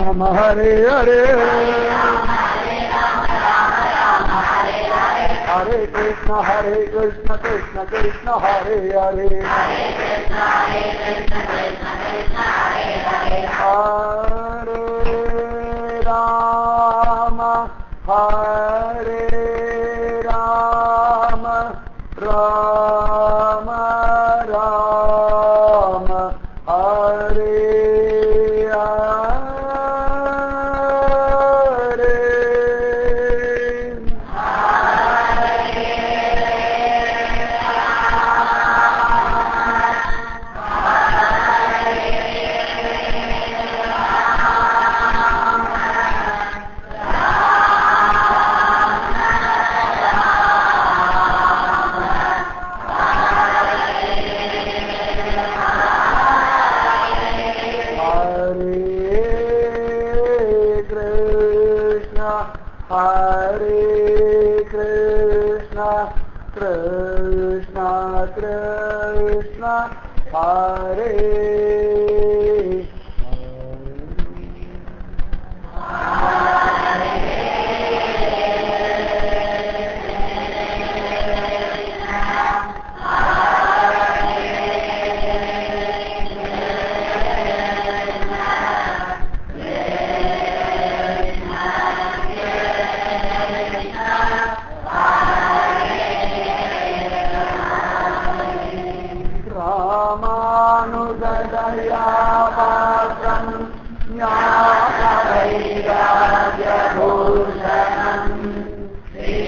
राम हरे हरे हरे कृष्ण हरे कृष्ण कृष्ण कृष्ण हरे हरे हरे राम हरे राम राम राम हरे हरे Hare Krishna, Hare Krishna, Krishna Krishna, Hare Hare. रामानुजदयापात्रम् ज्ञानवैराग्यभूषणम्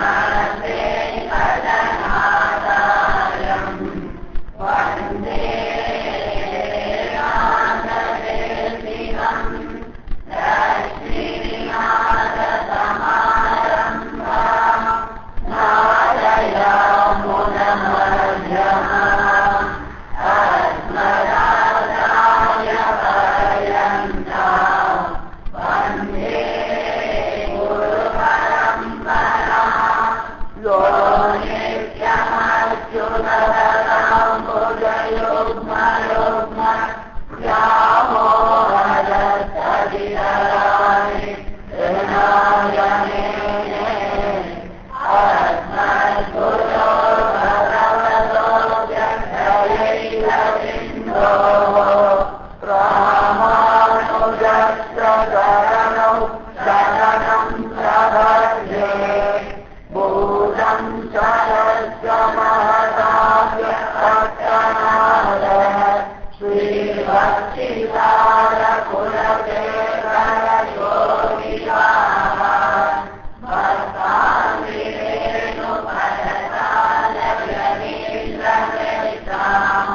यो नित्यमच्युतरताम् भुजयुग्मयुग्म व्यामोहदस्तदितराणि ऋणायमेने अस्मद्गुरो भगवतो व्यर्थयैलबिन्दो रामानुजस्य शरणौ शरणम् प्रभजे भूतं शरस्य महदाय पट्टनाद श्रीभक्तिसार कुलदेवर योगिवाः भक्ताङ्गिरेणु भरताय रवीन्द्रमेताम्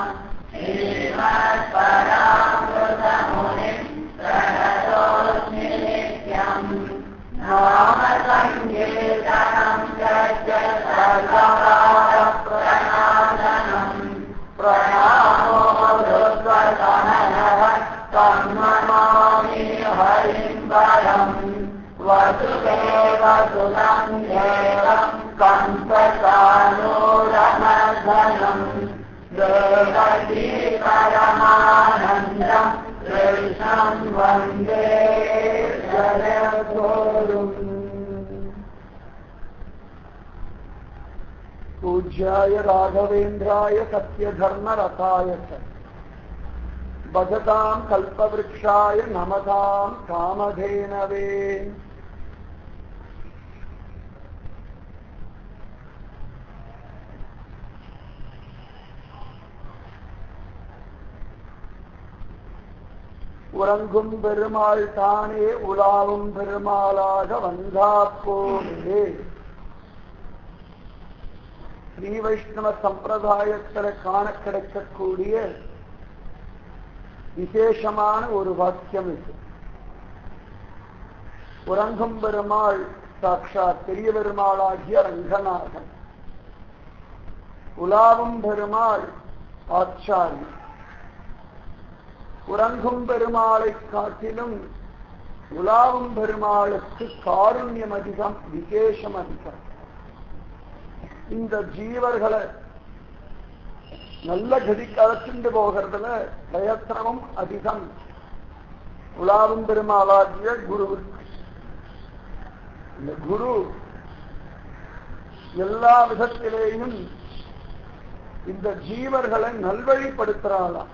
श्रीमत्परामृतमुनिम् प्रणतोऽस्मि नित्यम् नाम सङ्कीर्तनम् यज्ञ सर्वकालप्रणादनम् प्रणामो रुद्रतनयः तन्नमामि हरिम् परम् वसुदेवसुतम् देवम् कम्पसानूरमर्दनम् देवकी परमानन्दम् कृष्णम् वन्दे जगद्गुरुम् पूज्याय राघवेन्द्राय सत्यधर्मरथाय च भजताम् कल्पवृक्षाय नमताम् कामधेनवे உறங்கும் பெருமாள் தானே உலாவும் பெருமாளாக வந்தாப்போலே ஸ்ரீ வைஷ்ணவ சம்பிரதாயத்தில் காண கிடைக்கக்கூடிய விசேஷமான ஒரு வாக்கியம் இது உறங்கும் பெருமாள் சாட்சாத் பெரிய பெருமாளாகிய ரங்கநாதன் உலாவும் பெருமாள் ஆச்சாரி உறங்கும் பெருமாளை காட்டிலும் உலாவும் பெருமாளுக்கு காருண்யம் அதிகம் விசேஷம் அதிகம் இந்த ஜீவர்களை நல்ல கதிக்கு அழைச்சிட்டு போகிறதுல பிரயத்தனமும் அதிகம் உலாவும் பெருமாளாகிய குருவுக்கு இந்த குரு எல்லா விதத்திலேயும் இந்த ஜீவர்களை நல்வழிப்படுத்துறாளாம்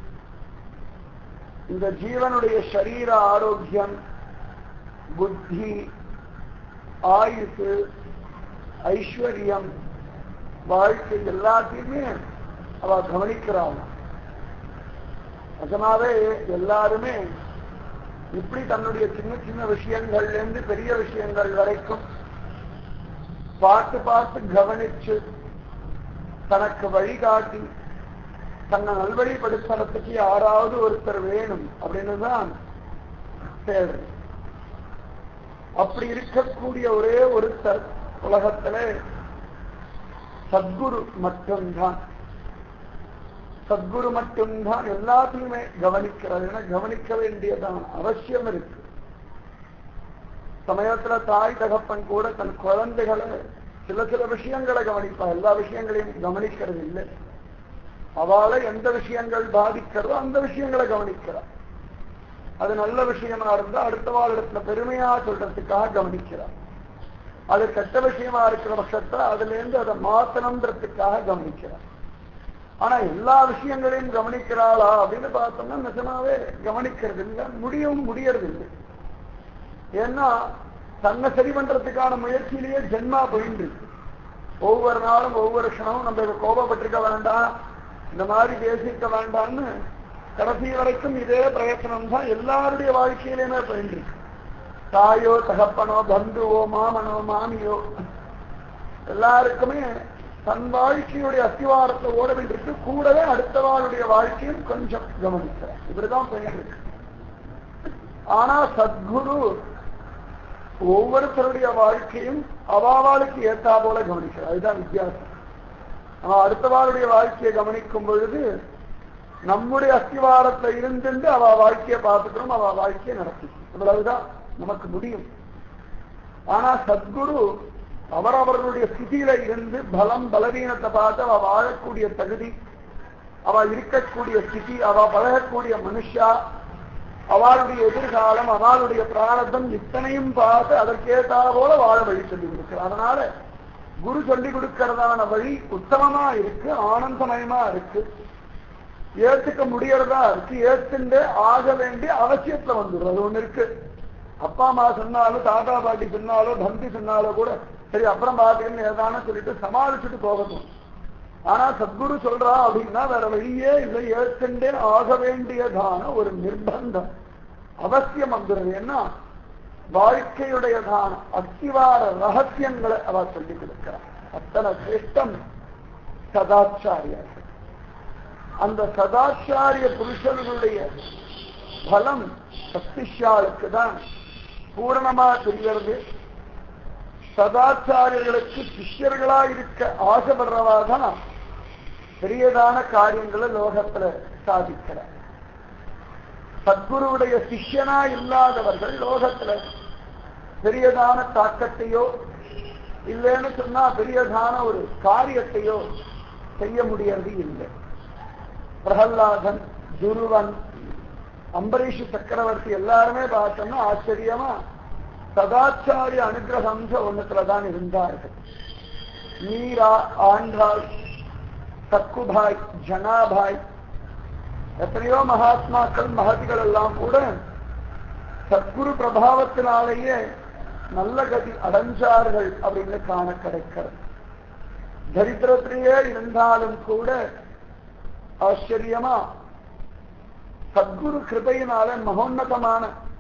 இந்த ஜீவனுடைய சரீர ஆரோக்கியம் புத்தி ஆயுசு ஐஸ்வர்யம் வாழ்க்கை எல்லாத்தையுமே அவ கவனிக்கிறாள் நிஜமாவே எல்லாருமே இப்படி தன்னுடைய சின்ன சின்ன விஷயங்கள்ல இருந்து பெரிய விஷயங்கள் வரைக்கும் பார்த்து பார்த்து கவனிச்சு தனக்கு வழிகாட்டி தன்னை நல்வழிப்படுத்துறதுக்கு யாராவது ஒருத்தர் வேணும் அப்படின்னு தான் தேவை அப்படி இருக்கக்கூடிய ஒரே ஒருத்தர் உலகத்துல சத்குரு மட்டும்தான் சத்குரு மட்டும்தான் எல்லாத்தையுமே கவனிக்கிறது ஏன்னா கவனிக்க வேண்டியதான் அவசியம் இருக்கு சமயத்துல தாய் தகப்பன் கூட தன் குழந்தைகளை சில சில விஷயங்களை கவனிப்பா எல்லா விஷயங்களையும் கவனிக்கிறது இல்லை அவளை எந்த விஷயங்கள் பாதிக்கிறதோ அந்த விஷயங்களை கவனிக்கிறார் அது நல்ல விஷயமா இருந்தா அடுத்த வாழ் பெருமையா சொல்றதுக்காக கவனிக்கிறார் அது கெட்ட விஷயமா இருக்கிற பட்சத்துல அதுல இருந்து அதை மாத்தணுன்றதுக்காக கவனிக்கிறார் ஆனா எல்லா விஷயங்களையும் கவனிக்கிறாளா அப்படின்னு பார்த்தோம்னா நிஜமாவே கவனிக்கிறது இல்லை முடியவும் முடியறது இல்லை ஏன்னா தன்னை சரி பண்றதுக்கான முயற்சியிலேயே ஜென்மா போயிட்டு இருக்கு ஒவ்வொரு நாளும் ஒவ்வொரு க்ஷணமும் நம்ம இதை கோபப்பட்டிருக்க வேண்டாம் இந்த மாதிரி பேசிக்க வேண்டாம்னு கடைசி வரைக்கும் இதே பிரயத்தனம் தான் எல்லாருடைய வாழ்க்கையிலுமே போயிட்டு இருக்கு தாயோ தகப்பனோ பந்துவோ மாமனோ மாமியோ எல்லாருக்குமே தன் வாழ்க்கையுடைய அஸ்திவாரத்தை ஓட வேண்டியிருக்கு கூடவே அடுத்தவாளுடைய வாழ்க்கையும் கொஞ்சம் கவனிக்கிறார் இப்படிதான் போயிட்டு இருக்கு ஆனா சத்குரு ஒவ்வொருத்தருடைய வாழ்க்கையும் அவாவாளுக்கு ஏத்தா போல கவனிக்கிறார் அதுதான் வித்தியாசம் அவன் அடுத்தவாளுடைய வாழ்க்கையை கவனிக்கும் பொழுது நம்முடைய அஸ்திவாரத்தை இருந்துட்டு அவ வாழ்க்கையை பார்த்துக்கிறோம் அவ வாழ்க்கையை நடத்தி இவ்வளவுதான் நமக்கு முடியும் ஆனா சத்குரு அவரவர்களுடைய ஸ்திதியில இருந்து பலம் பலவீனத்தை பார்த்து அவ வாழக்கூடிய தகுதி அவ இருக்கக்கூடிய ஸ்திதி அவ பழகக்கூடிய மனுஷா அவளுடைய எதிர்காலம் அவளுடைய பிராரதம் இத்தனையும் பார்த்து அதற்கேற்றா போல வாழ வழி சொல்லி கொடுக்கிறார் அதனால குரு சொல்லி கொடுக்கறதான வழி உத்தமமா இருக்கு ஆனந்தமயமா இருக்கு ஏத்துக்க முடியறதா இருக்கு ஏத்துண்டு ஆக வேண்டிய அவசியத்துல வந்துடும் அது ஒண்ணு இருக்கு அப்பா அம்மா சொன்னாலும் தாத்தா பாட்டி சொன்னாலோ தம்பி சொன்னாலோ கூட சரி அப்புறம் பாத்துக்கன்னு ஏதான சொல்லிட்டு சமாளிச்சுட்டு போகட்டும் ஆனா சத்குரு சொல்றா அப்படின்னா வேற வழியே இல்லை ஏற்கண்டே ஆக வேண்டியதான ஒரு நிர்பந்தம் அவசியம் வந்துடுது ஏன்னா வாழ்க்கையுடையதான அத்திவார ரகசியங்களை அவ சொல்லிக் கொடுக்கிறார் அத்தனை சிரேஷ்டம் சதாச்சாரியர்கள் அந்த சதாச்சாரிய புருஷர்களுடைய பலம் சக்திஷாளுக்கு தான் பூரணமா தெரியறது சதாச்சாரியர்களுக்கு சிஷ்யர்களா இருக்க ஆசைப்படுறவா தான் பெரியதான காரியங்களை லோகத்துல சாதிக்கிறார் சத்குருவுடைய சிஷ்யனா இல்லாதவர்கள் லோகத்துல பெரியதான தாக்கத்தையோ இல்லைன்னு சொன்னா பெரியதான ஒரு காரியத்தையோ செய்ய முடியறது இல்லை பிரகல்லாதன் துருவன் அம்பரீஷ் சக்கரவர்த்தி எல்லாருமே பார்த்தோம்னா ஆச்சரியமா சதாச்சாரிய அனுகிரகம்ச ஒண்ணுத்துலதான் இருந்தார்கள் மீரா ஆண்டாள் சக்குபாய் ஜனாபாய் எத்தனையோ மகாத்மாக்கள் மகதிகள் எல்லாம் கூட சத்குரு பிரபாவத்தினாலேயே நல்ல கதி அடைஞ்சார்கள் அப்படின்னு காண கிடைக்கிறது தரித்திரத்திலேயே இருந்தாலும் கூட ஆச்சரியமா சத்குரு கிருபையினால மகோன்னதமான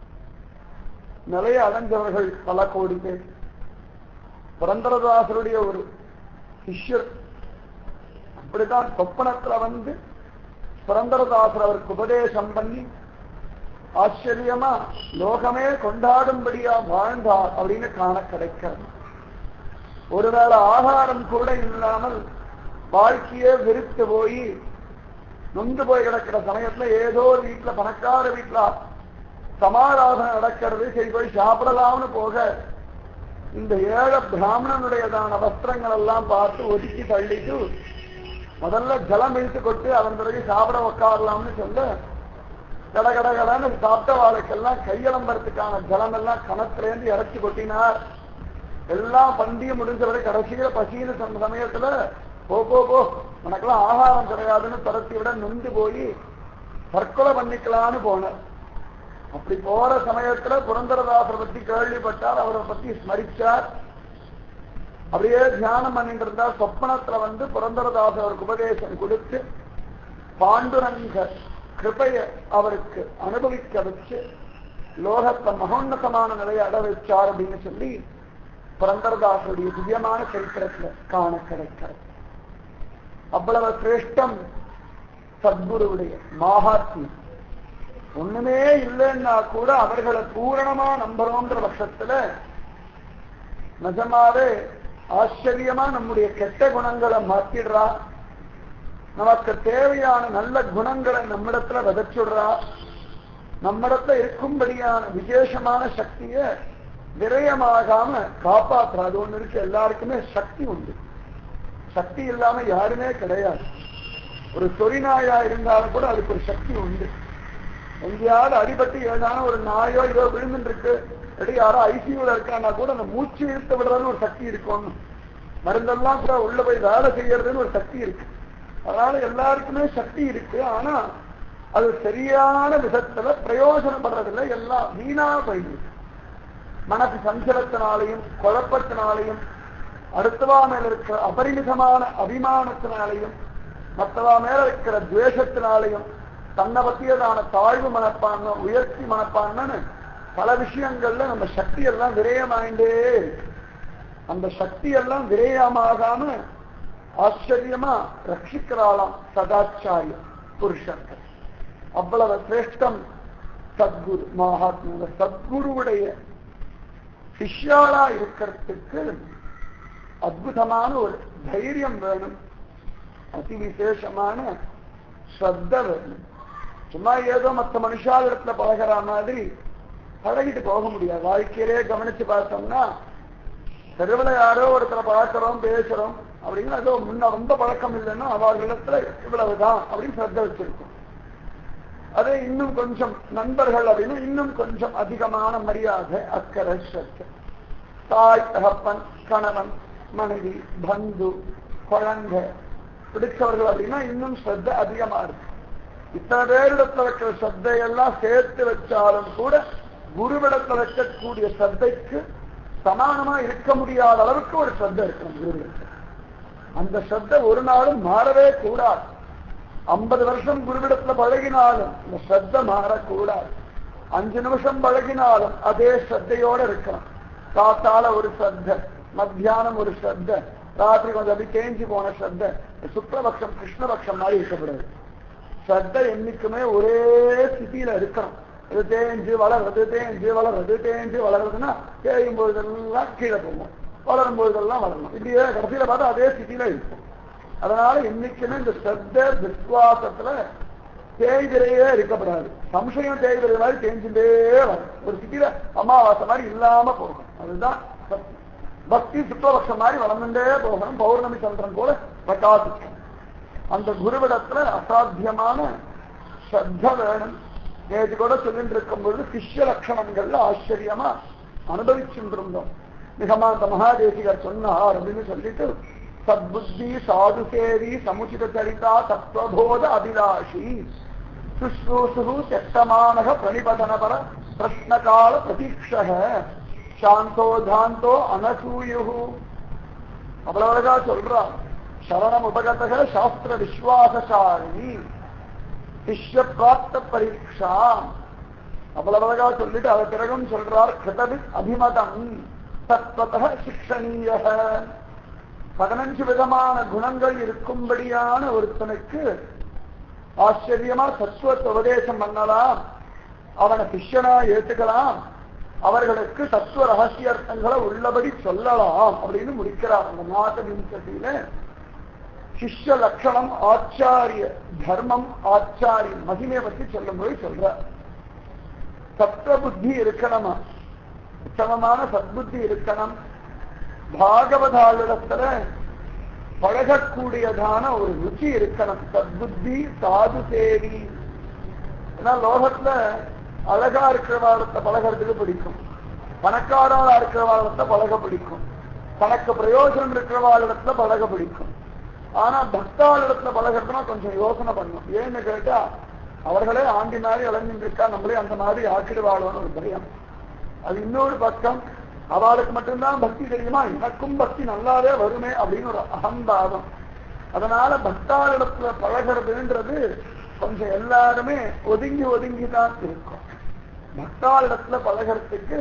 நிலையை அடைஞ்சவர்கள் பல கோடி பேர் புரந்தரதாசருடைய ஒரு சிஷ்யர் அப்படித்தான் சொப்பனத்துல வந்து புரந்தரதாசர் அவருக்கு உபதேசம் பண்ணி ஆச்சரியமா லோகமே கொண்டாடும்படியா வாழ்ந்தார் அப்படின்னு காண கிடைக்கிறது ஒருவேளை ஆகாரம் கூட இல்லாமல் வாழ்க்கையே வெறுத்து போய் நொந்து போய் கிடக்கிற சமயத்துல ஏதோ ஒரு வீட்டுல பணக்கார வீட்டுல சமாராதனை நடக்கிறது சரி போய் சாப்பிடலாம்னு போக இந்த ஏழை பிராமணனுடையதான வஸ்திரங்கள் எல்லாம் பார்த்து ஒதுக்கி தள்ளிட்டு முதல்ல ஜலம் இழுத்து கொட்டு அதன் பிறகு சாப்பிட உட்காரலாம்னு சொல்ல கடகடகடன்னு சாப்பிட்ட வாழைக்கெல்லாம் கையலம்பரத்துக்கான ஜலம் எல்லாம் கணத்திலேருந்து இறச்சி கொட்டினார் எல்லாம் பந்தியம் முடிஞ்சவரை கடைசியில பசின்னு சொன்ன சமயத்துல போ போ போ உனக்கெல்லாம் ஆகாரம் கிடையாதுன்னு துரத்தி விட நொந்து போய் தற்கொலை பண்ணிக்கலான்னு போனார் அப்படி போற சமயத்துல புரந்தரதாசரை பத்தி கேள்விப்பட்டார் அவரை பத்தி ஸ்மரிச்சார் அப்படியே தியானம் பண்ணிட்டு இருந்தா சொப்பனத்துல வந்து புரந்தரதாசர் அவருக்கு உபதேசம் கொடுத்து பாண்டுரங்க கிருபைய அவருக்கு அனுபவிக்க வச்சு லோகத்தை மகோன்னதமான நிலையை அட வச்சார் அப்படின்னு சொல்லி புரந்தரதாசருடைய திவ்யமான சரித்திரத்துல காண கிடைக்கிறது அவ்வளவு சிரேஷ்டம் சத்குருவுடைய மாகாத்மியம் ஒண்ணுமே இல்லைன்னா கூட அவர்களை பூரணமா நம்புறோன்ற பட்சத்துல நிஜமாவே ஆச்சரியமா நம்முடைய கெட்ட குணங்களை மாத்திடுறா நமக்கு தேவையான நல்ல குணங்களை நம்மிடத்துல விதைச்சுடுறா நம்மிடத்துல இருக்கும்படியான விசேஷமான சக்திய விரயமாகாம காப்பாற்றுறா அது ஒண்ணு இருக்கு எல்லாருக்குமே சக்தி உண்டு சக்தி இல்லாம யாருமே கிடையாது ஒரு சொரிநாயா இருந்தாலும் கூட அதுக்கு ஒரு சக்தி உண்டு எங்கேயாவது அடிபட்டு ஏதான ஒரு நாயோ இதோ விழுந்துட்டு இருக்கு இல்லாட்டி யாரோ ஐசியூல இருக்கான்னா கூட அந்த மூச்சு இழுத்து விடுறதுன்னு ஒரு சக்தி இருக்கும் மருந்தெல்லாம் கூட உள்ள போய் வேலை செய்யறதுன்னு ஒரு சக்தி இருக்கு அதனால எல்லாருக்குமே சக்தி இருக்கு ஆனா அது சரியான விதத்துல பிரயோஜனப்படுறதில்லை எல்லாம் வீணா போயிடுது மனசு சஞ்சலத்தினாலையும் குழப்பத்தினாலையும் அடுத்தவா மேல இருக்கிற அபரிமிதமான அபிமானத்தினாலையும் மற்றவா மேல இருக்கிற துவேஷத்தினாலையும் தன்னை பத்தியதான தாழ்வு மனப்பான்மை உயர்ச்சி மனப்பான்மைன்னு பல விஷயங்கள்ல நம்ம சக்தி எல்லாம் விரயமாயிண்டே இருக்கு அந்த சக்தி எல்லாம் விரயமாகாம ஆச்சரியமா ரட்சிக்கிறாளாம் சதாச்சாரிய புருஷர்கள் அவ்வளவு சிரேஷ்டம் சத்குரு மகாத்மா சத்குருவுடைய சிஷ்யாளா இருக்கிறதுக்கு அற்புதமான ஒரு தைரியம் வேணும் அதி விசேஷமான ஸ்ரத்த வேணும் சும்மா ஏதோ மற்ற மனுஷாலிடத்துல பழகிற மாதிரி பழகிட்டு போக முடியாது வாழ்க்கையிலே கவனிச்சு பார்த்தோம்னா தெருவில் யாரோ ஒருத்தரை பார்க்கிறோம் பேசுறோம் அப்படின்னு ஏதோ முன்ன ரொம்ப பழக்கம் இல்லைன்னா அவர்களிடத்துல இவ்வளவுதான் அப்படின்னு ஸ்ரத்த வச்சிருக்கோம் அதே இன்னும் கொஞ்சம் நண்பர்கள் அப்படின்னு இன்னும் கொஞ்சம் அதிகமான மரியாதை அக்கறை ஸ்ரத்த தாய் தகப்பன் கணவன் மனைவி பந்து குழந்தை பிடிச்சவர்கள் அப்படின்னா இன்னும் ஸ்ரத்த அதிகமா இருக்கு இத்தனை பேரிடத்துல வைக்கிற ஸ்ரத்தையெல்லாம் சேர்த்து வச்சாலும் கூட குருவிடத்துல வைக்கக்கூடிய ஸ்ரத்தைக்கு சமானமா இருக்க முடியாத அளவுக்கு ஒரு ஸ்ரத்த இருக்கணும் குருவிடத்துல அந்த ஸ்ரத்த ஒரு நாளும் மாறவே கூடாது ஐம்பது வருஷம் குருவிடத்துல பழகினாலும் இந்த ஸ்ரத்த மாறக்கூடாது அஞ்சு நிமிஷம் பழகினாலும் அதே ஸ்ரத்தையோட இருக்கணும் காத்தால ஒரு ஸ்ரத்த மத்தியானம் ஒரு ஸ்ரத்த ராத்திரி கொஞ்சம் அப்படி தேஞ்சு போன ஸ்ரத்த சுக்லபக்ஷம் கிருஷ்ணபக்ஷம் மாதிரி இருக்கக்கூடாது ஸ்ரத்த என்னைக்குமே ஒரே ஸ்திதியில இருக்கணும் இது தேஞ்சு வளர்றது தேஞ்சு வளர்றது தேஞ்சு வளர்றதுன்னா தேயும் பொழுதெல்லாம் கீழே போகும் வளரும் பொழுதெல்லாம் வளரணும் இப்படியே கடைசியில பார்த்தா அதே ஸ்திதியில இருக்கும் அதனால என்னைக்குமே இந்த ஸ்ரத்த விஸ்வாசத்துல தேய்திரையே இருக்கப்படாது சம்சயம் தேய்திரை மாதிரி தேஞ்சுட்டே வரும் ஒரு ஸ்திதியில அமாவாசை மாதிரி இல்லாம போகும் அதுதான் சக்தி பக்தி சுக்லபக்ஷம் மாதிரி வளர்ந்துட்டே போகணும் பௌர்ணமி சந்திரன் கூட பிரகாசிக்கும் அந்த குருவிடத்துல அசாத்தியமான ஸ்ரத்த வேணும் நேற்று கூட சொல்லிட்டு இருக்கும் பொழுது சிஷ்ய லட்சணங்கள்ல ஆச்சரியமா அனுபவிச்சுட்டு இருந்தோம் நிகமாந்த மகாதேசிகர் சொன்னார் அப்படின்னு சொல்லிட்டு சத்புத்தி சாது சேவி சமுச்சித சரிதா தத்துவபோத அபிலாஷி சுஷ்ரூசு தெட்டமானக பிரணிபதனபர பிரஷ்னகால பிரதீட்சக சாந்தோ தாந்தோ அனசூயு அவ்வளவு அழகா சொல்றான் சரணம் உபகதக சாஸ்திர விஸ்வாசாரிணி சிஷ்ய பிராப்த பரீட்சா அவ்வளவு அழகா சொல்லிட்டு அதை பிறகும் சொல்றார் கிருதவி அபிமதம் தத்வத சிக்ஷணீய பதினஞ்சு விதமான குணங்கள் இருக்கும்படியான ஒருத்தனுக்கு ஆச்சரியமா தத்துவத்தை உபதேசம் பண்ணலாம் அவனை சிஷ்யனா ஏத்துக்கலாம் அவர்களுக்கு தத்துவ ரகசியார்த்தங்களை உள்ளபடி சொல்லலாம் அப்படின்னு முடிக்கிறார் அந்த நாத விம்சதியில சிஷ்ய லட்சணம் ஆச்சாரிய தர்மம் ஆச்சாரிய மகிமையை பற்றி சொல்லும்போது சொல்றார் சத்துவ புத்தி இருக்கணுமா உத்தமமான சத்புத்தி இருக்கணும் பாகவதாளிடத்துல பழகக்கூடியதான ஒரு ருச்சி இருக்கணும் சத்புத்தி சாது சேவி ஏன்னா லோகத்துல அழகா இருக்கிறவாளத்தை பழகிறதுக்கு பிடிக்கும் பணக்காரா இருக்கிறவாளத்தை பழக பிடிக்கும் தனக்கு பிரயோஜனம் இருக்கிறவாளிடத்துல பழக பிடிக்கும் ஆனா பக்தாளிடத்துல பழகிறதுனா கொஞ்சம் யோசனை பண்ணும் ஏன்னு கேட்டா அவர்களே ஆண்டி மாதிரி இளைஞன் இருக்கா நம்மளே அந்த மாதிரி ஆக்கிடுவாளோன்னு ஒரு பயம் அது இன்னொரு பக்கம் அவளுக்கு மட்டும்தான் பக்தி தெரியுமா எனக்கும் பக்தி நல்லாவே வருமே அப்படின்னு ஒரு அகம்பாவம் அதனால பக்தாளிடத்துல பழகிறதுன்றது கொஞ்சம் எல்லாருமே ஒதுங்கி ஒதுங்கி தான் இருக்கும் பக்தாளிடத்துல பழகிறதுக்கு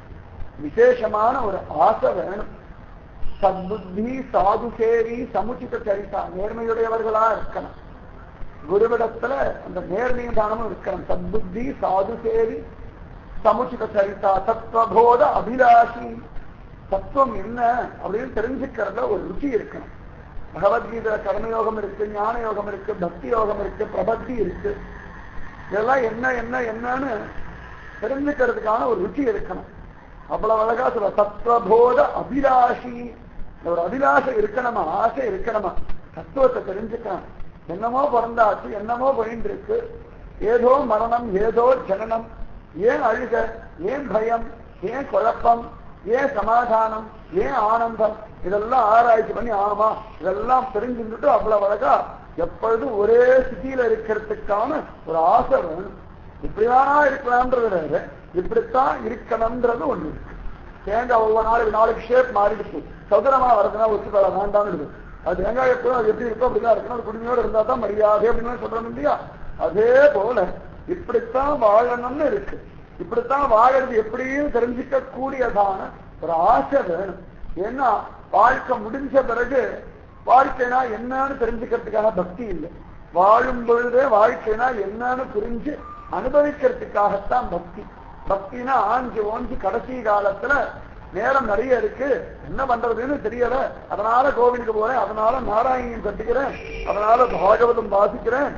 விசேஷமான ஒரு ஆசை வேணும் சத்புத்தி சாதுசேரி சமுச்சித சரிதா நேர்மையுடையவர்களா இருக்கணும் குருவிடத்துல அந்த நேர்மையும் தானமும் இருக்கணும் சத்புத்தி சாதுசேரி சமுச்சித சரிதா தத்துவபோத அபிலாஷி தத்துவம் என்ன அப்படின்னு தெரிஞ்சுக்கிறதுல ஒரு ருச்சி இருக்கணும் பகவத்கீதை கர்மயோகம் இருக்கு ஞான யோகம் இருக்கு பக்தி யோகம் இருக்கு பிரபத்தி இருக்கு இதெல்லாம் என்ன என்ன என்னன்னு தெரிஞ்சுக்கிறதுக்கான ஒரு ருச்சி இருக்கணும் அவ்வளவு அழகா சொல்ல தத்துவபோத அபிலாஷி இந்த ஒரு அபிலாஷம் இருக்கணுமா ஆசை இருக்கணுமா தத்துவத்தை தெரிஞ்சுக்கணும் என்னமோ பிறந்தாச்சு என்னமோ போயிட்டு இருக்கு ஏதோ மரணம் ஏதோ ஜனனம் ஏன் அழுக ஏன் பயம் ஏன் குழப்பம் ஏன் சமாதானம் ஏன் ஆனந்தம் இதெல்லாம் ஆராய்ச்சி பண்ணி ஆமா இதெல்லாம் தெரிஞ்சுட்டு அவ்வளவு அழகா எப்பொழுதும் ஒரே ஸ்திதியில இருக்கிறதுக்கான ஒரு ஆசை வேணும் இப்படிதானா இருக்கலாம்ன்றது வேற இப்படித்தான் இருக்கணும்ன்றது ஒண்ணு இருக்கு தேங்காய் ஒவ்வொரு நாளுக்கு நாளைக்கு ஷேப் மாறிடுச்சு சதுரமா வரதுனா ஒத்துக்கொள்ள வேண்டாம்னு அது தேங்காய் எப்போ அது எப்படி இருக்கோ அப்படிதான் இருக்கணும் அது குடுமையோடு இருந்தா தான் மரியாதை அப்படின்னு சொல்றோம் இல்லையா அதே போல இப்படித்தான் வாழணும்னு இருக்கு இப்படித்தான் வாழறது எப்படியும் தெரிஞ்சுக்க கூடியதான ஒரு ஆசை வேணும் ஏன்னா வாழ்க்கை முடிஞ்ச பிறகு வாழ்க்கைனா என்னன்னு தெரிஞ்சுக்கிறதுக்காக பக்தி இல்லை வாழும் பொழுதே வாழ்க்கைனா என்னன்னு புரிஞ்சு அனுபவிக்கிறதுக்காகத்தான் பக்தி பக்தினா ஆஞ்சு ஓஞ்சு கடைசி காலத்துல நேரம் நிறைய இருக்கு என்ன பண்றதுன்னு தெரியல அதனால கோவிலுக்கு போறேன் அதனால நாராயணியம் கட்டிக்கிறேன் அதனால பாகவதம் வாசிக்கிறேன்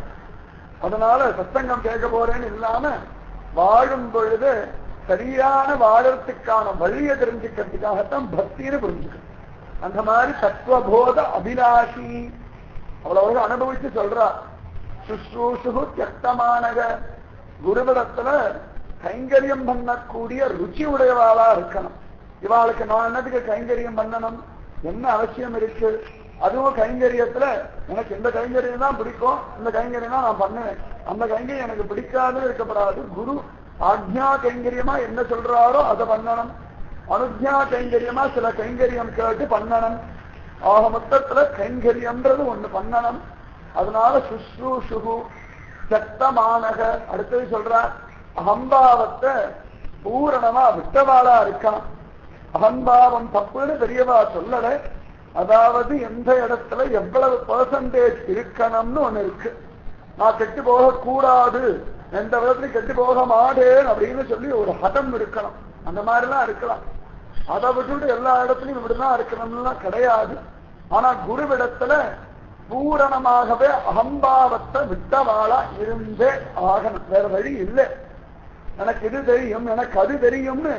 அதனால சத்தங்கம் கேட்க போறேன்னு இல்லாம வாழும் பொழுது சரியான வாழறதுக்கான வழியை தெரிஞ்சுக்கிறதுக்காகத்தான் பக்தின்னு புரிஞ்சுக்கணும் அந்த மாதிரி தத்துவபோத அபிலாஷி அவ்வளவு அனுபவிச்சு சொல்றா சுஷ்ரூஷு தியக்தமானக குருவிடத்துல கைங்கரியம் பண்ணக்கூடிய ருச்சி உடையவாளா இருக்கணும் இவாளுக்கு நான் என்னத்துக்கு கைங்கரியம் பண்ணணும் என்ன அவசியம் இருக்கு அதுவும் கைங்கரியத்துல எனக்கு இந்த கைங்கரியம் தான் பிடிக்கும் இந்த கைங்கரியம் தான் நான் பண்ணுவேன் அந்த கைங்கரியம் எனக்கு பிடிக்காது இருக்கப்படாது குரு ஆக்ஞா கைங்கரியமா என்ன சொல்றாரோ அதை பண்ணணும் அனுஜா கைங்கரியமா சில கைங்கரியம் கேட்டு பண்ணணும் ஆக மொத்தத்துல கைங்கரியம்ன்றது ஒண்ணு பண்ணணும் அதனால சுஷ்ரூஷு சத்தமானக அடுத்தது சொல்றார் அகம்பாவத்தை பூரணமா விட்டவாளா இருக்கான் அகம்பாவம் தப்புன்னு பெரியவா சொல்லல அதாவது எந்த இடத்துல எவ்வளவு பர்சன்டேஜ் இருக்கணும்னு ஒண்ணு இருக்கு நான் கெட்டு போக கூடாது எந்த விதத்துலயும் கெட்டு போக மாட்டேன் அப்படின்னு சொல்லி ஒரு ஹடம் இருக்கணும் அந்த மாதிரிலாம் இருக்கலாம் அதை விட்டுட்டு எல்லா இடத்துலயும் இப்படிதான் இருக்கணும்லாம் கிடையாது ஆனா குருவிடத்துல பூரணமாகவே அகம்பாவத்தை விட்டவாளா இருந்தே ஆகணும் வேற வழி இல்லை எனக்கு இது தெரியும் எனக்கு அது தெரியும்னு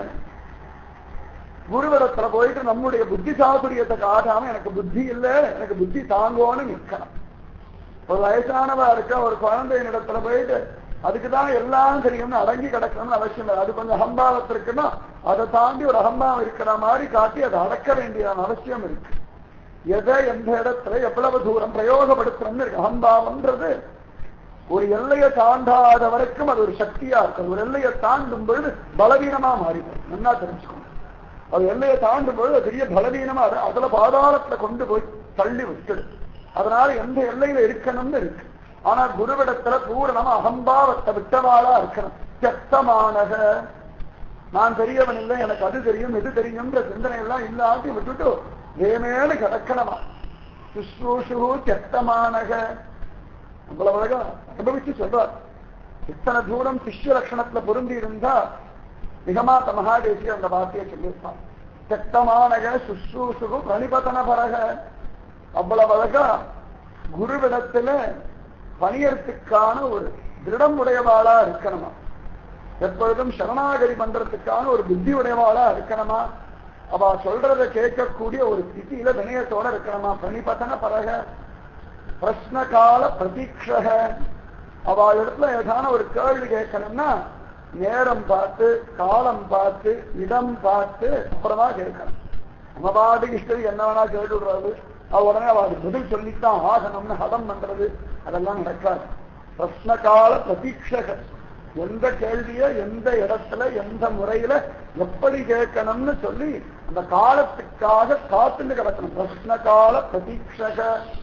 குருவிடத்துல போயிட்டு நம்முடைய புத்தி சாதுரியத்தை காட்டாம எனக்கு புத்தி இல்ல எனக்கு புத்தி தாங்கோன்னு நிற்கணும் ஒரு வயசானவா இருக்க ஒரு குழந்தையின் இடத்துல போயிட்டு அதுக்குதான் எல்லாம் தெரியும்னு அடங்கி கிடக்கணும்னு அவசியம் இல்லை அது கொஞ்சம் அகம்பாவத்து இருக்குன்னா அதை தாண்டி ஒரு அகம்பாவம் இருக்கிற மாதிரி காட்டி அதை அடக்க வேண்டிய அவசியம் இருக்கு எதை எந்த இடத்துல எவ்வளவு தூரம் பிரயோகப்படுத்துறோம்னு இருக்கு அகம்பாவம்ன்றது ஒரு எல்லையை தாண்டாத வரைக்கும் அது ஒரு சக்தியா இருக்கும் ஒரு எல்லையை தாண்டும் பொழுது பலவீனமா மாறிடும் நல்லா தெரிஞ்சுக்கணும் அது எல்லையை தாண்டும் பொழுது அது பெரிய பலவீனமா இருக்கு. அதுல பாதாளத்துல கொண்டு போய் தள்ளி விட்டுடு அதனால எந்த எல்லையில இருக்கணும்னு இருக்கு ஆனா குருவிடத்துல பூரணமா அகம்பாவத்தை விட்டவாளா இருக்கணும் சத்தமானக நான் பெரியவன் இல்லை எனக்கு அது தெரியும் இது தெரியும்ன்ற சிந்தனை எல்லாம் இல்லாட்டி விட்டுட்டு வேமேல கிடக்கணுமா சுஷ்ரூஷு சத்தமானக அவ்வளவு அழகா அனுபவிச்சு சொல்றார் இத்தனை தூரம் சிஷ்ய லட்சணத்துல பொருந்தி இருந்தா நிகமாத்த மகாதேசி அந்த வார்த்தையை சொல்லியிருப்பான் சத்தமானக சுஷ்ரூஷு பிரணிபதன பரக அவ்வளவு அழகா குருவிடத்துல பணியறதுக்கான ஒரு திருடம் உடையவாளா இருக்கணுமா எப்பொழுதும் சரணாகதி பண்றதுக்கான ஒரு புத்தி உடையவாளா இருக்கணுமா அவ சொல்றத கேட்கக்கூடிய ஒரு ஸ்திதியில வினயத்தோட இருக்கணுமா பிரணிபத்தன பரக பிரஸ்ன கால பிரதீட்சக அவள் இடத்துல ஏதான ஒரு கேள்வி கேட்கணும்னா நேரம் பார்த்து காலம் பார்த்து இடம் பார்த்து அப்புறமா கேட்கணும் நம்ம பாட்டுக்கு இஷ்டம் என்ன வேணா கேட்டு விடுறது அவ உடனே அவள் பதில் சொல்லித்தான் ஆகணும்னு ஹடம் பண்றது அதெல்லாம் நடக்காது பிரஸ்ன கால பிரதீட்சக எந்த கேள்விய எந்த இடத்துல எந்த முறையில எப்படி கேட்கணும்னு சொல்லி அந்த காலத்துக்காக காத்துன்னு கிடக்கணும் பிரஸ்ன கால பிரதீட்சக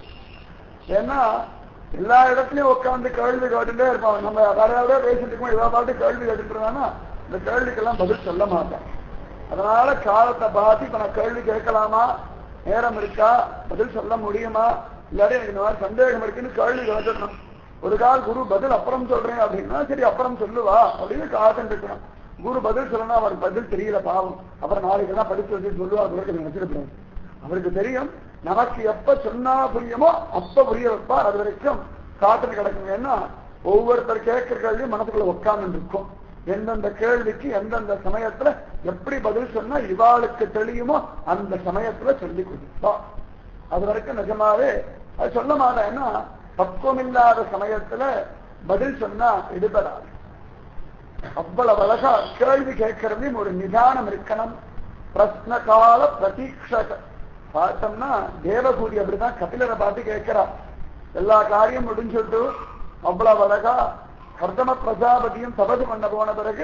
ஏன்னா எல்லா இடத்துலயும் உட்காந்து கேள்வி கேட்டுட்டே இருப்பான் நம்ம வேற யாரோட பேசிட்டு இருக்கோம் இவா பாட்டு கேள்வி கேட்டுருந்தானா இந்த கேள்விக்கெல்லாம் பதில் சொல்ல மாட்டான் அதனால காலத்தை பார்த்து இப்ப நான் கேள்வி கேட்கலாமா நேரம் இருக்கா பதில் சொல்ல முடியுமா இல்லாட்டி எனக்கு இந்த மாதிரி சந்தேகம் இருக்குன்னு கேள்வி கேட்டுடணும் ஒரு கால் குரு பதில் அப்புறம் சொல்றேன் அப்படின்னா சரி அப்புறம் சொல்லுவா அப்படின்னு காத்துட்டு இருக்கணும் குரு பதில் சொல்லணும் அவருக்கு பதில் தெரியல பாவம் அப்புறம் நாளைக்கு தான் படிச்சு வச்சு சொல்லுவா அவருக்கு நினைச்சிருப்பாரு அவருக்கு தெரியும் நமக்கு எப்ப சொன்னா புரியுமோ அப்ப புரிய வைப்பார் அது வரைக்கும் காத்துட்டு கிடக்குங்க ஏன்னா ஒவ்வொருத்தர் கேட்கிற கேள்வி மனசுக்குள்ள உட்கார்ந்து இருக்கும் எந்தெந்த கேள்விக்கு எந்தெந்த சமயத்துல எப்படி பதில் சொன்னா இவாளுக்கு தெரியுமோ அந்த சமயத்துல சொல்லி கொடுப்பா அது வரைக்கும் நிஜமாவே அது சொல்ல மாட்டேன்னா பக்குவம் இல்லாத சமயத்துல பதில் சொன்னா எடுபடாது அவ்வளவு அழகா கேள்வி கேட்கறதையும் ஒரு நிதானம் இருக்கணும் பிரஸ்ன கால பிரதீட்சக பார்த்தோம்னா தேவகூதி அப்படிதான் கபிலரை பார்த்து கேட்கிறா எல்லா காரியம் முடிஞ்சுட்டு அவ்வளவு அழகா கர்தம பிரஜாபதியும் தபது பண்ண போன பிறகு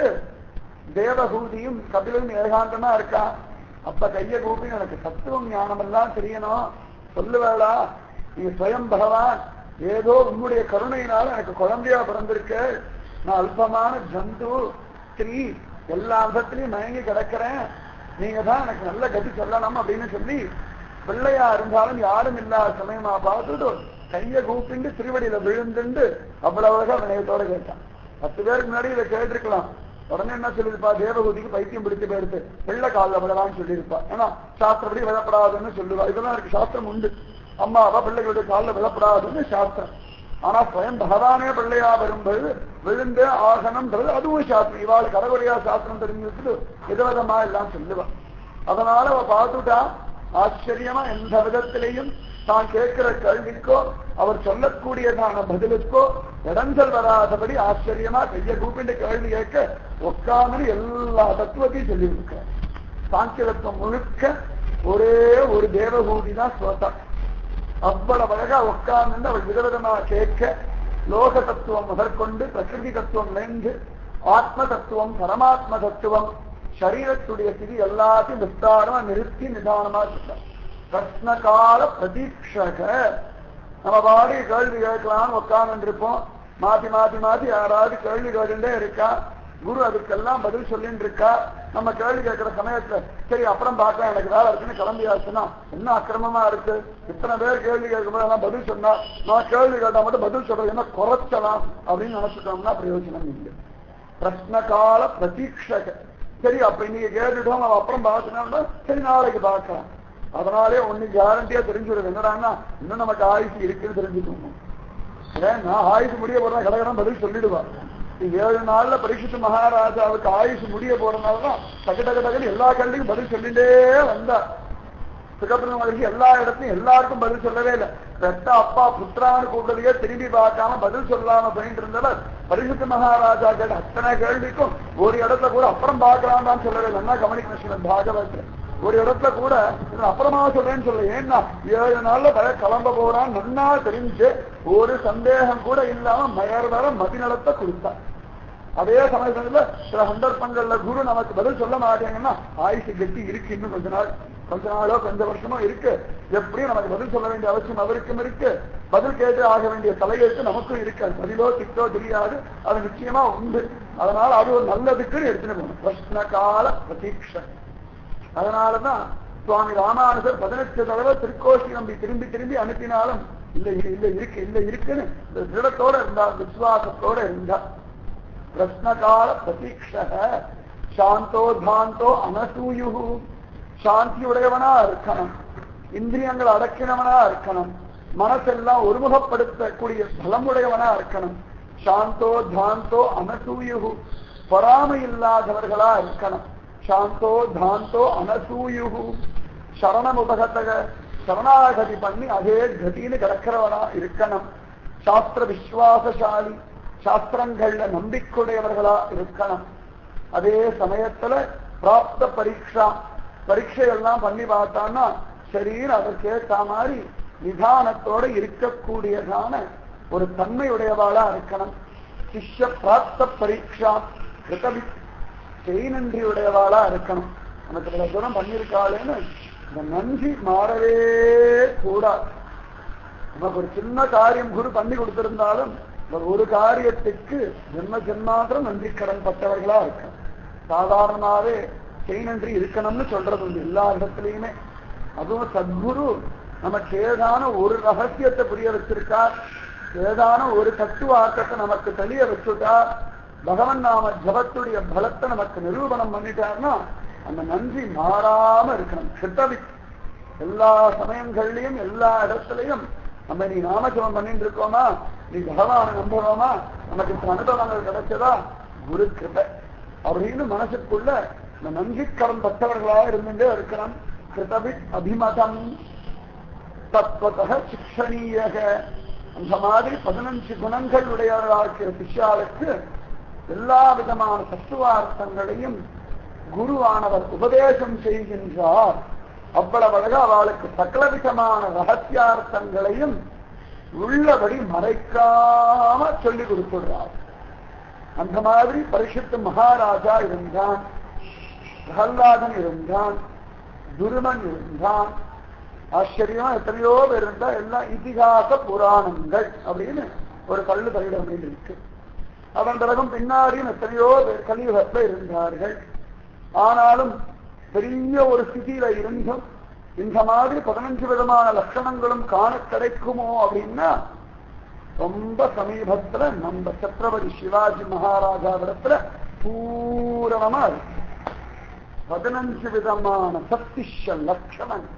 தேவகூதியும் கபிலும் ஏகாந்தமா இருக்கா அப்ப கைய கூப்பி எனக்கு தத்துவம் ஞானம் எல்லாம் தெரியணும் சொல்லுவேளா நீ ஸ்வயம் பகவான் ஏதோ உன்னுடைய கருணையினால எனக்கு குழந்தையா பிறந்திருக்கு நான் அல்பமான ஜந்து ஸ்திரீ எல்லா அர்த்தத்திலையும் மயங்கி கிடக்கிறேன் நீங்க தான் எனக்கு நல்ல கதி சொல்லணும் அப்படின்னு சொல்லி பிள்ளையா இருந்தாலும் யாரும் இல்லாத சமயமா பார்த்துட்டு கைய கூப்பிண்டு திருவடியில விழுந்துண்டு அவ்வளவு அழகா வினயத்தோட கேட்டான் பத்து பேருக்கு முன்னாடி இதை கேட்டிருக்கலாம் உடனே என்ன சொல்லியிருப்பா தேவகூதிக்கு பைத்தியம் பிடித்து போயிடுத்து பிள்ளை காலில் விழலாம்னு சொல்லியிருப்பா ஏன்னா சாஸ்திரப்படி விழப்படாதுன்னு சொல்லுவா இதெல்லாம் இருக்கு சாஸ்திரம் உண்டு அம்மாவா பிள்ளைகளுடைய காலில் விழப்படாதுன்னு சாஸ்திரம் ஆனா ஸ்வயம் பகவானே பிள்ளையா வரும்போது விழுந்தே ஆகணும்ன்றது அதுவும் சாஸ்திரம் இவாள் கடவுளையா சாஸ்திரம் தெரிஞ்சுட்டு விதவிதமா எல்லாம் சொல்லுவா அதனால அவ பார்த்துட்டா ஆச்சரியமா எந்த விதத்திலையும் தான் கேட்கிற கேள்விக்கோ அவர் சொல்லக்கூடியதான பதிலுக்கோ இடங்கள் வராதபடி ஆச்சரியமா கைய கூப்பிட்டு கேள்வி கேட்க உட்கார்ந்து எல்லா தத்துவத்தையும் சொல்லி கொடுக்க சாங்கிய தத்துவம் முழுக்க ஒரே ஒரு தேவகூதி தான் ஸ்ரோதா அவ்வளவு அழகா உட்கார்ந்து அவள் விதவிதமா கேட்க லோக தத்துவம் முதற்கொண்டு பிரகிருதி தத்துவம் இணைந்து ஆத்ம தத்துவம் பரமாத்ம தத்துவம் சரீரத்துடைய ஸ்திதி எல்லாத்தையும் விஸ்தாரமா நிறுத்தி நிதானமா சொல்ல பிரஸ்ன கால பிரதீட்சக நம்ம பாடி கேள்வி கேட்கலாம்னு உட்கார்ந்து இருப்போம் மாத்தி மாத்தி மாத்தி யாராவது கேள்வி கேட்டுட்டே இருக்கா குரு அதுக்கெல்லாம் பதில் சொல்லிட்டு இருக்கா நம்ம கேள்வி கேட்கிற சமயத்துல சரி அப்புறம் பார்க்கலாம் எனக்கு வேலை இருக்குன்னு கிளம்பியாச்சுன்னா என்ன அக்கிரமமா இருக்கு இத்தனை பேர் கேள்வி கேட்கும்போது எல்லாம் பதில் சொன்னா நான் கேள்வி கேட்டா மட்டும் பதில் சொல்றது என்ன குறைச்சலாம் அப்படின்னு நினைச்சுட்டோம்னா பிரயோஜனம் இல்லை பிரஸ்ன கால பிரதீட்சக சரி அப்ப இன்னைக்கு கேட்டுட்டோம் அவன் அப்புறம் பார்க்கணும்னா சரி நாளைக்கு பார்க்கலாம் அதனாலே ஒண்ணு கேரண்டியா தெரிஞ்சுடுது என்னடான்னா இன்னும் நமக்கு ஆயுசு இருக்குன்னு தெரிஞ்சுக்கணும் ஏன்னா ஆயுசு முடிய போறதா கடகடம் பதில் சொல்லிடுவான் ஏழு நாள்ல பரீட்சித்து மகாராஜாவுக்கு ஆயுசு முடிய போறதுனாலதான் டக்கு டக்கு டக்குன்னு எல்லா கேள்விக்கும் பதில் சொல்லிட்டே வந்தா சுகப்பிரம மகிழ்ச்சி எல்லா இடத்துலயும் எல்லாருக்கும் பதில் சொல்லவே இல்லை பெத்த அப்பா புத்திரான்னு கூப்பிட்டதையே திரும்பி பார்க்காம பதில் சொல்லாம போயிட்டு இருந்தவர் பரிசுத்த மகாராஜா கேட்ட அத்தனை கேள்விக்கும் ஒரு இடத்துல கூட அப்புறம் பார்க்கலாம் தான் சொல்லவே இல்லை என்ன கவனிக்கணும் பாகவத்தில் ஒரு இடத்துல கூட இது அப்புறமா சொல்றேன்னு சொல்ல ஏன்னா ஏழு நாள்ல பய கிளம்ப போறான் நன்னா தெரிஞ்சு ஒரு சந்தேகம் கூட இல்லாம மயர் வர மதிநலத்தை கொடுத்தான் அதே சமயத்துல சில சந்தர்ப்பங்கள்ல குரு நமக்கு பதில் சொல்ல மாட்டேங்கன்னா ஆயுசு கட்டி இருக்கு இன்னும் கொஞ்ச நாள் கொஞ்ச நாளோ கொஞ்ச வருஷமோ இருக்கு எப்படியும் நமக்கு பதில் சொல்ல வேண்டிய அவசியம் அவருக்கும் இருக்கு பதில் கேட்டு ஆக வேண்டிய தலையெழுத்து நமக்கும் இருக்கு அது பதிலோ திட்டோ தெரியாது அது நிச்சயமா உண்டு அதனால அது ஒரு நல்லதுக்குன்னு எடுத்துன்னு போகணும் பிரஷ்ன கால பிரதீட்சை அதனாலதான் சுவாமி ராமானுஜர் பதினெட்டு தடவை திருக்கோஷி நம்பி திரும்பி திரும்பி அனுப்பினாலும் இல்ல இல்ல இருக்கு இல்ல இருக்குன்னு இந்த திருடத்தோட இருந்தார் விசுவாசத்தோட இருந்தார் பிரஸ்னகால பிரதீட்சக சாந்தோ தாந்தோ அனசூயு சாந்தி உடையவனா இருக்கணும் இந்திரியங்கள் அடக்கினவனா இருக்கணும் மனசெல்லாம் ஒருமுகப்படுத்தக்கூடிய பலமுடையவனா இருக்கணும் சாந்தோ தாந்தோ அனசூயு பொறாமை இல்லாதவர்களா இருக்கணும் சாந்தோ தாந்தோ அனசூயு சரணமுபகத்தக சரணாகதி பண்ணி அதே கதின்னு கிடக்கிறவனா இருக்கணும் சாஸ்திர விஸ்வாசசாலி சாஸ்திரங்கள்ல நம்பிக்கையுடையவர்களா இருக்கணும் அதே சமயத்துல பிராப்த பரீட்சா பரீட்சை எல்லாம் பண்ணி பார்த்தான்னா சரின்னு அதற்கேற்ற மாதிரி நிதானத்தோட இருக்கக்கூடியதான ஒரு தன்மையுடையவாளா இருக்கணும் சிஷ்ய பிராப்த பரீட்சா கிருதவி செய்நன்றியுடையவாளா இருக்கணும் நமக்கு இவ்வளவு தூரம் பண்ணியிருக்காளேன்னு இந்த நன்றி மாறவே கூடாது நமக்கு ஒரு சின்ன காரியம் குரு பண்ணி கொடுத்திருந்தாலும் இந்த ஒரு காரியத்துக்கு ஜென்ம ஜென்மாத்திரம் நன்றி கடன் பட்டவர்களா இருக்கணும் சாதாரணமாவே செய் நன்றி இருக்கணும்னு சொல்றது உண்டு எல்லா இடத்துலயுமே அதுவும் சத்குரு நமக்கு ஏதான ஒரு ரகசியத்தை புரிய வச்சிருக்கார் ஏதான ஒரு தத்துவாக்கத்தை நமக்கு தெளிய வச்சுட்டார் பகவன் நாம ஜபத்துடைய பலத்தை நமக்கு நிரூபணம் பண்ணிட்டார்னா அந்த நன்றி மாறாம இருக்கணும் கிருத்தவி எல்லா சமயங்கள்லயும் எல்லா இடத்துலயும் நம்ம நீ நாமஜபம் பண்ணிட்டு இருக்கோமா நீ பகவானை நம்புறோமா நமக்கு இந்த அனுபவங்கள் கிடைச்சதா குரு கிருபை அப்படின்னு மனசுக்குள்ள இந்த நன்றி கடன் பட்டவர்களா இருந்துட்டே இருக்கணும் கிருதவி அபிமதம் தத்வத சிக்ஷணீயக அந்த மாதிரி பதினஞ்சு குணங்கள் உடையவர்களாக்கிற சிஷ்யாளுக்கு எல்லா விதமான தத்துவார்த்தங்களையும் குருவானவர் உபதேசம் செய்கின்றார் அவ்வளவு அழகா அவளுக்கு சகலவிதமான ரகசியார்த்தங்களையும் உள்ளபடி மறைக்காம சொல்லிக் கொடுத்துடுறார் அந்த மாதிரி பரிசுத்த மகாராஜா இருந்தான் பிரகல்லாதன் இருந்தான் துருமன் இருந்தான் ஆச்சரியமா எத்தனையோ பேர் இருந்தா எல்லாம் இதிகாச புராணங்கள் அப்படின்னு ஒரு கல்லு தள்ளிட அப்படின்னு இருக்கு அதன் பிறகும் பின்னாடியும் எத்தனையோ பேர் கலியுகத்துல இருந்தார்கள் ஆனாலும் பெரிய ஒரு ஸ்திதியில இருந்தும் இந்த மாதிரி பதினஞ்சு விதமான லட்சணங்களும் காண கிடைக்குமோ அப்படின்னா ரொம்ப சமீபத்துல நம்ம சத்ரபதி சிவாஜி மகாராஜாவிடத்துல பூரணமா இருக்கு பதினஞ்சு விதமான சத்திஷ லட்சணங்கள்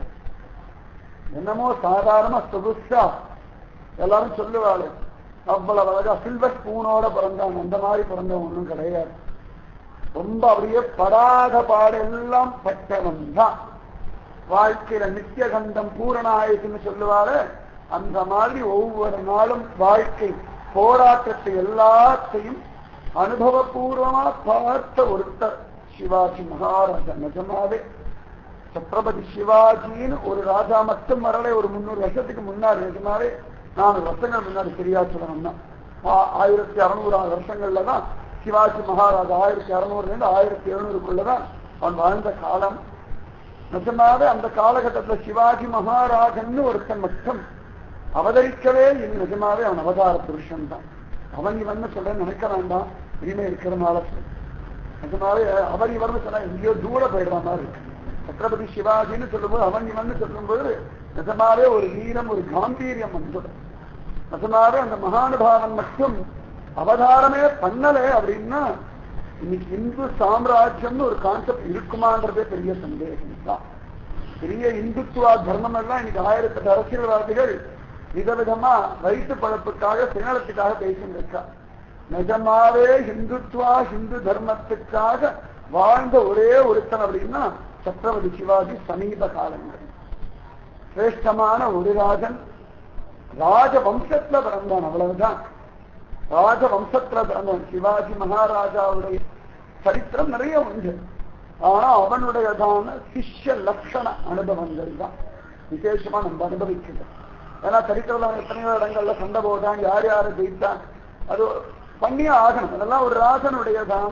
என்னமோ சாதாரண சொகுசா எல்லாரும் சொல்லுவாள் அவ்வளவு அழகா சில்வர் ஸ்பூனோட பிறந்தான் அந்த மாதிரி பிறந்தவன் ஒன்றும் கிடையாது ரொம்ப அப்படியே படாத பாடெல்லாம் பட்டவன் தான் வாழ்க்கையில நித்தியகண்டம் பூரணாயுதுன்னு சொல்லுவாரு அந்த மாதிரி ஒவ்வொரு நாளும் வாழ்க்கை போராட்டத்தை எல்லாத்தையும் அனுபவபூர்வமா பார்த்த ஒருத்தர் சிவாஜி மகாராஜா நிஜமாவே சத்ரபதி சிவாஜின்னு ஒரு ராஜா மட்டும் வரலை ஒரு முன்னூறு வருஷத்துக்கு முன்னாடி நிஜமாவே நானூறு வருஷங்கள் முன்னாடி சரியா சொல்லணும்னா ஆயிரத்தி அறுநூறாம் வருஷங்கள்ல தான் சிவாஜி மகாராஜா ஆயிரத்தி அறுநூறுல இருந்து ஆயிரத்தி எழுநூறுக்குள்ளதான் அவன் வாழ்ந்த காலம் நிஜமாவே அந்த காலகட்டத்துல சிவாஜி மகாராஜன் ஒருத்தன் மட்டும் அவதரிக்கவே இல்லை நிஜமாவே அவன் அவதார புருஷன் தான் அவன் இவன் சொல்ல நினைக்க வேண்டாம் இனிமே இருக்கிறனால நிஜமாவே அவர் இவர்னு சொன்னா எங்கேயோ தூர போயிடுற மாதிரி இருக்கு சத்ரபதி சிவாஜின்னு சொல்லும்போது அவன் இவன் சொல்லும்போது நிஜமாவே ஒரு வீரம் ஒரு காம்பீரியம் வந்துடும் நிஜமாவே அந்த மகானுபாவன் மட்டும் அவதாரமே பண்ணல அப்படின்னா இன்னைக்கு இந்து சாம்ராஜ்யம்னு ஒரு கான்செப்ட் இருக்குமான்றதே பெரிய சந்தேகம் தான் பெரிய இந்துத்துவா தர்மம் எல்லாம் இன்னைக்கு ஆயிரத்தெட்டு அரசியல்வாதிகள் விதவிதமா வயிற்று பழப்புக்காக சுயநலத்துக்காக பேசிட்டு இருக்கா நிஜமாவே இந்துத்துவா ஹிந்து தர்மத்துக்காக வாழ்ந்த ஒரே ஒருத்தன் அப்படின்னா சத்ரபதி சிவாஜி சமீப காலங்கள் சிரேஷ்டமான ஒரு ராஜன் ராஜவம்சத்துல பிறந்தான் அவ்வளவுதான் ராஜவம்சத்துல பிறந்தவன் சிவாஜி மகாராஜாவுடைய சரித்திரம் நிறைய உண்டு ஆனா அவனுடையதான சிஷ்ய லட்சண அனுபவங்கள் தான் விசேஷமா நம்ம அனுபவிக்கிறோம் ஏன்னா சரித்திரத்துல அவன் எத்தனையோ இடங்கள்ல சண்டை போட்டான் யார் யாரை ஜெயித்தான் அது பண்ணியே ஆகணும் அதெல்லாம் ஒரு ராஜனுடையதான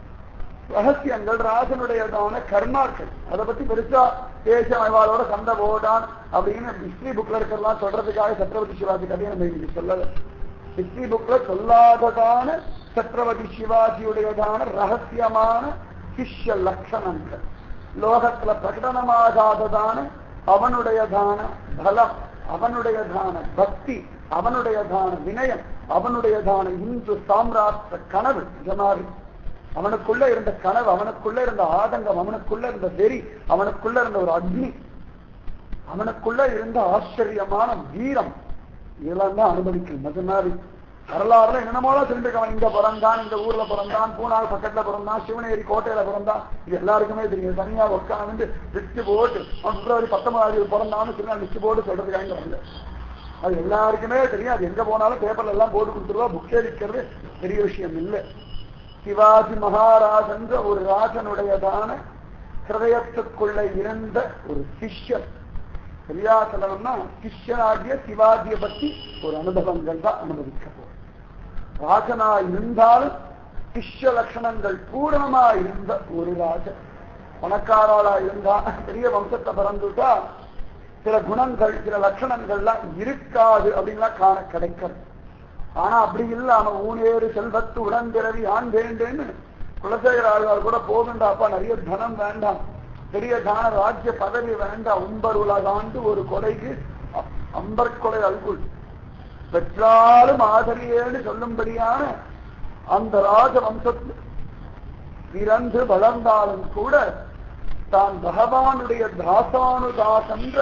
ரகசியங்கள் ராஜனுடையதான கர்மாக்கள் அதை பத்தி பெருசா பேச அவளோட சண்டை போடான் அப்படின்னு ஹிஸ்டரி புக்ல இருக்கிறதெல்லாம் சொல்றதுக்காக சத்ரபதி சிவாஜி கதையை நம்ம இன்னைக்கு சொல்லல ஹிஸ்டரி புக்ல சொல்லாததான சத்ரபதி சிவாஜியுடையதான ரகசியமான சிஷ்ய லட்சணங்கள் லோகத்துல பிரகடனமாகாததான அவனுடையதான பலம் அவனுடையதான பக்தி அவனுடையதான வினயம் அவனுடையதான இந்து சாம்ராஷ்டிர கனவு ஜமாரி அவனுக்குள்ள இருந்த கனவு அவனுக்குள்ள இருந்த ஆதங்கம் அவனுக்குள்ள இருந்த வெறி அவனுக்குள்ள இருந்த ஒரு அக்னி அவனுக்குள்ள இருந்த ஆச்சரியமான வீரம் இதெல்லாம் தான் அனுபவிக்கணும் நிஜமாவே வரலாறுல என்னமோலாம் சொல்லிருக்கான் இங்க பிறந்தான் இந்த ஊர்ல பிறந்தான் பூனாள் பக்கத்துல பிறந்தான் சிவனேரி கோட்டையில பிறந்தான் இது எல்லாருக்குமே தெரியும் தனியா உட்காந்து லிஸ்ட் போட்டு அவன் பிப்ரவரி பத்தொன்பதாம் தேதி பிறந்தான்னு சொல்லி லிஸ்ட் போட்டு சொல்றதுக்காக வரல அது எல்லாருக்குமே தெரியும் அது எங்க போனாலும் பேப்பர்ல எல்லாம் போட்டு கொடுத்துருவா புக்கே விற்கிறது பெரிய விஷயம் இல்லை சிவாஜி மகாராஜன்ற ஒரு ராஜனுடையதான ஹிருதயத்துக்குள்ள இருந்த ஒரு சிஷ்யன் சரியா சொல்லணும்னா சிஷ்யனாகிய சிவாஜியை பத்தி ஒரு அனுபவங்கள் தான் அனுபவிக்க போறோம் ராஜனா இருந்தாலும் சிஷ்ய லட்சணங்கள் பூரணமா இருந்த ஒரு ராஜன் பணக்காராளா இருந்தா பெரிய வம்சத்தை பிறந்துட்டா சில குணங்கள் சில லட்சணங்கள்லாம் இருக்காது அப்படின்லாம் காண கிடைக்கிறது ஆனா அப்படி இல்லாம ஊனேறு செல்வத்து உடன்பிறவி ஆண் வேண்டேன்னு குலசேகர ஆழ்வார் கூட போகண்டா அப்பா நிறைய தனம் வேண்டாம் பெரிய தான ராஜ்ய பதவி வேண்டாம் உம்பர் உலகாண்டு ஒரு கொலைக்கு அ- அம்பர் கொலை அல்குள் பெற்றாலும் ஆதரியேன்னு சொல்லும்படியான அந்த ராஜ வம்சத்தில் பிறந்து வளர்ந்தாலும் கூட தான் பகவானுடைய தாசானுதாசன்ற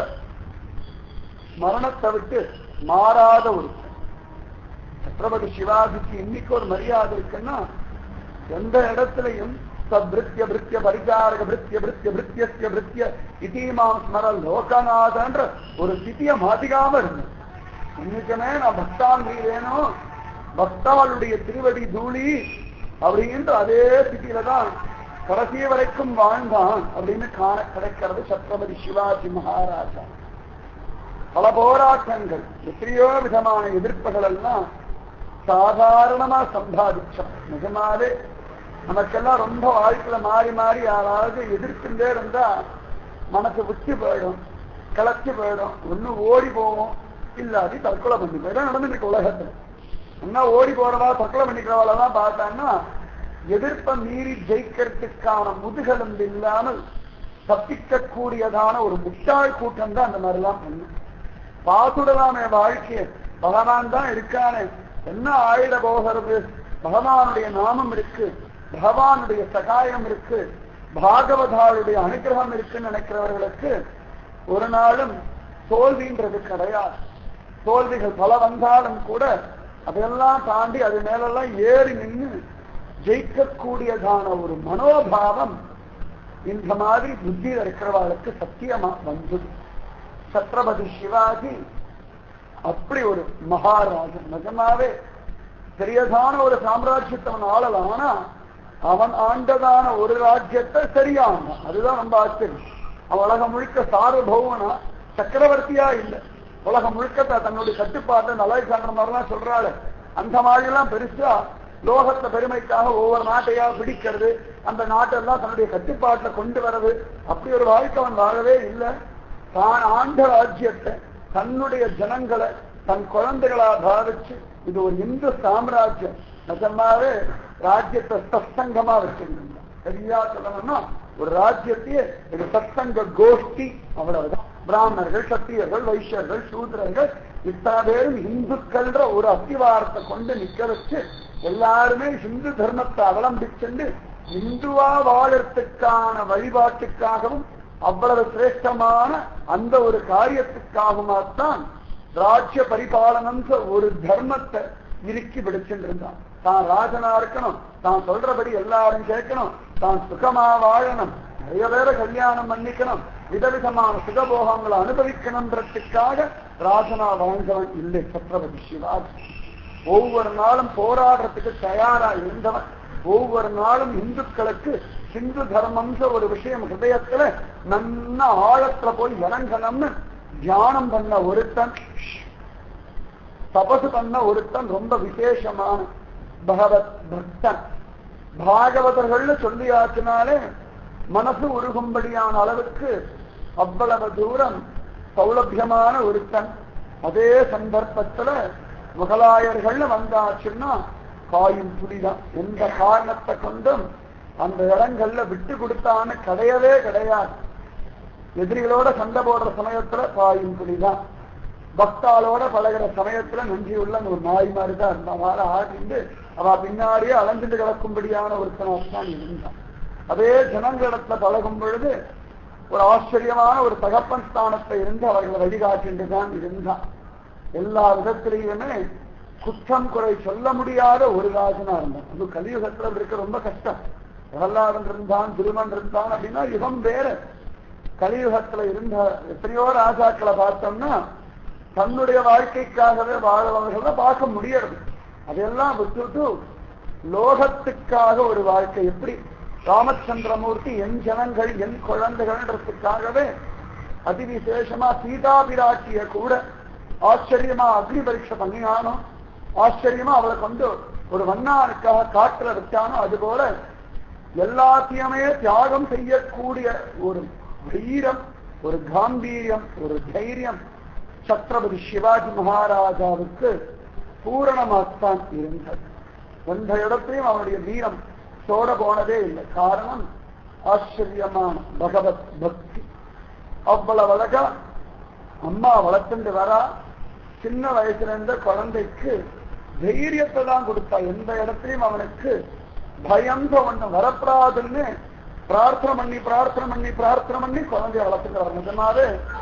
மரணத்தை விட்டு மாறாத ஒரு சத்ரபதி சிவாஜிக்கு இன்னைக்கு ஒரு மரியாதை இருக்குன்னா எந்த இடத்துலையும் சத்ருத்திய பிருத்திய பரிகாரக பிருத்திய பிருத்திய பிருத்தியஸ்ய பிருத்திய இதீமாம் ஸ்மர லோகநாதன்ற ஒரு ஸ்திதியை மாத்திக்காம இருந்தது இன்னைக்குமே நான் பக்தாந்திரி வேணும் பக்தாளுடைய திருவடி தூளி அப்படின்ற அதே ஸ்திதியில தான் கடைசி வரைக்கும் வாழ்ந்தான் அப்படின்னு காண கிடைக்கிறது சத்ரபதி சிவாஜி மகாராஜா பல போராட்டங்கள் எத்தனையோ விதமான எதிர்ப்புகள் எல்லாம் சாதாரணமா சம்பாதிச்சோம் நிஜமாவே நமக்கெல்லாம் ரொம்ப வாழ்க்கையில மாறி மாறி யாராவது எதிர்த்துட்டே இருந்தா மனசு விட்டு போயிடும் கிளச்சு போயிடும் ஒண்ணு ஓடி போவோம் இல்லாட்டி தற்கொலை பண்ணி போயிடும் நடந்துருக்கு உலகத்துல என்ன ஓடி போறவா தற்கொலை பண்ணிக்கிறவாளெல்லாம் பார்த்தான்னா எதிர்ப்பை மீறி ஜெயிக்கிறதுக்கான முதுகெலும்பு இல்லாமல் தப்பிக்கக்கூடியதான ஒரு முட்டாள் கூட்டம் தான் அந்த மாதிரிலாம் பண்ணும் பார்த்துடலாமே வாழ்க்கைய பகவான் தான் இருக்கானே என்ன ஆயிட போகிறது பகவானுடைய நாமம் இருக்கு பகவானுடைய சகாயம் இருக்கு பாகவதாளுடைய அனுகிரகம் இருக்குன்னு நினைக்கிறவர்களுக்கு ஒரு நாளும் தோல்வின்றது கிடையாது தோல்விகள் பல வந்தாலும் கூட அதையெல்லாம் தாண்டி அது மேலெல்லாம் ஏறி நின்று ஜெயிக்கக்கூடியதான ஒரு மனோபாவம் இந்த மாதிரி புத்தி இருக்கிறவாளுக்கு சத்தியமா வந்தது சத்ரபதி சிவாஜி அப்படி ஒரு மகாராஜன் நிஜமாவே பெரியதான ஒரு சாம்ராஜ்யத்தை அவன் ஆளலாம் ஆனா அவன் ஆண்டதான ஒரு ராஜ்யத்தை சரியான அதுதான் ரொம்ப ஆச்சரியம் அவன் உலகம் முழுக்க சார்பௌவனா சக்கரவர்த்தியா இல்லை உலகம் முழுக்க த- தன்னுடைய கட்டுப்பாட்டை நல்லா காட்டுற மாதிரிலாம் சொல்றாள் அந்த மாதிரிலாம் பெருசா லோகத்தை பெருமைக்காக ஒவ்வொரு நாட்டையா பிடிக்கிறது அந்த நாட்டெல்லாம் தன்னுடைய கட்டுப்பாட்டில் கொண்டு வர்றது அப்படி ஒரு வாழ்க்கை அவன் வாழவே இல்லை தான் ஆண்ட ராஜ்யத்தை தன்னுடைய ஜனங்களை தன் குழந்தைகளா பாவிச்சு இது ஒரு இந்து சாம்ராஜ்யம் நிஜமாவே ராஜ்யத்தை சத்சங்கமா வச்சிருந்தாங்க சரியா சொல்லணும்னா ஒரு ராஜ்யத்தையே இது சத்சங்க கோஷ்டி அவ்வளவுதான் பிராமணர்கள் சத்திரியர்கள் வைஷ்யர்கள் சூத்திரர்கள் இத்தனை பேரும் இந்துக்கள்ன்ற ஒரு அத்திவாரத்தை கொண்டு நிக்க வச்சு எல்லாருமே இந்து தர்மத்தை அவலம்பிச்சுண்டு இந்துவா வாழறதுக்கான வழிபாட்டுக்காகவும் அவ்வளவு சிரேஷ்டமான அந்த ஒரு காரியத்துக்காகவுமாத்தான் ராஜ்ய பரிபாலனம்ன்ற ஒரு தர்மத்தை இறுக்கி பிடிச்சுட்டு இருந்தான் தான் ராஜனா இருக்கணும் தான் சொல்றபடி எல்லாரும் கேட்கணும் தான் சுகமா வாழணும் நிறைய பேரை கல்யாணம் பண்ணிக்கணும் விதவிதமான சுகபோகங்களை அனுபவிக்கணும்ன்றதுக்காக ராஜனா வாழ்ந்தவன் இல்லை சத்ரபதி சிவாஜி ஒவ்வொரு நாளும் போராடுறதுக்கு தயாரா இருந்தவன் ஒவ்வொரு நாளும் இந்துக்களுக்கு ஹிந்து தர்மம்ன்ற ஒரு விஷயம் ஹிருதயத்துல நல்ல ஆழத்துல போய் இறங்கணும்னு தியானம் பண்ண ஒருத்தன் தபசு பண்ண ஒருத்தன் ரொம்ப விசேஷமான பகவத் பக்தன் பாகவதர்கள்னு சொல்லியாச்சுனாலே மனசு உருகும்படியான அளவுக்கு அவ்வளவு தூரம் சௌலபியமான ஒருத்தன் அதே சந்தர்ப்பத்துல முகலாயர்கள் வந்தாச்சுன்னா காயும் புலிதான் எந்த காரணத்தை கொண்டும் அந்த இடங்கள்ல விட்டு கொடுத்தான்னு கிடையவே கிடையாது எதிரிகளோட சண்டை போடுற சமயத்துல பாயும் புலிதான் பக்தாளோட பழகிற சமயத்துல நன்றியுள்ள ஒரு நாய் மாதிரி தான் இருந்தான் வாழ ஆடிண்டு அவ பின்னாடியே அலைஞ்சிட்டு கிடக்கும்படியான ஒருத்தனாத்தான் இருந்தான் அதே ஜனங்களிடத்துல பழகும் பொழுது ஒரு ஆச்சரியமான ஒரு தகப்பன் ஸ்தானத்தை இருந்து அவர்களை வழிகாட்டிண்டு தான் இருந்தான் எல்லா விதத்திலையுமே குற்றம் குறை சொல்ல முடியாத ஒரு ராஜனா இருந்தான் அது கலியுகத்துல இருக்க ரொம்ப கஷ்டம் பிரகலாதன் இருந்தான் திருமன் இருந்தான் அப்படின்னா யுகம் வேற கலியுகத்துல இருந்த எத்தனையோ ராஜாக்களை பார்த்தோம்னா தன்னுடைய வாழ்க்கைக்காகவே வாழவர்கள் தான் பார்க்க முடியறது அதையெல்லாம் விட்டுட்டு லோகத்துக்காக ஒரு வாழ்க்கை எப்படி ராமச்சந்திரமூர்த்தி என் ஜனங்கள் என் குழந்தைகள்ன்றதுக்காகவே அதிவிசேஷமா சீதா பிராட்டிய கூட ஆச்சரியமா அக்னி பரீட்சை பண்ணினானோ ஆச்சரியமா அவளை கொண்டு ஒரு வண்ணானுக்காக காட்டுல வச்சானோ அது போல எல்லாத்தையுமே தியாகம் செய்யக்கூடிய ஒரு வீரம் ஒரு காம்பீரியம் ஒரு தைரியம் சத்ரபதி சிவாஜி மகாராஜாவுக்கு பூரணமாகத்தான் இருந்தது எந்த இடத்தையும் அவனுடைய வீரம் சோட போனதே இல்லை காரணம் ஆச்சரியமான பகவத் பக்தி அவ்வளவு அழகா அம்மா வளர்த்துட்டு வரா சின்ன வயசுல இருந்த குழந்தைக்கு தைரியத்தை தான் கொடுத்தா எந்த இடத்துலயும் அவனுக்கு பயந்த ஒண்ணு வரப்படாதுன்னு பிரார்த்தனை பண்ணி பிரார்த்தனை பண்ணி பிரார்த்தனை பண்ணி குழந்தைய வளர்த்துக்கிறார் நிஜமாவே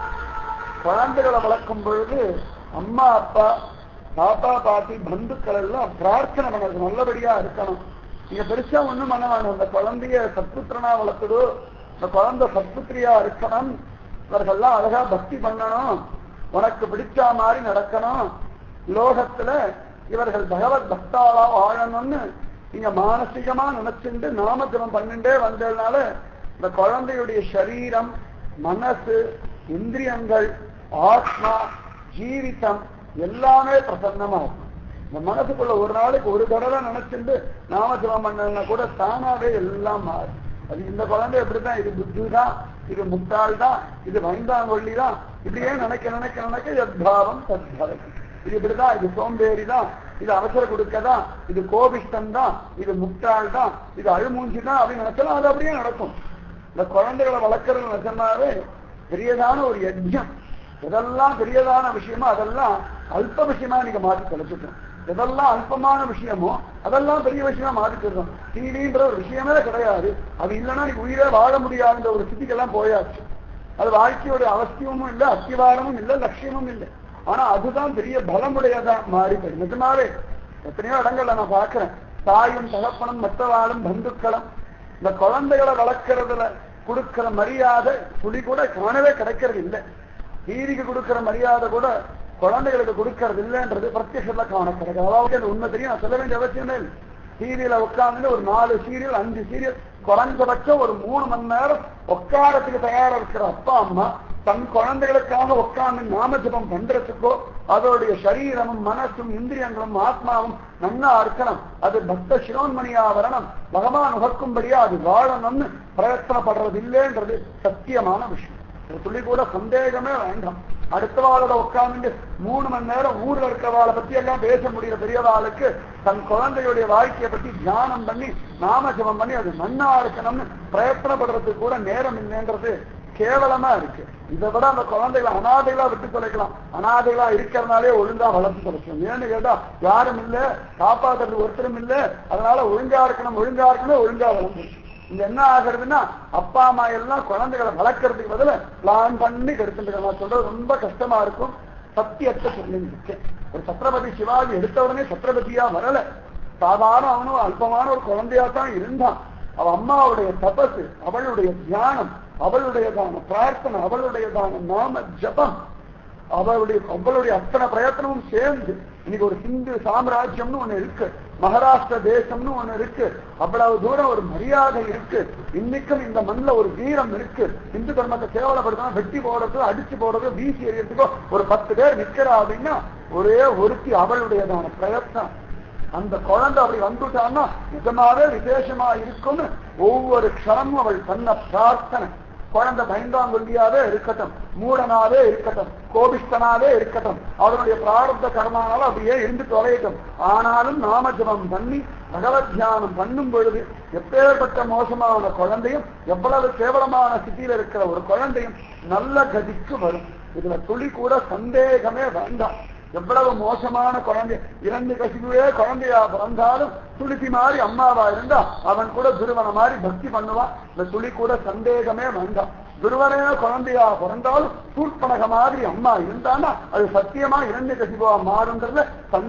குழந்தைகளை வளர்க்கும் பொழுது அம்மா அப்பா தாத்தா பாட்டி பந்துக்கள் எல்லாம் பிரார்த்தனை பண்ணது நல்லபடியா இருக்கணும் நீங்க பெருசா ஒண்ணும் பண்ண வேணும் இந்த குழந்தைய சத்புத்திரனா வளர்த்துடு இந்த குழந்தை சத்புத்திரியா இருக்கணும் இவர்கள்லாம் அழகா பக்தி பண்ணணும் உனக்கு பிடிச்ச மாதிரி நடக்கணும் லோகத்துல இவர்கள் பகவத் பக்தாவா வாழணும்னு நீங்க மானசீகமா நினைச்சுட்டு நாமஜபம் பண்ணிட்டே வந்ததுனால இந்த குழந்தையுடைய சரீரம் மனசு இந்திரியங்கள் ஆத்மா ஜீவிதம் எல்லாமே பிரசன்னமா இருக்கும் இந்த மனசுக்குள்ள ஒரு நாளைக்கு ஒரு தடவை நினைச்சுட்டு நாமஜபம் பண்ணா கூட தானாவே எல்லாம் மாறும் அது இந்த குழந்தை எப்படிதான் இது புத்தி தான் இது முட்டாள் தான் இது வைந்தாங்கொல்லி தான் இப்படியே நினைக்க நினைக்க நினைக்க எத்பாவம் சத்பாவம் இது இப்படிதான் இது சோம்பேறி தான் இது அவசர கொடுக்கதான் இது கோபிஷ்டம் தான் இது முட்டாள் தான் இது அழுமூஞ்சி தான் அப்படின்னு நினைச்சாலும் அது அப்படியே நடக்கும் இந்த குழந்தைகளை வளர்க்கறது நிஜமாவே பெரியதான ஒரு யஜ்யம் எதெல்லாம் பெரியதான விஷயமோ அதெல்லாம் அல்ப விஷயமா நீங்க மாற்றி தொலைச்சிட்டோம் எதெல்லாம் அல்பமான விஷயமோ அதெல்லாம் பெரிய விஷயமா மாற்றிக்கிறோம் டிவின்ற ஒரு விஷயமே கிடையாது அது இல்லைன்னா நீங்க உயிரே வாழ முடியாதுன்ற ஒரு ஸ்திதிக்கெல்லாம் போயாச்சு அது வாழ்க்கையோட அவசியமும் இல்லை அத்திவாரமும் இல்லை லட்சியமும் இல்லை ஆனா அதுதான் பெரிய பலமுடையதா மாறி போயிடும் நிஜமாவே எத்தனையோ இடங்கள்ல நான் பாக்குறேன் தாயும் தகப்பனும் மற்றவாளும் பந்துக்களும் இந்த குழந்தைகளை வளர்க்கறதுல கொடுக்கிற மரியாதை துளி கூட காணவே கிடைக்கிறது இல்லை டிவிக்கு கொடுக்கிற மரியாதை கூட குழந்தைகளுக்கு கொடுக்கறது இல்லைன்றது பிரத்யட்சத்துல காண கிடைக்கும் அதாவது அந்த உண்மை தெரியும் நான் சொல்ல வேண்டிய அவசியமே இல்லை டிவியில உட்கார்ந்து ஒரு நாலு சீரியல் அஞ்சு சீரியல் குறைஞ்சபட்சம் ஒரு மூணு மணி நேரம் உட்காரத்துக்கு தயாரா இருக்கிற அப்பா அம்மா தன் குழந்தைகளுக்காக உட்கார்ந்து நாம ஜபம் பண்றதுக்கோ அதோடைய சரீரமும் மனசும் இந்திரியங்களும் ஆத்மாவும் நன்னா இருக்கணும் அது பக்த சிரோன்மணியா வரணும் பகவான் உகக்கும்படியா அது வாழணும்னு பிரயத்தனப்படுறது இல்லைன்றது சத்தியமான விஷயம் ஒரு துளி கூட சந்தேகமே வேண்டாம் அடுத்தவாளோட உட்கார்ந்து மூணு மணி நேரம் ஊர்ல இருக்கிறவாளை பத்தி எல்லாம் பேச முடியற பெரியவாளுக்கு தன் குழந்தையுடைய வாழ்க்கையை பத்தி தியானம் பண்ணி நாமஜபம் பண்ணி அது நன்னா இருக்கணும்னு பிரயத்தனப்படுறதுக்கு கூட நேரம் இல்லைன்றது கேவலமா இருக்கு இதை விட அந்த குழந்தைகளை அனாதைகளா விட்டு தொலைக்கலாம் அனாதைகளா இருக்கிறதுனாலே ஒழுங்கா வளர்த்து தொலைக்கலாம் ஏன்னு கேட்டா யாரும் இல்ல காப்பாத்துறது ஒருத்தரும் இல்ல அதனால ஒழுங்கா இருக்கணும் ஒழுங்கா இருக்கணும் ஒழுங்கா வளர்ந்து இங்க என்ன ஆகுறதுன்னா அப்பா அம்மா எல்லாம் குழந்தைகளை வளர்க்கறதுக்கு பதில பிளான் பண்ணி கெடுத்துட்டு நான் சொல்றது ரொம்ப கஷ்டமா இருக்கும் சத்தியத்தை சொல்லிட்டு ஒரு சத்ரபதி சிவாஜி எடுத்த உடனே சத்ரபதியா வரல சாதாரண அவனும் அல்பமான ஒரு குழந்தையா தான் இருந்தான் அவ அம்மாவுடைய தபசு அவளுடைய தியானம் அவளுடையதான பிரார்த்தனை அவளுடையதான நாம ஜபம் அவளுடைய அவளுடைய அத்தனை பிரயத்தனமும் சேர்ந்து இன்னைக்கு ஒரு சிந்து சாம்ராஜ்யம்னு ஒண்ணு இருக்கு மகாராஷ்டிர தேசம்னு ஒண்ணு இருக்கு அவ்வளவு தூரம் ஒரு மரியாதை இருக்கு இன்னைக்கும் இந்த மண்ணில் ஒரு வீரம் இருக்கு இந்து தர்மத்தை கேவலப்படுத்தணும் வெட்டி போடுறது அடிச்சு போடுறது வீசி எறியறதுக்கோ ஒரு பத்து பேர் நிக்கிறா அப்படின்னா ஒரே ஒருத்தி அவளுடையதான பிரயத்தனம் அந்த குழந்தை அப்படி வந்துட்டான்னா நிஜமாவே விசேஷமா இருக்கும்னு ஒவ்வொரு க்ஷணமும் அவள் பண்ண பிரார்த்தனை குழந்தை பயந்தாங்கொல்லியாவே இருக்கட்டும் மூடனாவே இருக்கட்டும் கோபிஷ்டனாவே இருக்கட்டும் அவனுடைய பிராரப்த கர்மானால அப்படியே இருந்து தொலையட்டும் ஆனாலும் நாமஜபம் பண்ணி பகவத் தியானம் பண்ணும் பொழுது எப்பேற்பட்ட மோசமான குழந்தையும் எவ்வளவு கேவலமான ஸ்திதியில இருக்கிற ஒரு குழந்தையும் நல்ல கதிக்கு வரும் இதுல துளி கூட சந்தேகமே வேண்டாம் எவ்வளவு மோசமான குழந்தை இரண்டு கசிவுவே குழந்தையா பிறந்தாலும் துளிசி மாதிரி அம்மாவா இருந்தா அவன் கூட துருவன மாதிரி பக்தி பண்ணுவான் இந்த துளி கூட சந்தேகமே வேண்டாம் துருவனே குழந்தையா பிறந்தாலும் சூட்பனக மாதிரி அம்மா இருந்தானா அது சத்தியமா இரண்டு கசிவா மாறுன்றதுல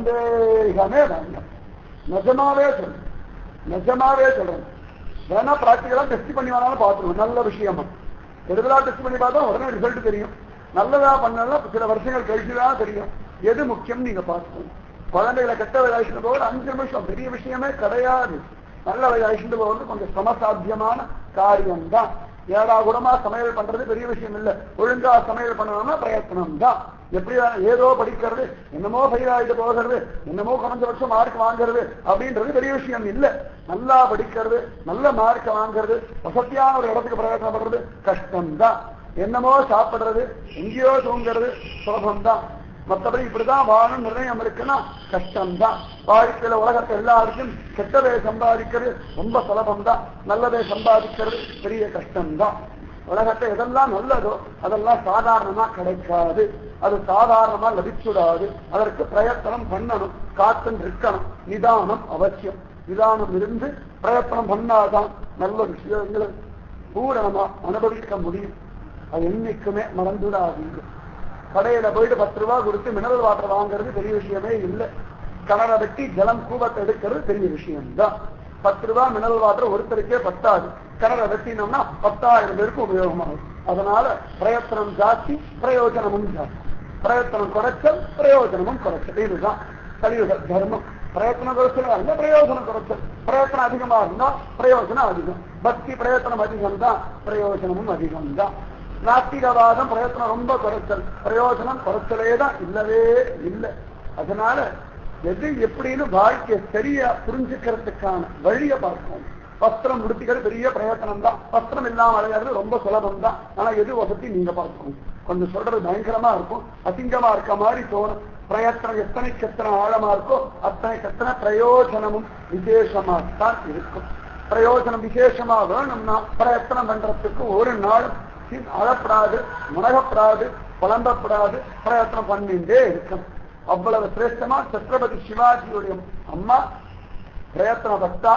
சந்தேகமே வேண்டாம் நிஜமாவே சொல்றேன் நிஜமாவே சொல்றேன் வேணா பிராக்டிகலா டெஸ்ட் பண்ணி வேணாலும் பார்த்துருவோம் நல்ல விஷயமா எடுதலா டெஸ்ட் பண்ணி பார்த்தா உடனே ரிசல்ட் தெரியும் நல்லதா பண்ணலாம் சில வருஷங்கள் கழிச்சுதான் தெரியும் எது முக்கியம் நீங்க பார்க்கணும் குழந்தைகளை கெட்ட வழி அழிச்சுட்டு போவது அஞ்சு நிமிஷம் பெரிய விஷயமே கிடையாது நல்ல வழி அழிச்சுட்டு போவது கொஞ்சம் சமசாத்தியமான காரியம்தான் ஏடா கூடமா சமையல் பண்றது பெரிய விஷயம் இல்ல ஒழுங்கா சமையல் பண்ணணும்னா பிரயத்தனம் தான் எப்படி ஏதோ படிக்கிறது என்னமோ ஃபெயிலாயிட்டு போகிறது என்னமோ குறைஞ்சபட்சம் மார்க் வாங்குறது அப்படின்றது பெரிய விஷயம் இல்ல நல்லா படிக்கிறது நல்ல மார்க் வாங்குறது வசதியான ஒரு இடத்துக்கு பிரயத்தனப்படுறது கஷ்டம்தான் என்னமோ சாப்பிடுறது எங்கேயோ தூங்குறது சுலபம்தான் மற்றபடி இப்படிதான் வாழும் நிர்ணயம் இருக்குன்னா கஷ்டம்தான் வாழ்க்கையில உலகத்தை எல்லாருக்கும் கெட்டதை சம்பாதிக்கிறது ரொம்ப சுலபம்தான் நல்லதை சம்பாதிக்கிறது பெரிய கஷ்டம்தான் உலகத்தை எதெல்லாம் நல்லதோ அதெல்லாம் சாதாரணமா கிடைக்காது அது சாதாரணமா லபிச்சுடாது அதற்கு பிரயத்தனம் பண்ணணும் காத்துன்னு இருக்கணும் நிதானம் அவசியம் நிதானம் இருந்து பிரயத்தனம் பண்ணாதான் நல்ல விஷயங்களை பூரணமா அனுபவிக்க முடியும் அது என்னைக்குமே மறந்துடாதீங்க கடையில போயிட்டு பத்து ரூபாய் கொடுத்து மினரல் வாட்டர் வாங்குறது பெரிய விஷயமே இல்லை கிணற வெட்டி ஜலம் கூபத்தை எடுக்கிறது பெரிய விஷயம்தான் பத்து ரூபாய் மினரல் வாட்டர் ஒருத்தருக்கே பத்தாது கிணற வெட்டினோம்னா பத்தாயிரம் பேருக்கு உபயோகமாகும் அதனால பிரயத்தனம் ஜாஸ்தி பிரயோஜனமும் ஜாஸ்தி பிரயத்தனம் குறைச்சல் பிரயோஜனமும் குறைச்சல் இதுதான் கலியுக தர்மம் பிரயத்தனம் குறைச்சல் அல்ல பிரயோஜனம் குறைச்சல் பிரயத்தனம் அதிகமா இருந்தா பிரயோஜனம் அதிகம் பக்தி பிரயத்தனம் அதிகம் தான் பிரயோஜனமும் அதிகம் தான் நாஸ்திகவாதம் பிரயத்தனம் ரொம்ப குறைச்சல் பிரயோஜனம் குறைச்சலே தான் இல்லவே இல்லை அதனால எது எப்படின்னு வாழ்க்கையை சரியா புரிஞ்சுக்கிறதுக்கான வழியை பார்க்கணும் வஸ்திரம் உடுத்திக்கிறது பெரிய பிரயத்தனம் தான் வஸ்திரம் இல்லாம அடையாது ரொம்ப சுலபம் தான் ஆனா எது வசதி நீங்க பார்க்கணும் கொஞ்சம் சொல்றது பயங்கரமா இருக்கும் அசிங்கமா இருக்க மாதிரி தோணும் பிரயத்தனம் எத்தனைக்கு எத்தனை ஆழமா இருக்கோ அத்தனைக்கு எத்தனை பிரயோஜனமும் விசேஷமாகத்தான் இருக்கும் பிரயோஜனம் விசேஷமா வேணும்னா பிரயத்தனம் பண்றதுக்கு ஒரு நாளும் அழப்படாது முனகப்படாது புலம்பப்படாது பிரயத்தனம் பண்ணிட்டே இருக்கும் அவ்வளவு சிரேஷ்டமா சத்ரபதி சிவாஜியுடைய அம்மா பிரயத்தனப்பட்டா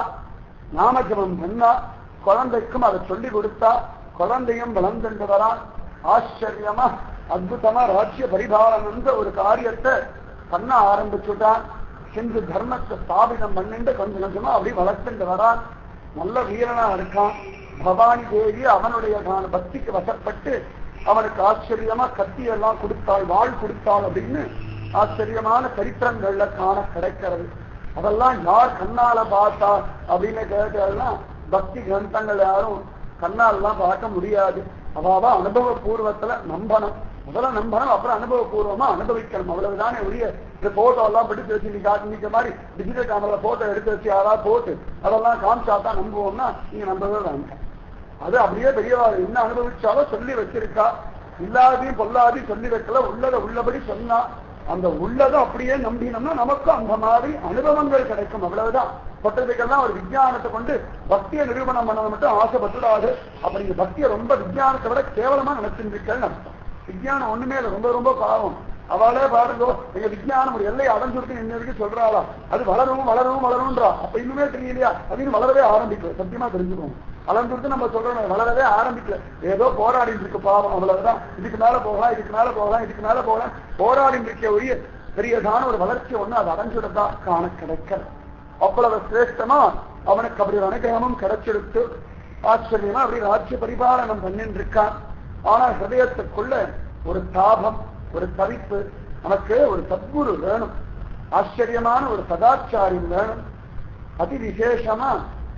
நாமஜபம் பண்ணா குழந்தைக்கும் அதை சொல்லி கொடுத்தா குழந்தையும் வளர்ந்துட்டு வரா ஆச்சரியமா அற்புதமா ராஜ்ய பரிபாலனந்த ஒரு காரியத்தை பண்ண ஆரம்பிச்சுட்டான் ஹிந்து தர்மத்தை ஸ்தாபிதம் பண்ணிட்டு கொஞ்சம் கொஞ்சமா அப்படி வளர்த்துட்டு வரான் நல்ல வீரனா இருக்கான் பவானி தேவி அவனுடைய பக்திக்கு வசப்பட்டு அவனுக்கு ஆச்சரியமா கத்தி எல்லாம் கொடுத்தாள் வாழ் கொடுத்தாள் அப்படின்னு ஆச்சரியமான சரித்திரங்கள்ல காண கிடைக்கிறது அதெல்லாம் யார் கண்ணால பார்த்தா அப்படின்னு கேட்டா பக்தி கிரந்தங்கள் யாரும் கண்ணாலெல்லாம் பார்க்க முடியாது அவாவா அனுபவ பூர்வத்துல நம்பணும் முதல்ல நம்பணும் அப்புறம் அனுபவ பூர்வமா அனுபவிக்கணும் அவ்வளவுதானே உரிய இந்த போட்டோ எல்லாம் பிடிச்சு வச்சு நீங்க நீங்க மாதிரி டிஜிட்டல் கேமரா போட்டோ எடுத்து வச்சு யாராவது போட்டு அதெல்லாம் காமிச்சா தான் நம்புவோம்னா நீங்க நம்பவே வேண்டாம் அது அப்படியே பெரியவா என்ன அனுபவிச்சாலும் சொல்லி வச்சிருக்கா இல்லாதையும் பொல்லாதையும் சொல்லி வைக்கல உள்ளத உள்ளபடி சொன்னா அந்த உள்ளதை அப்படியே நம்பினோம்னா நமக்கும் அந்த மாதிரி அனுபவங்கள் கிடைக்கும் அவ்வளவுதான் தொட்டதுக்கெல்லாம் ஒரு விஞ்ஞானத்தை கொண்டு பக்தியை நிரூபணம் பண்ண மட்டும் ஆசைப்பட்டுடாது அப்படி நீங்க பக்தியை ரொம்ப விஞ்ஞானத்தை விட கேவலமா நினைச்சிருக்கேன்னு அர்த்தம் விஞ்ஞானம் ஒண்ணுமே இல்லை ரொம்ப ரொம்ப பாவம் அவளே பாருங்க எங்க விஞ்ஞானம் ஒரு எல்லை அடைஞ்சிருக்கு இன்ன வரைக்கும் சொல்றாளா அது வளரும் வளரும் வளரும்ன்றா அப்ப இன்னுமே தெரியலையா அப்படின்னு வளரவே ஆரம்பிக்கல சத்தியமா தெரிஞ்சுக்கோங்க வளர்ந்துட்டு நம்ம சொல்றோம் வளரவே ஆரம்பிக்கல ஏதோ போராடிட்டு இருக்கு பாவம் அவ்வளவுதான் இதுக்கு மேல போகலாம் இதுக்கு மேல போகலாம் இதுக்கு மேல போகலாம் போராடிட்டு இருக்க ஒழிய பெரியதான ஒரு வளர்ச்சி ஒண்ணு அது அடைஞ்சிடதா காண கிடைக்கல அவ்வளவு சிரேஷ்டமா அவனுக்கு அப்படி ஒரு அனுகிரகமும் கிடைச்செடுத்து ஆச்சரியமா அப்படி ராஜ்ய பரிபாலனம் பண்ணிட்டு இருக்கான் ஆனா ஹிருதயத்துக்குள்ள ஒரு தாபம் ஒரு தவிப்பு நமக்கு ஒரு சத்குரு வேணும் ஆச்சரியமான ஒரு சதாச்சாரியம் வேணும் அதி விசேஷமா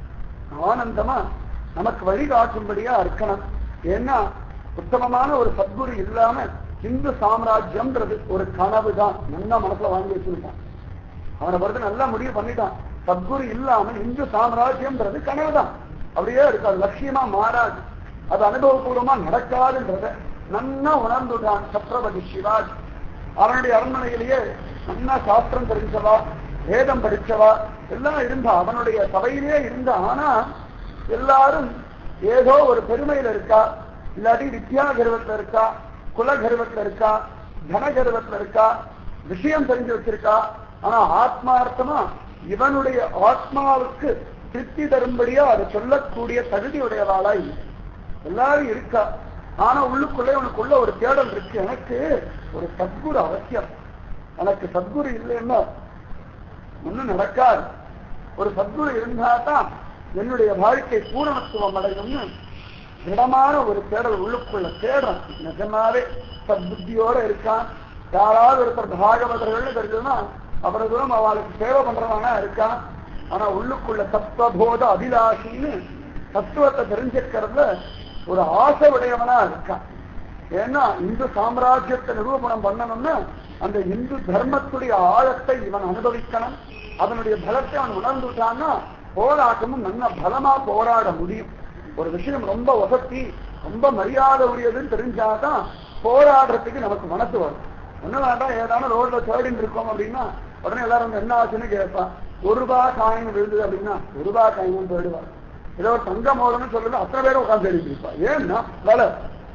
ஆனந்தமா நமக்கு வழிகாட்டும்படியா இருக்கணும் ஏன்னா உத்தமமான ஒரு சத்குரு இல்லாம இந்து சாம்ராஜ்யம்ன்றது ஒரு கனவு தான் நல்லா மனசுல வாங்கி வச்சிருக்கான் அவனை பொறுத்து நல்லா முடிவு பண்ணிட்டான் சத்குரு இல்லாம இந்து சாம்ராஜ்யம்ன்றது கனவு தான் அப்படியே இருக்கு அது லட்சியமா மாறாது அது அனுபவபூர்வமா நடக்காதுன்றத நன்னா உணர்ந்துட்டான் சத்ரபதி சிவாஜி அவனுடைய அரண்மனையிலேயே நன்னா சாஸ்திரம் தெரிஞ்சவா வேதம் படிச்சவா எல்லாம் இருந்தா அவனுடைய சபையிலே இருந்தா ஆனா எல்லாரும் ஏதோ ஒரு பெருமையில இருக்கா இல்லாட்டி வித்யா கர்வத்துல இருக்கா குல கர்வத்துல இருக்கா தன கர்வத்துல இருக்கா விஷயம் தெரிஞ்சு வச்சிருக்கா ஆனா ஆத்மார்த்தமா இவனுடைய ஆத்மாவுக்கு திருப்தி தரும்படியா அதை சொல்லக்கூடிய தகுதி உடையவாளா இல்லை எல்லாரும் இருக்கா ஆனா உள்ளுக்குள்ளே உனக்குள்ள ஒரு தேடல் இருக்கு எனக்கு ஒரு சத்குரு அவசியம் எனக்கு சத்குரு இல்லைன்னா ஒண்ணும் நடக்காது ஒரு சத்குரு இருந்தா தான் என்னுடைய வாழ்க்கை பூரணத்துவம் அடையும்னு திடமான ஒரு தேடல் உள்ளுக்குள்ள தேடுறான் நிஜமாவே சத்புத்தியோட இருக்கான் யாராவது ஒருத்தர் பாகவதர்கள்னு தெரிஞ்சதுன்னா அவர்களும் அவளுக்கு சேவை பண்றவனா இருக்கான் ஆனா உள்ளுக்குள்ள தத்துவபோத அபிலாஷின்னு தத்துவத்தை தெரிஞ்சுக்கிறதுல ஒரு ஆசை உடையவனா இருக்கான் ஏன்னா இந்து சாம்ராஜ்யத்தை நிரூபணம் பண்ணணும்னா அந்த இந்து தர்மத்துடைய ஆழத்தை இவன் அனுபவிக்கணும் அதனுடைய பலத்தை அவன் உணர்ந்துட்டான்னா போராட்டமும் நல்ல பலமா போராட முடியும் ஒரு விஷயம் ரொம்ப வசத்தி ரொம்ப மரியாதை உரியதுன்னு தெரிஞ்சாதான் போராடுறதுக்கு நமக்கு மனசு வரும் ஒன்னும் வேண்டாம் ஏதான ரோட்ல தேடின்னு இருக்கோம் அப்படின்னா உடனே எல்லாரும் வந்து என்ன ஆச்சுன்னு கேட்பான் ஒரு ரூபாய் காயின் விழுந்தது அப்படின்னா ஒரு ரூபாய் காயின் போயிடுவார் ஏதோ ஒரு தங்க மோதம்னு சொல்லுது அத்தனை பேரும் உட்காந்து தேடிட்டு இருப்பா ஏன்னா விலை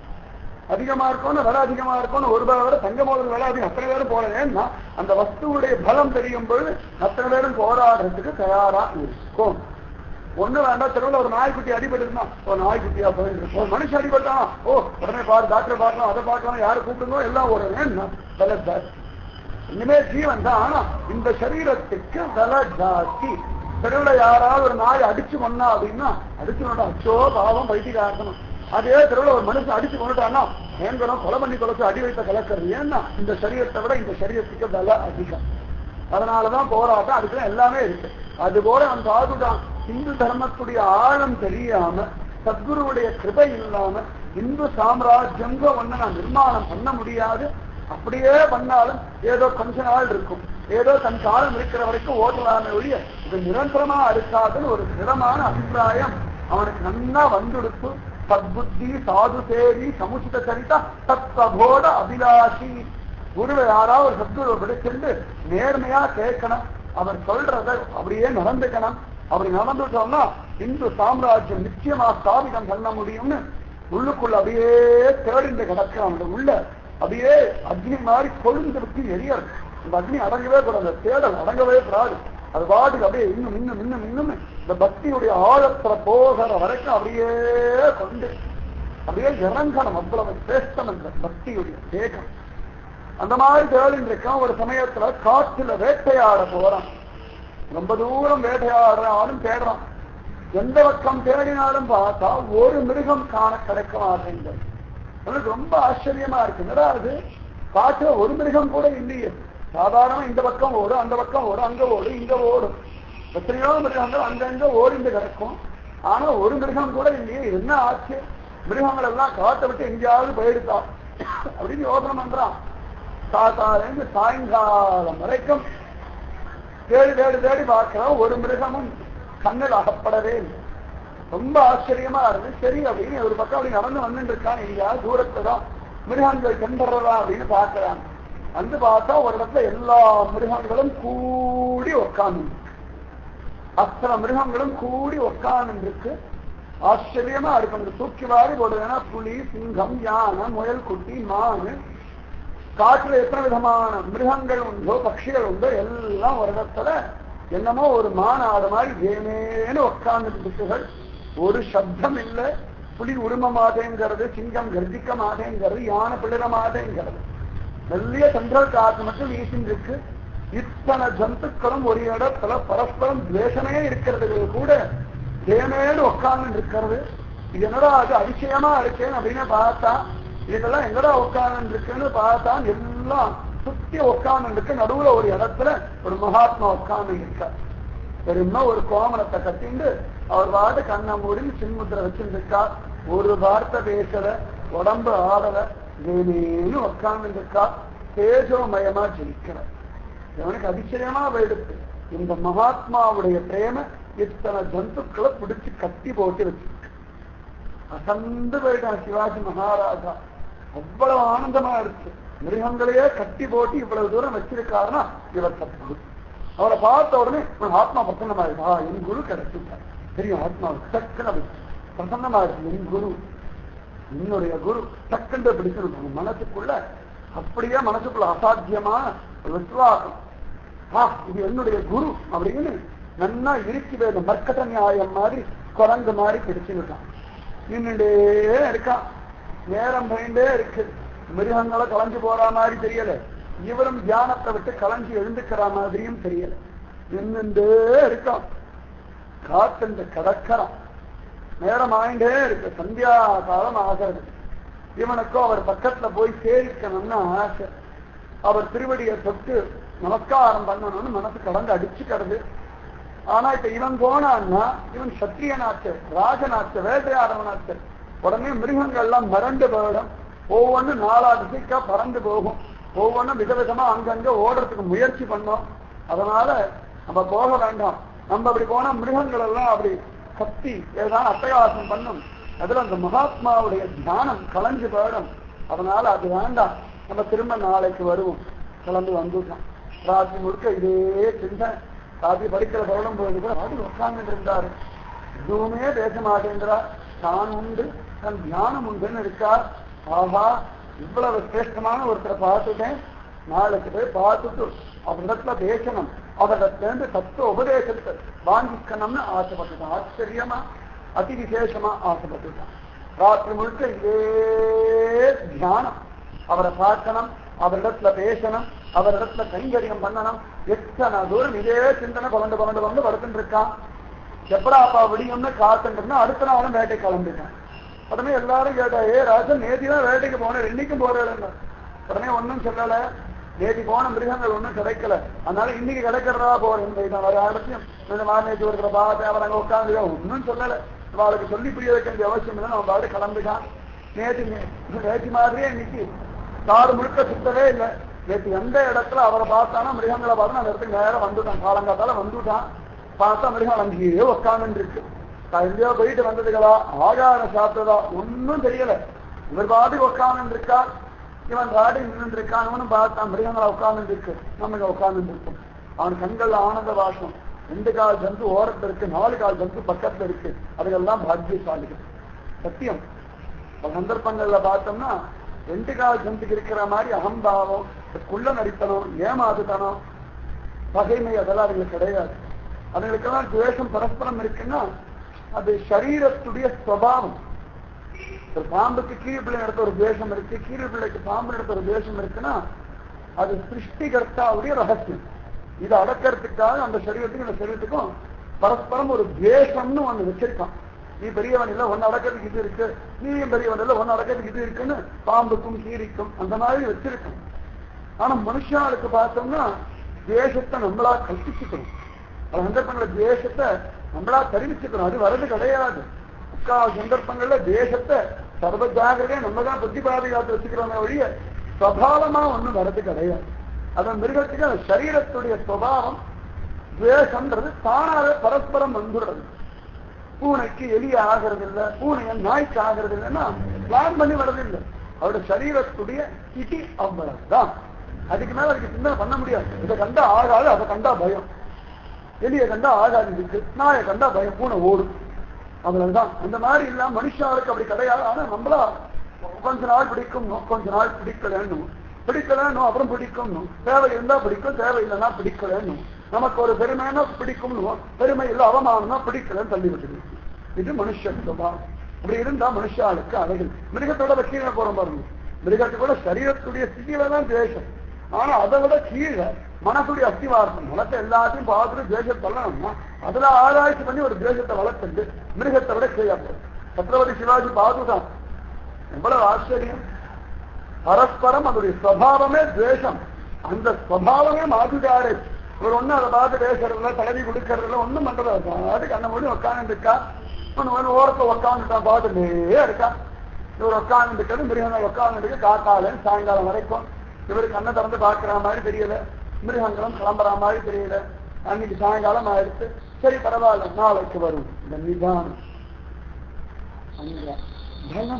அதிகமா இருக்கும்னு விலை அதிகமா இருக்கும்னு ஒரு ரூபாய் விட தங்க மோதல் விலை அதிகம் அத்தனை பேரும் போல ஏன்னா அந்த வஸ்துவுடைய பலம் தெரியும் பொழுது அத்தனை பேரும் போராடுறதுக்கு தயாரா இருக்கும் ஒண்ணு வேண்டாம் தெருவில் ஒரு நாய்க்குட்டி அடிபட்டு ஒரு நாய்க்குட்டியா போயிருக்கு ஒரு மனுஷன் அடிபட்டான் ஓ உடனே பாரு டாக்டர் பார்க்கலாம் அதை பார்க்கலாம் யாரை கூப்பிடுங்க எல்லாம் ஒரு ஏன்னா விலை ஜாஸ்தி இனிமே ஜீவன் தான் ஆனா இந்த சரீரத்துக்கு விலை ஜாஸ்தி தெருவில் யாராவது ஒரு நாய் அடிச்சு கொண்டா அப்படின்னா அடிச்சு கொண்டா அச்சோ பாவம் பைத்தியக்காரணும் அதே தெருவில் ஒரு மனுஷன் அடிச்சு கொண்டுட்டான்னா ஏங்கணும் கொலை பண்ணி தொலைச்சு அடி வைத்த கலக்கிறது ஏன்னா இந்த சரீரத்தை விட இந்த சரீரத்துக்கு விலை அதிகம் அதனாலதான் போராட்டம் அதுக்கு எல்லாமே இருக்கு அது போல அவன் சாதுதான் இந்து தர்மத்துடைய ஆழம் தெரியாம சத்குருவுடைய கிருபை இல்லாம இந்து சாம்ராஜ்யங்க ஒண்ணு நான் நிர்மாணம் பண்ண முடியாது அப்படியே பண்ணாலும் ஏதோ கொஞ்ச நாள் இருக்கும் ஏதோ தன் காலம் இருக்கிற வரைக்கும் ஓட்டலாமே ஒழிய இது நிரந்தரமா இருக்காதுன்னு ஒரு திடமான அபிப்பிராயம் அவனுக்கு நன்னா வந்துடுத்து சத்புத்தி சாது சேரி சமுச்சித சரிதா தத்வபோட அபிலாஷி குருவை யாராவது ஒரு சத்குருவை பிடிச்சிருந்து நேர்மையா கேட்கணும் அவர் சொல்றத அப்படியே நடந்துக்கணும் அப்படி நடந்துட்டோம்னா இந்து சாம்ராஜ்யம் நிச்சயமா ஸ்தாபிதம் பண்ண முடியும்னு உள்ளுக்குள்ள அப்படியே தேடிந்து கிடக்கிறான் அந்த உள்ள அப்படியே அக்னி மாதிரி கொழுந்து விட்டு எரியல் இந்த அக்னி அடங்கவே கூடாது அந்த தேடல் அடங்கவே கூடாது அது பாட்டுக்கு அப்படியே இன்னும் இன்னும் இன்னும் இன்னும் இந்த பக்தியுடைய ஆழத்துல போகிற வரைக்கும் அப்படியே கொண்டு அப்படியே இறங்கணும் அவ்வளவு சிரேஷ்டம் இந்த பக்தியுடைய வேகம் அந்த மாதிரி தேடின்னு இருக்கான் ஒரு சமயத்துல காற்றுல வேட்டையாட போறான் ரொம்ப தூரம் வேட்டையாடுறாலும் தேடுறான் எந்த பக்கம் தேடினாலும் பார்த்தா ஒரு மிருகம் காண கிடைக்க மாட்டேங்குது எனக்கு ரொம்ப ஆச்சரியமா இருக்கு என்னடா அது காட்டுல ஒரு மிருகம் கூட இல்லையே சாதாரண இந்த பக்கம் ஓடும் அந்த பக்கம் ஓடும் அங்க ஓடும் இங்க ஓடும் எத்தனையோ மிருகங்கள் அங்கங்க ஓடிந்து கிடக்கும் ஆனா ஒரு மிருகம் கூட இல்லையே என்ன ஆச்சு மிருகங்கள் எல்லாம் காட்டை விட்டு எங்கேயாவது போயிடுதா அப்படின்னு யோசனை பண்றான் காத்தாலேருந்து சாயங்காலம் வரைக்கும் தேடி தேடி தேடி பார்க்கிறோம் ஒரு மிருகமும் கண்ணில் அகப்படவே இல்லை ரொம்ப ஆச்சரியமா இருக்கு சரி அப்படின்னு ஒரு பக்கம் அப்படி நடந்து வந்துட்டு இருக்கான் எங்கேயாவது தூரத்துல தான் மிருகங்கள் சென்றதா அப்படின்னு பார்க்கிறான் வந்து பார்த்தா ஒரு இடத்துல எல்லா மிருகங்களும் கூடி உட்கார்ந்து அத்தனை மிருகங்களும் கூடி உட்கார்ந்து இருக்கு ஆச்சரியமா இருக்கு அந்த தூக்கி வாரி போடுதுன்னா புலி சிங்கம் யானை முயல் குட்டி மானு காட்டுல எத்தனை விதமான மிருகங்கள் உண்டோ பட்சிகள் உண்டோ எல்லாம் ஒரு இடத்துல என்னமோ ஒரு மாநாடு மாதிரி வேமேன்னு உட்கார்ந்து ஒரு சப்தம் இல்லை புலி உரும மாட்டேங்கிறது சிங்கம் கர்ஜிக்க மாட்டேங்கிறது யானை பிள்ளைற மாட்டேங்கிறது மெல்லிய சென்ட்ரல் காற்று மட்டும் வீசின்னு இருக்கு இத்தனை ஜந்துக்களும் ஒரு இடத்துல பரஸ்பரம் துவேஷமே இருக்கிறது கூட தேமேடு உட்கார்ந்து இருக்கிறது இது என்னடா அது அதிசயமா இருக்கேன் அப்படின்னு பார்த்தா இதெல்லாம் எங்கடா உட்கார்ந்து இருக்குன்னு பார்த்தா எல்லாம் சுத்தி உட்கார்ந்து இருக்கு நடுவுல ஒரு இடத்துல ஒரு மகாத்மா உட்கார்ந்து இருக்கார் பெருமா ஒரு கோமணத்தை கட்டிண்டு அவர் பாட்டு கண்ணை மூடி சின்முத்திரை வச்சிருக்கா ஒரு வார்த்தை பேசல உடம்பு ஆடல வேணேன்னு உட்கார்ந்து இருக்கா தேஜோமயமா ஜெயிக்கிற அவனுக்கு அதிசயமா போயிடுச்சு இந்த மகாத்மாவுடைய பிரேம இத்தனை ஜந்துக்களை பிடிச்சு கட்டி போட்டு வச்சிருக்கு அசந்து போயிட்டான் சிவாஜி மகாராஜா அவ்வளவு ஆனந்தமா இருக்கு மிருகங்களையே கட்டி போட்டு இவ்வளவு தூரம் வச்சிருக்காருன்னா இவர் தப்பு அவரை பார்த்த உடனே உன் ஆத்மா பிரசன்னமா இருக்கா என் குரு கிடைச்சிட்டார் தெரியும் ஆத்மா டக்குன்னு பிரசன்னமா இருக்கு என் குரு என்னுடைய குரு டக்குன்னு பிடிச்சிருக்கும் மனசுக்குள்ள அப்படியே மனசுக்குள்ள அசாத்தியமான ஒரு விசுவாசம் ஆ இது என்னுடைய குரு அப்படின்னு நன்னா இறுக்கி வேத மர்க்கட்ட நியாயம் மாதிரி குரங்கு மாதிரி பிடிச்சுக்கிட்டான் நின்றுட்டே இருக்கான் நேரம் பயந்தே இருக்கு மிருகங்களை கலைஞ்சு போற மாதிரி தெரியல இவரும் தியானத்தை விட்டு கலைஞ்சு எழுந்துக்கிற மாதிரியும் தெரியல நின்றுட்டே இருக்கான் காத்து கடக்கிறான் நேரம் ஆயிண்டே இருக்கு சந்தியா காலம் ஆகிறது இவனுக்கோ அவர் பக்கத்துல போய் சேரிக்கணும்னு ஆசை அவர் திருவடியை தொட்டு நமஸ்காரம் பண்ணணும்னு மனசு கடந்து அடிச்சுக்கிறது ஆனா இப்ப இவன் போனான்னா இவன் சத்திரியனாச்சு ராஜனாச்சு வேட்டையாடவனாச்சு உடனே மிருகங்கள்லாம் மிரண்டு போயிடும் ஒவ்வொன்றும் நாலா திசைக்கா பறந்து போகும் ஒவ்வொன்றும் விதவிதமா அங்கங்க ஓடுறதுக்கு முயற்சி பண்ணோம் அதனால நம்ம போக வேண்டாம் நம்ம அப்படி போனா மிருகங்கள் எல்லாம் அப்படி கத்தி ஏதாவது அட்டகாசம் பண்ணும் அதுல அந்த மகாத்மாவுடைய தியானம் கலைஞ்சு போயிடும் அதனால அது வேண்டாம் நம்ம திரும்ப நாளைக்கு வருவோம் கிளம்பி வந்துட்டோம் ராத்திரி முழுக்க இதே சிந்தனை ராத்திரி படிக்கிற பருவம் போது கூட ராத்திரி உட்கார்ந்துட்டு இருந்தாரு எதுவுமே பேச மாட்டேங்கிறா தான் உண்டு தன் தியானம் உண்டுன்னு இருக்கார் ஆஹா இவ்வளவு சிரேஷ்டமான ஒருத்தரை பார்த்துட்டேன் நாளைக்கு போய் பார்த்துட்டு அவரிடத்துல பேசணும் அவரிடத்திலிருந்து தத்துவ உபதேசத்தை வாங்கிக்கணும்னு ஆசைப்பட்டுட்டான் ஆச்சரியமா அதி விசேஷமா ஆசைப்பட்டுட்டான் ராத்திரி முழுக்க இதே தியானம் அவரை பார்க்கணும் அவரிடத்துல பேசணும் அவரிடத்துல கைங்கரியம் பண்ணணும் எத்தனை தூரம் இதே சிந்தனை பன்னெண்டு பன்னெண்டு வந்து படுத்துட்டு இருக்கான் எப்படா அப்பா விடியும்னு காத்துட்டு அடுத்த நாளும் வேட்டை கிளம்பிட்டான் உடனே எல்லாரும் கேட்டா ஏ ராஜன் நேத்தி தான் வேட்டைக்கு போனேன் இன்னைக்கும் போறேன் உடனே ஒன்னும் சொல்லல நேத்தி போன மிருகங்கள் ஒன்றும் கிடைக்கல அதனால இன்னைக்கு கிடைக்கிறதா போறேன் போயிட்டான் வேற இடத்தையும் இந்த மாநேற்றி ஒருத்தர பார்த்து அவர் அங்க உட்காந்து ஒன்றும் சொல்லல அவளுக்கு சொல்லி புரிய வைக்க வேண்டிய அவசியம் இல்லை அவன் பாடு கிளம்பிட்டான் நேற்று நேற்று மாதிரியே இன்னைக்கு காடு முழுக்க சுத்தவே இல்லை நேற்று எந்த இடத்துல அவரை பார்த்தானா மிருகங்களை பார்த்தா அந்த இடத்துக்கு நேரம் வந்துட்டான் காலங்காத்தால வந்துட்டான் பார்த்தா மிருகம் அங்கேயே உட்காந்து இருக்கு எங்கேயோ போயிட்டு வந்ததுகளா ஆகாரம் சாப்பிட்டதா ஒன்னும் தெரியல இவர் பாட்டுக்கு உட்கார்ந்து இருக்கா இவன் பாடி நின்று இருக்கான் அவனும் பார்த்தான் மிருகங்களா உட்கார்ந்து இருக்கு நம்ம இங்க உட்கார்ந்து இருக்கோம் அவன் கண்கள்ல ஆனந்த வாசம் ரெண்டு கால் ஜந்து ஓரத்துல இருக்கு நாலு கால் ஜந்து பக்கத்துல இருக்கு அதுக்கெல்லாம் பாக்கியசாலிகள் சத்தியம் பல சந்தர்ப்பங்கள்ல பார்த்தோம்னா ரெண்டு கால் ஜந்துக்கு இருக்கிற மாதிரி அகம்பாவம் குள்ள நடித்தனம் ஏமாத்துத்தனம் பகைமை அதெல்லாம் அதுங்களுக்கு கிடையாது அதுங்களுக்கெல்லாம் துவேஷம் பரஸ்பரம் இருக்குன்னா அது சரீரத்துடைய சுவாவம் ஒரு பாம்புக்கு கீழ் பிள்ளை நடத்த ஒரு துவேஷம் இருக்கு கீழ் பிள்ளைக்கு பாம்பு நடத்த ஒரு துவேஷம் இருக்குன்னா அது சிருஷ்டிகர்த்தாவுடைய ரகசியம் இதை அடக்கிறதுக்காக அந்த சரீரத்துக்கும் இந்த சரீரத்துக்கும் பரஸ்பரம் ஒரு துவேஷம்னு ஒண்ணு வச்சிருக்கான் நீ பெரியவன் இல்ல ஒன்னு அடக்கிறதுக்கு இது இருக்கு நீயும் பெரியவன் இல்ல ஒன்னு அடக்கிறதுக்கு இது இருக்குன்னு பாம்புக்கும் கீரிக்கும் அந்த மாதிரி வச்சிருக்கோம் ஆனா மனுஷாளுக்கு பார்த்தோம்னா துவேஷத்தை நம்மளா கல்பிச்சுக்கணும் பல சந்தர்ப்பங்கள துவேஷத்தை நம்மளா தெரிவிச்சுக்கணும் அது வர்றது கிடையாது முக்கால் சந்தர்ப்பங்கள்ல தேசத்தை சர்வ ஜாகிரதையா நம்ம தான் புத்தி பாதுகாத்து வச்சுக்கிறோமே ஒழிய சுவாவமா ஒண்ணும் வர்றது கிடையாது அதன் மிருகத்துக்கு அந்த சரீரத்துடைய சுவாவம் துவேஷம்ன்றது தானாவே பரஸ்பரம் வந்துடுறது பூனைக்கு எலி ஆகிறது இல்ல பூனைய நாய்க்கு ஆகிறது இல்லைன்னா பிளான் பண்ணி வர்றது இல்லை அவருடைய சரீரத்துடைய ஸ்திதி அவ்வளவுதான் அதுக்கு மேல அதுக்கு சிந்தனை பண்ண முடியாது இதை கண்டா ஆகாது அதை கண்டா பயம் எலியை கண்டா ஆகாது இருக்கு நாயை கண்டா பயம் பூனை ஓடும் அவ்வளவுதான் அந்த மாதிரி இல்லாம மனுஷாளுக்கு அப்படி கிடையாது ஆனா நம்மளா கொஞ்ச நாள் பிடிக்கும் கொஞ்ச நாள் பிடிக்கலன்னு பிடிக்கலன்னு அப்புறம் பிடிக்கும் தேவை இருந்தா பிடிக்கும் தேவை இல்லைன்னா பிடிக்கலன்னு நமக்கு ஒரு பெருமைனா பிடிக்கும் பெருமை இல்ல அவமானம்னா பிடிக்கலன்னு தள்ளி விட்டுது இது மனுஷ சுபாவம் அப்படி இருந்தா மனுஷாளுக்கு அவைகள் மிருகத்தோட கீழே போறோம் பாருங்க மிருகத்துக்கூட சரீரத்துடைய ஸ்திதியில தான் தேசம் ஆனா அதை விட கீழே மனசுடைய அஸ்திவார்த்தம் மனத்தை எல்லாத்தையும் பார்த்துட்டு தேசத்தை தள்ளணும்னா அதுல ஆராய்ச்சி பண்ணி ஒரு தேசத்தை வளர்த்துட்டு மிருகத்தை விட கீழே போகும் சத்ரபதி சிவாஜி பார்த்துதான் எவ்வளவு ஆச்சரியம் பரஸ்பரம் அதோடைய சுவாவமே துவேஷம் அந்த சுவாவமே மாத்திட்டாரு இவர் ஒண்ணு அதை பார்த்து பேசுறதுல தடவி கொடுக்கறதுல ஒண்ணும் பண்றது அது கண்ண மூடி உட்காந்து இருக்கா ஒண்ணு ஒண்ணு ஓரத்துல உட்காந்துட்டான் பார்த்துட்டே இருக்கா இவர் உட்காந்து இருக்கிறது மிருகங்கள் உட்காந்து இருக்கு காத்தால சாயங்காலம் வரைக்கும் இவரு கண்ணை திறந்து பார்க்கிற மாதிரி தெரியல மிருகங்களும் கிளம்புற மாதிரி தெரியல அன்னைக்கு சாயங்காலம் ஆயிடுச்சு சரி பரவாயில்ல நாளைக்கு வரும் இந்த நிதானம் அந்த பலம்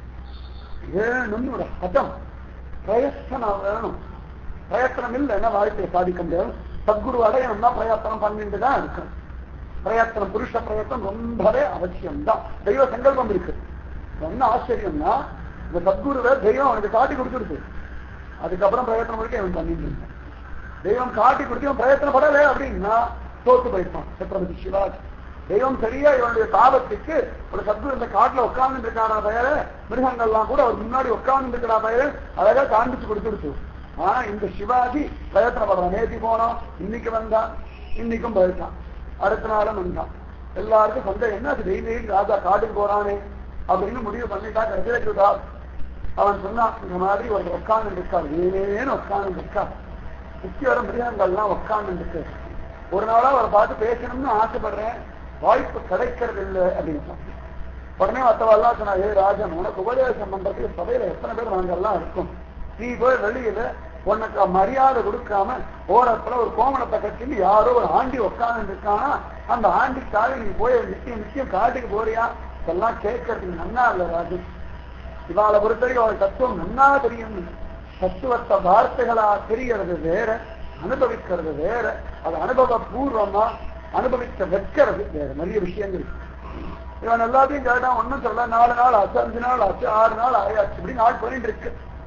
வேணும்னு ஒரு ஹதம் பிரயத்தனம் வேணும் பிரயத்தனம் இல்லைன்னா வாழ்க்கையை சாதிக்க முடியாது சத்குரு அடையணும்னா பிரயத்தனம் பண்ணிட்டு தான் இருக்கும் பிரயத்தனம் புருஷ பிரயத்தனம் ரொம்பவே அவசியம்தான் தெய்வ சங்கல்பம் இருக்கு என்ன ஆச்சரியம்னா இந்த சத்குருவை தெய்வம் அவனுக்கு காட்டி கொடுத்துருக்கு அதுக்கப்புறம் பிரயத்தனம் முடிக்க அவன் பண்ணிட்டு இருந்தான் தெய்வம் காட்டி கொடுத்து அவன் பிரயத்தனப்படலை அப்படின்னா தோத்து போயிருப்பான் சத்ரபதி சிவாஜி தெய்வம் சரியா இவனுடைய தாபத்துக்கு ஒரு சத்குரு இந்த காட்டுல உட்கார்ந்து இருக்கான பெயர மிருகங்கள்லாம் கூட அவர் முன்னாடி உட்கார்ந்து இருக்கிற பெயர அழகா காண்பிச்சு கொடுத்துடுச்சு ஆனா இந்த சிவாஜி பிரயத்தனப்படுறான் நேத்தி போனோம் இன்னைக்கு வந்தான் இன்னைக்கும் போயிட்டான் அடுத்த நாளும் வந்தான் எல்லாருக்கும் சந்தேகம் என்ன அது டெய்லி ராஜா காட்டுக்கு போறானே அப்படின்னு முடிவு பண்ணிட்டா கஜரகுதா அவன் சொன்னான் இந்த மாதிரி ஒரு உட்கார்ந்து இருக்கார் ஏன்னு உட்கார்ந்து இருக்கா சுத்தி வர மிருகங்கள்லாம் உட்கார்ந்து இருக்கு ஒரு நாளா அவரை பார்த்து பேசணும்னு ஆசைப்படுறேன் வாய்ப்பு கிடைக்கிறது இல்லை அப்படின்னு சொன்னான். உடனே மற்றவெல்லாம் சொன்னா ஏ ராஜன் உனக்கு உபதேசம் பண்றதுக்கு சபையில எத்தனை பேர் நாங்கெல்லாம் இருக்கும் நீ போய் வெளியில உனக்கு மரியாதை கொடுக்காம ஓரத்துல ஒரு கோமணத்தை கட்டின்னு யாரோ ஒரு ஆண்டி உட்கார்ந்து இருக்கானா அந்த ஆண்டிக்காக நீ போய் நிச்சயம் நிச்சயம் காட்டுக்கு போறியா இதெல்லாம் கேட்கறதுக்கு நன்னா இல்ல ராஜன் இவாளை பொறுத்தவரைக்கும் அவள் தத்துவம் நன்னா தெரியும் தத்துவத்தை வார்த்தைகளா தெரியறது வேற அனுபவிக்கிறது வேற அது அனுபவ பூர்வமா அனுபவிக்க வைக்கிறது வேற நிறைய விஷயங்கள் இவன் எல்லாத்தையும் கேட்டான் ஒண்ணும் சொல்ல நாலு நாள் ஆச்சு அஞ்சு நாள் ஆச்சு ஆறு நாள் ஆயாச்சு இப்படி நாள் போயிட்டு இருக்கு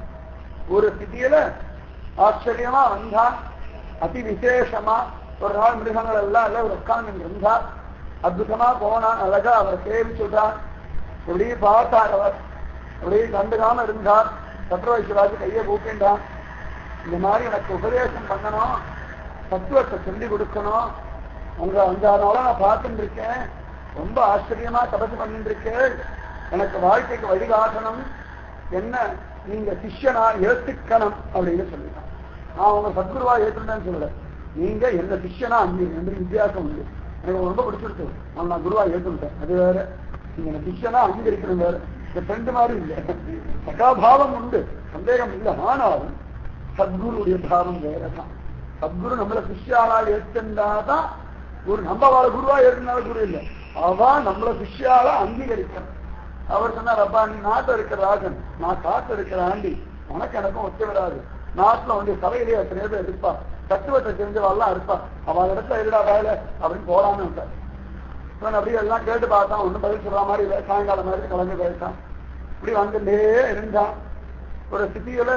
ஒரு ஸ்திதியில ஆச்சரியமா வந்தான் அதி விசேஷமா ஒரு நாள் மிருகங்கள் எல்லாம் எல்லாம் ஒரு உட்கார்ந்து இருந்தா அற்புதமா போனான் அழகா அவர் சேவிச்சுட்டான் இப்படி பார்த்தார் அவர் அப்படியே கண்டுக்காம இருந்தார் சத்ரவசிராஜ் கையை கூப்பிண்டான் இந்த மாதிரி எனக்கு உபதேசம் பண்ணணும் தத்துவத்தை சொல்லி கொடுக்கணும் உங்க அஞ்சாறு நாளா நான் பார்த்துட்டு இருக்கேன் ரொம்ப ஆச்சரியமா தபசு பண்ணிட்டு இருக்கேன் எனக்கு வாழ்க்கைக்கு வழிகாட்டணும் என்ன நீங்க சிஷ்யனா ஏத்துக்கணும் அப்படின்னு சொல்லிட்டான் நான் உங்க சத்குருவா ஏத்துட்டேன்னு சொல்லல நீங்க என்ன சிஷ்யனா அங்கீங்க ரெண்டு வித்தியாசம் உண்டு எனக்கு ரொம்ப பிடிச்சிருக்கு நான் நான் குருவா ஏத்துட்டேன் அது வேற நீங்க என்ன சிஷ்யனா அங்கீகரிக்கணும் வேற இந்த ஃப்ரெண்டு மாதிரி இல்லை சகாபாவம் உண்டு சந்தேகம் இல்லை ஆனாலும் சத்குருடைய பாவம் வேறதான் சத்குரு நம்மள சிஷ்யாலா ஏத்துண்டாதான் குரு நம்ம அவளை குருவா ஏற்றுனாலும் குரு இல்லை அவ நம்மள சிஷ்யாலா அங்கீகரிக்கணும் அவர் சொன்னார் அப்பா நீ நாட்டில் இருக்கிற ராஜன் நான் காட்டில் இருக்கிற ஆண்டி உனக்கு எனக்கும் ஒத்து வராது நாட்டுல வந்து சபையிலேயே எத்தனையோ பேர் இருப்பா தத்துவத்தை தெரிஞ்சவாள்லாம் இருப்பா அவள் இடத்துல இருடா வேலை அப்படின்னு போலான்னு விட்டார் இவன் அப்படியே எல்லாம் கேட்டு பார்த்தான் ஒன்றும் பதில் சொல்ற மாதிரி இல்லை சாயங்காலம் மாதிரி கிளம்பி போயிட்டான் இப்படி வந்துட்டே இருந்தான் ஒரு ஸ்திதியில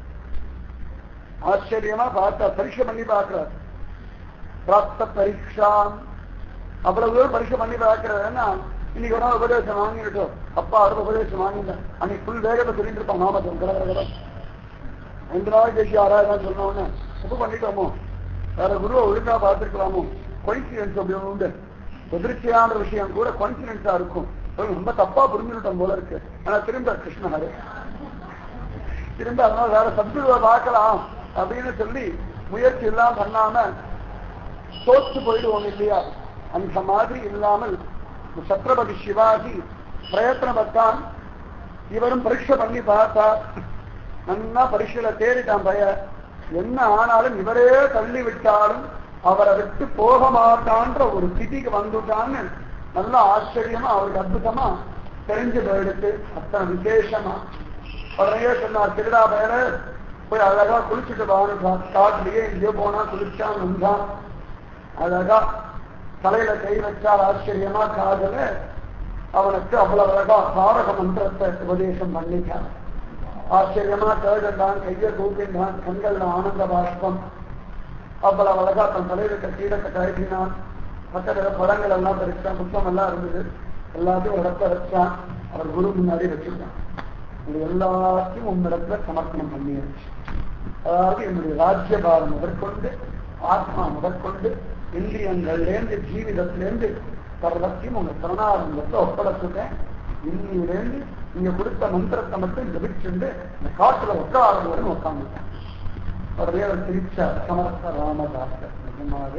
ஆச்சரியமா பார்த்தா பரீட்சை பண்ணி பார்க்கிறார் பிராப்த பரீட்சா அவ்வளவு தூரம் பரீட்சை பண்ணி பார்க்கிறதுன்னா இன்னைக்கு ஒரு நாள் உபதேசம் வாங்கிட்டோம் அப்பா அடுத்த உபதேசம் வாங்கிட்டேன் அன்னைக்கு ஃபுல் வேகத்தை சொல்லிட்டு இருப்பான் நாமத்தம் கடை கடை ரெண்டு நாள் பேசி ஆறாயிரம் சொன்னோன்னு தப்பு பண்ணிட்டோமோ வேற குருவை ஒழுங்கா பார்த்துருக்கலாமோ கொயின்சிடன்ஸ் அப்படி ஒண்ணு உண்டு எதிர்ச்சியான விஷயம் கூட கொயின்சிடன்ஸா இருக்கும் ரொம்ப தப்பா புரிஞ்சுக்கிட்டோம் போல இருக்கு ஆனா திரும்ப கிருஷ்ணஹரே திரும்ப அதனால வேற சத்குருவை பார்க்கலாம் அப்படின்னு சொல்லி முயற்சி எல்லாம் பண்ணாம தோத்து போயிடுவோம் இல்லையா அந்த மாதிரி இல்லாமல் சத்ரபதி சிவாஜி பிரயத்தனப்பட்டான் இவரும் பரீட்சை பண்ணி பார்த்தா நன்னா பரீட்சையில தேறிட்டான் பய என்ன ஆனாலும் இவரே தள்ளி விட்டாலும் அவரை விட்டு போக மாட்டான்ற ஒரு ஸ்திதிக்கு வந்துட்டான்னு நல்லா ஆச்சரியமா அவருக்கு அற்புதமா தெரிஞ்சு போயிடுத்து அத்தனை விசேஷமா உடனே சொன்னார் திருடா பயல போய் அழகா குளிச்சுட்டு வாங்க காட்டுலயே எங்கேயோ போனா குளிச்சான் வந்தான் அழகா தலையில கை வச்சா ஆச்சரியமா காதல அவனுக்கு அவ்வளவு அழகா தாரக மந்திரத்தை உபதேசம் பண்ணிட்டான் ஆச்சரியமா கேடுண்டான் கையை கூப்பிண்டான் கண்கள்ல ஆனந்த பாஷ்பம் அவ்வளவு அழகா தன் தலையில கீழத்தை கழட்டினான் பக்கத்துல படங்கள் எல்லாம் பறிச்சான் புத்தம் எல்லாம் இருந்தது எல்லாத்தையும் ஒரு இடத்துல வச்சான் அவர் குரு முன்னாடி வச்சுட்டான் இது எல்லாத்தையும் உன்னிடத்துல சமர்ப்பணம் பண்ணியாச்சு அதாவது என்னுடைய ராஜ்யபாரம் முதற்கொண்டு ஆத்மா முதற்கொண்டு இந்திரியங்கள்லேருந்து ஜீவிதத்திலேருந்து சர்வத்தையும் உங்க சரணாரங்கத்தை ஒப்படைச்சுட்டேன் இன்னிலேருந்து நீங்க கொடுத்த மந்திரத்தை மட்டும் ஜபிச்சுண்டு இந்த காட்டுல உட்காரவரும் உட்காந்துட்டேன் உடனே அவர் சிரிச்சார் சமர்த்த ராமதாசர் நிஜமாவே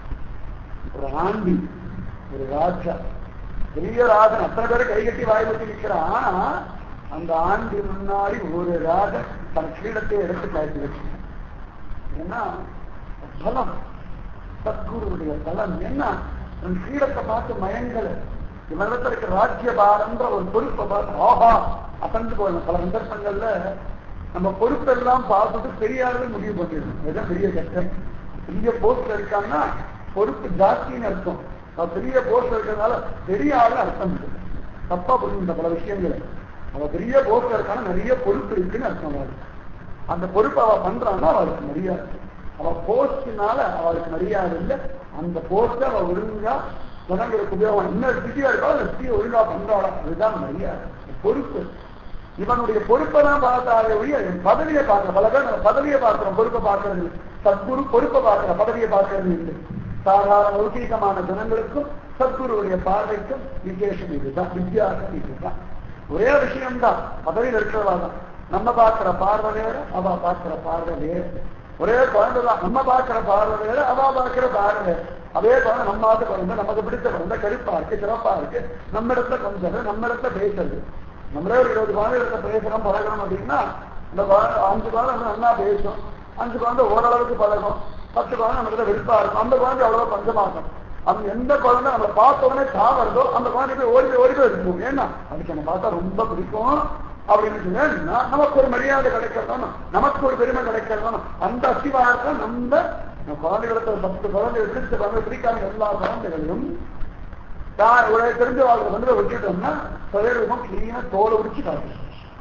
ஒரு ஆண்டி ஒரு ராஜா பெரிய ராஜன் அத்தனை பேரை கைகட்டி வாய் வச்சு நிற்கிறான் ஆனா அந்த ஆண்டி முன்னாடி ஒரு ராஜன் தன் கீழத்தை எடுத்து காய்ச்சி வச்சு ஏன்னா பலம் சத்குருடைய பலம் என்ன தன் கீழத்தை பார்த்து மயங்கல இவரிடத்துல இருக்க ராஜ்யபாரன்ற ஒரு பொறுப்பை பார்த்து ஆஹா அசந்து போகணும் பல சந்தர்ப்பங்கள்ல நம்ம பொறுப்பெல்லாம் பார்த்துட்டு பெரியாரு முடிவு பண்ணிடணும் இதுதான் பெரிய கஷ்டம் பெரிய போஸ்ட்ல இருக்காங்கன்னா பொறுப்பு ஜாஸ்தின்னு அர்த்தம் அவன் பெரிய போஸ்ட்ல இருக்கிறதுனால பெரிய ஆளு அர்த்தம் இல்லை தப்பா புரிஞ்சுட்ட பல விஷயங்களை அவ பெரிய போஸ்ட்ல இருக்கான நிறைய பொறுப்பு இருக்குன்னு அர்த்தம் அவளுக்கு அந்த பொறுப்பை அவ பண்றான்னா அவளுக்கு மரியாதை அவ போஸ்ட்னால அவளுக்கு மரியாதை இல்லை அந்த போஸ்ட அவ ஒழுங்கா ஜனங்களுக்கு உபயோகம் இன்னொரு ஸ்திதியா இருக்கா அந்த ஸ்திதியை ஒழுங்கா பண்றாளா அதுதான் மரியாதை பொறுப்பு இவனுடைய பொறுப்பை தான் பார்த்தாலே ஒழிய என் பதவியை பார்க்கிற பல பேர் நம்ம பதவியை பார்க்கிறோம் பொறுப்பை பார்க்கறது இல்லை சத்குரு பொறுப்பை பார்க்கிற பதவியை பார்க்கறது இல்லை சாதாரண லௌகீகமான ஜனங்களுக்கும் சத்குருவுடைய பார்வைக்கும் விசேஷம் இதுதான் வித்தியாசம் இதுதான் ஒரே விஷயம்தான் பதவியில் இருக்கிறவா தான் நம்ம பார்க்கிற பார்வை வேற அவ பார்க்கிற பார்வை வேற ஒரே குழந்தை தான் நம்ம பார்க்கிற பார்வை வேற அவ பார்க்கிற பார்வை வேற அதே குழந்தை நம்ம ஆத்து குழந்தை நமக்கு பிடிச்ச குழந்தை கருப்பா இருக்கு சிறப்பா இருக்கு நம்ம இடத்துல கொஞ்சம் நம்ம இடத்துல பேசுறது நம்மளே ஒரு இருபது குழந்தைகிட்ட பேசுறோம் பழகணும் அப்படின்னா இந்த குழந்தை அஞ்சு குழந்தை வந்து நல்லா பேசும் அஞ்சு குழந்தை ஓரளவுக்கு பழகும் பத்து குழந்தை நம்ம கிட்ட விருப்பா இருக்கும் அந்த குழந்தை அவ்வளவு பஞ்சமாகும் அந்த எந்த குழந்தை நம்மளை பார்த்த உடனே சாவறதோ அந்த குழந்தை போய் ஓடி போய் ஓடி போய் இருக்கும் ஏன்னா அதுக்கு என்ன பார்த்தா ரொம்ப பிடிக்கும் அப்படின்னு சொன்னா நமக்கு ஒரு மரியாதை கிடைக்கிறதானோ நமக்கு ஒரு பெருமை கிடைக்கிறதானோ அந்த அசிவாரத்தை நம்ம நம்ம குழந்தைகளுக்கு ஒரு பத்து குழந்தை பிடிச்ச குழந்தை பிடிக்காத எல்லா குழந்தைகளையும் தான் ஒரு தெரிஞ்ச வாழ்க்கை வந்து விட்டுட்டோம்னா சதவீதம் கிளீனா தோலை உரிச்சு காட்டும்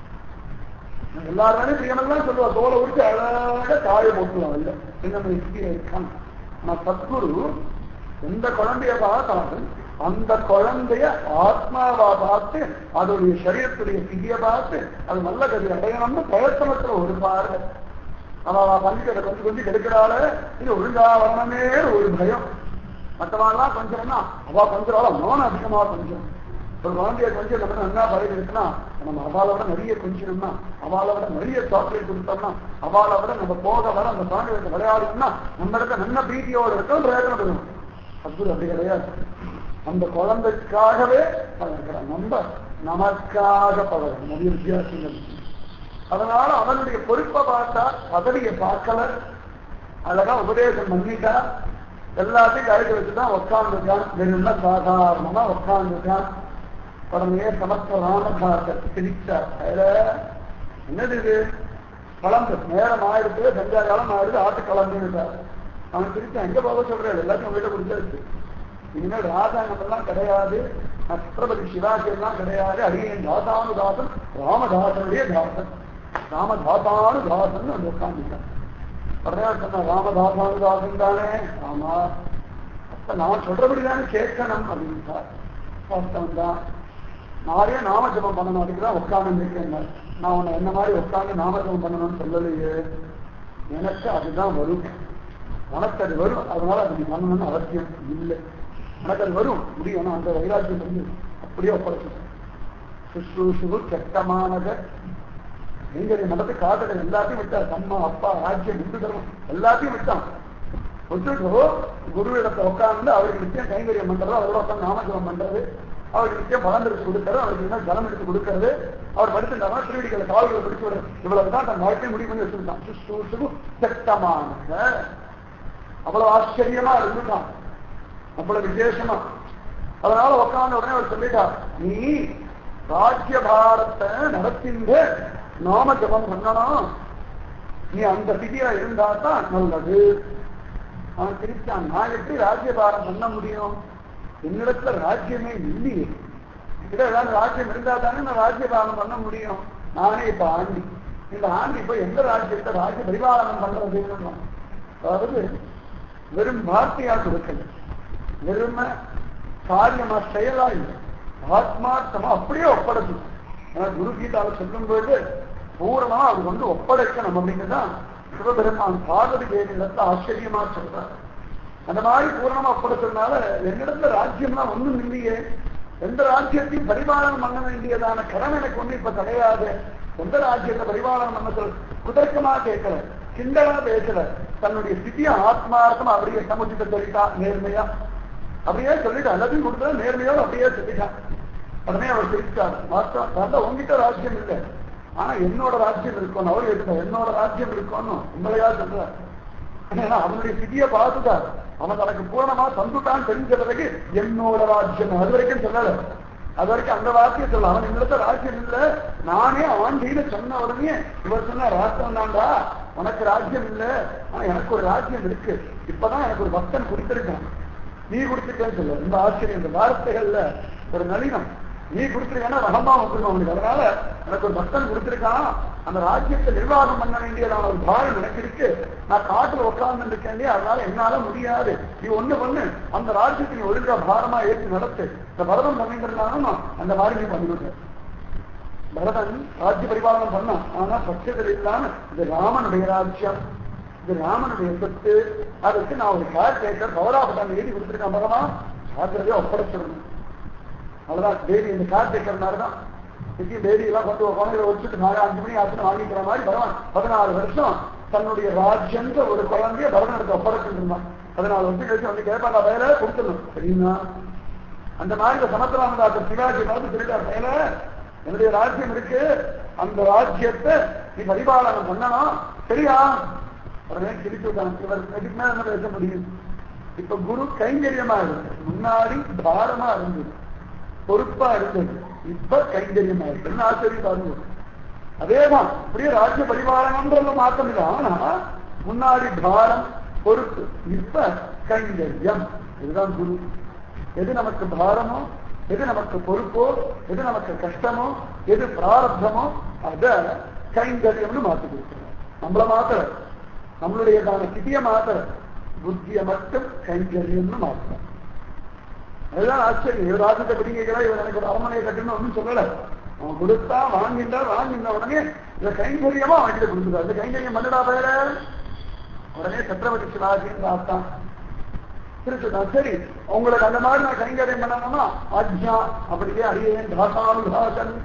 எல்லாருமே பிரியமெல்லாம் சொல்லுவா தோலை உரிச்சு அழகாக காய போட்டுருவான் இல்ல என்ன இருக்கான் ஆனா சத்குரு எந்த குழந்தைய பார்த்தாலும் அந்த குழந்தைய ஆத்மாவா பார்த்து அதோடைய சரீரத்துடைய சிகிய பார்த்து அது நல்ல கதி அடையணும்னு பிரயத்தனத்துல ஒரு பார்வை அவ பள்ளிக்கடை கொஞ்சம் கொஞ்சம் கெடுக்கிறாள் இது ஒழுங்கா வரணுமே ஒரு பயம் மற்றவாள்லாம் கொஞ்சம்னா அவ கொஞ்சம் மோனம் அதிகமா கொஞ்சம் ஒரு குழந்தைய கொஞ்சம் நம்ம நல்லா பழகி இருக்குன்னா நம்ம அவாளை விட நிறைய கொஞ்சம்னா அவாளை விட நிறைய சாக்லேட் கொடுத்தோம்னா அவாளை விட நம்ம போக வர அந்த குழந்தைகளுக்கு விளையாடணும்னா நம்ம இடத்த நல்ல பிரீத்தியோடு இருக்கும் பிரயோஜனம் பெறுவோம் அது அப்படி கிடையாது அந்த குழந்தைக்காகவே பழகிறான் நம்ம நமக்காக பழகணும் நிறைய வித்தியாசங்கள் அதனால அவனுடைய பொறுப்பை பார்த்தா பதவியை பார்க்கல அழகா உபதேசம் பண்ணிட்டா எல்லாத்தையும் கழுத்து வச்சுதான் உட்காந்துருக்கான் வெறும்னா சாதாரணமா உட்காந்துருக்கான் உடனே சமஸ்த ராமதாசர் சிரிச்சார் அதுல என்னது இது கலந்து நேரம் ஆயிடுத்து சஞ்சா காலம் ஆயிடுது ஆட்டு கலந்துட்டார் அவன் சிரிச்சான் எங்க போக சொல்றாரு எல்லாத்தையும் உங்ககிட்ட கொடுத்தாச்சு இனிமேல் ராஜாங்கம் எல்லாம் கிடையாது சத்ரபதி சிவாஜி எல்லாம் கிடையாது அடியேன் தாசானுதாசன் ராமதாசனுடைய தாசன் ராமதாசானுதாசன் வந்து உட்காந்துட்டான் உடனே சொன்ன ராமதாசானுதாசன் தானே ஆமா அப்ப நான் சொல்றபடிதானே கேட்கணும் அப்படின்ட்டார் வாஸ்தவம் தான் நானே நாம ஜபம் பண்ணணும் அதுக்கு தான் உட்கார்ந்து இருக்கேன் நான் உன்னை என்ன மாதிரி உட்கார்ந்து நாம ஜபம் பண்ணணும்னு சொல்லலையே எனக்கு அதுதான் வரும் உனக்கு அது வரும் அதனால அது நீ பண்ணணும்னு அவசியம் இல்லை எனக்கு அது வரும் முடியும் அந்த வைராக்கியம் வந்து அப்படியே ஒப்படைச்சு சுஷ்ரூஷுவு கெட்டமானத நீங்க நடத்து காட்டுற எல்லாத்தையும் விட்டார் அம்மா அப்பா ராஜ்யம் இந்து தர்மம் எல்லாத்தையும் விட்டான் விட்டுட்டு குரு இடத்தை உட்கார்ந்து அவருக்கு நிச்சயம் கைங்கரியம் பண்றது அவரோட உட்காந்து நாமஜபம் பண்றது அவருக்கு நிச்சயம் பலன் எடுத்து கொடுக்கறது அவருக்கு என்ன ஜலம் எடுத்து கொடுக்கறது அவர் படிச்சிருந்தாருன்னா திருவடிகளை கால்களை பிடிச்சு விடுறது இவ்வளவுதான் தன் வாழ்க்கையை முடிவு பண்ணி வச்சிருந்தான் சுஷ்ரூஷுவு கெட்டமானத அவ்வளவு ஆச்சரியமா இருந்துட்டான் அவ்வளவு விசேஷமா அதனால உட்கார்ந்த உடனே அவர் சொல்லிட்டார் நீ ராஜ்ய பாரத்தை நடத்தின்ற நாம ஜபம் பண்ணணும் நீ அந்த ஸ்திதியா இருந்தா தான் நல்லது அவன் திருச்சான் நான் எப்படி ராஜ்யபாரம் பண்ண முடியும் என்னிடத்துல ராஜ்யமே இல்லையே கிட்ட ஏதாவது ராஜ்யம் இருந்தா தானே நான் ராஜ்யபாரம் பண்ண முடியும் நானே இப்ப ஆண்டி இந்த ஆண்டி இப்ப எந்த ராஜ்யத்தை ராஜ்ய பரிபாலனம் பண்றதுன்னு அதாவது வெறும் வார்த்தையா கொடுக்கல வெறும காரியமா செயலா இல்லை ஆத்மார்த்தமா அப்படியே ஒப்படைச்சு குரு கீதாவை சொல்லும் போது பூரணமா அது வந்து ஒப்படைக்கணும் அப்படின்னுதான் சிவபெருமான் பார்வதி தேவியிடத்துல ஆச்சரியமா சொல்றார் அந்த மாதிரி பூரணமா ஒப்படைச்சதுனால என்னிடத்துல ராஜ்யம்லாம் ஒண்ணும் இல்லையே எந்த ராஜ்யத்தையும் பரிபாலனம் பண்ண வேண்டியதான கடமை எனக்கு ஒண்ணு இப்ப கிடையாது எந்த ராஜ்யத்தை பரிபாலனம் பண்ண சொல் குதர்க்கமா கேட்கல கிண்டலா பேசல தன்னுடைய ஸ்திதிய ஆத்மார்த்தமா அப்படியே சமுச்சிட்ட சொல்லிட்டா நேர்மையா அப்படியே சொல்லிட்டு எல்லாத்தையும் கொடுத்தா நேர்மையோட அப்படியே சொல்லிட்டான் உடனே அவர் சிரிச்சார் மாற்றம் நல்ல உங்ககிட்ட ராஜ்யம் இல்லை ஆனா என்னோட ராஜ்யம் இருக்கணும் அவர் எடுத்த என்னோட ராஜ்யம் இருக்கணும் உங்களையா சொல்றார் ஏன்னா அவனுடைய ஸ்திதியை பார்த்துட்டார் அவன் தனக்கு பூரணமா தந்துட்டான் தெரிஞ்ச பிறகு என்னோட ராஜ்யம் அது வரைக்கும் சொல்லல அது வரைக்கும் அந்த வார்த்தையை சொல்ல அவன் என்னிடத்த ராஜ்யம் இல்ல நானே ஆண்டின்னு சொன்ன உடனே இவர் சொன்ன ராஷ்டிரம் தான்டா உனக்கு ராஜ்யம் இல்ல ஆனா எனக்கு ஒரு ராஜ்யம் இருக்கு இப்பதான் எனக்கு ஒரு பக்தன் கொடுத்திருக்கான் நீ கொடுத்துட்டேன்னு சொல்ல இந்த ஆச்சரியம் இந்த வார்த்தைகள்ல ஒரு நளினம் நீ கொடுத்துருக்கா ரகமா வந்துருக்கும் அவனுக்கு அதனால எனக்கு ஒரு பக்தன் கொடுத்திருக்கான் அந்த ராஜ்யத்தை நிர்வாகம் பண்ண வேண்டியதான ஒரு பாரம் எனக்கு இருக்கு நான் காட்டுல உட்கார்ந்து இருக்கேன் அதனால என்னால முடியாது நீ ஒண்ணு பண்ணு அந்த ராஜ்யத்தை நீ ஒழுங்கா பாரமா ஏற்றி நடத்து இந்த பரதம் பண்ணிட்டு இருந்தாலும் அந்த மாதிரி நீ பண்ணிவிட்ட பரதன் ராஜ்ய பரிபாலனம் பண்ணான் ஆனா பட்சத்தில் இல்லாம இது ராமனுடைய ராஜ்யம் இது ராமனுடைய சொத்து அதுக்கு நான் ஒரு கேர் டேக்கர் பவராபட்டம் எழுதி கொடுத்துருக்கேன் பகவான் ஜாக்கிரதையா ஒப்படைச்சிடணும் அவ்வளவுதான் தேவி இந்த கார் டேக்கர் மாதிரி தான் நிச்சயம் தேவி எல்லாம் கொண்டு குழந்தைகளை வச்சுட்டு நாலு அஞ்சு மணி ஆச்சுன்னு வாங்கிக்கிற மாதிரி பகவான் பதினாலு வருஷம் தன்னுடைய ராஜ்யன்ற ஒரு குழந்தைய பரதனத்தை ஒப்படைச்சிட்டு இருந்தான் பதினாலு வருஷம் கழிச்சு வந்து கேட்பாங்க வேலை கொடுத்துடணும் சரிங்களா அந்த மாதிரி இந்த சமத்ராமதாசர் சிவாஜி பார்த்து சொல்லிட்டார் வேலை என்னுடைய ராஜ்யம் இருக்கு அந்த ராஜ்யத்தை நீ பரிபாலனம் பண்ணணும் சரியா உடனே திருப்பி விட்டாங்க இவர் எதுக்கு மேல என்ன பேச முடியும் இப்ப குரு கைங்கரியமா இருக்கு முன்னாடி பாரமா இருந்தது பொறுப்பா இருந்தது இப்ப கைங்கரியமா இருக்கு என்ன ஆச்சரியம் பாருங்க அதேதான் அப்படியே ராஜ்ய பரிபாலனம்ன்றது மாற்றம் இல்லை ஆனா முன்னாடி பாரம் பொறுப்பு இப்ப கைங்கரியம் இதுதான் குரு எது நமக்கு பாரமோ எது நமக்கு பொறுப்போ எது நமக்கு கஷ்டமோ எது பிராரப்தமோ அத கைங்கரியம்னு மாத்தி கொடுக்கிறோம் நம்மள மாத்திர நம்மளுடையதான ஸ்திதியை மாத்திர புத்திய மட்டும் கைங்கரியம்னு மாத்திரம் அதுதான் ஆச்சரியம் இவர் ராஜத்தை பிடிங்கிறா இவர் எனக்கு ஒரு அரண்மனையை கட்டணும் ஒன்றும் சொல்லல அவன் கொடுத்தா வாங்கின்றா வாங்கின உடனே இதை கைங்கரியமா அவன்கிட்ட கொடுத்துருக்காரு இந்த கைங்கரியம் பண்ணுடா பேர உடனே சத்ரபதி சிவாஜின்னு பார்த்தான் திருச்சுடா சரி உங்களுக்கு அந்த மாதிரி நான் கைங்கரியம் பண்ணணும்னா ஆஜ்யா அப்படியே அடியேன் தாசானுதாசன்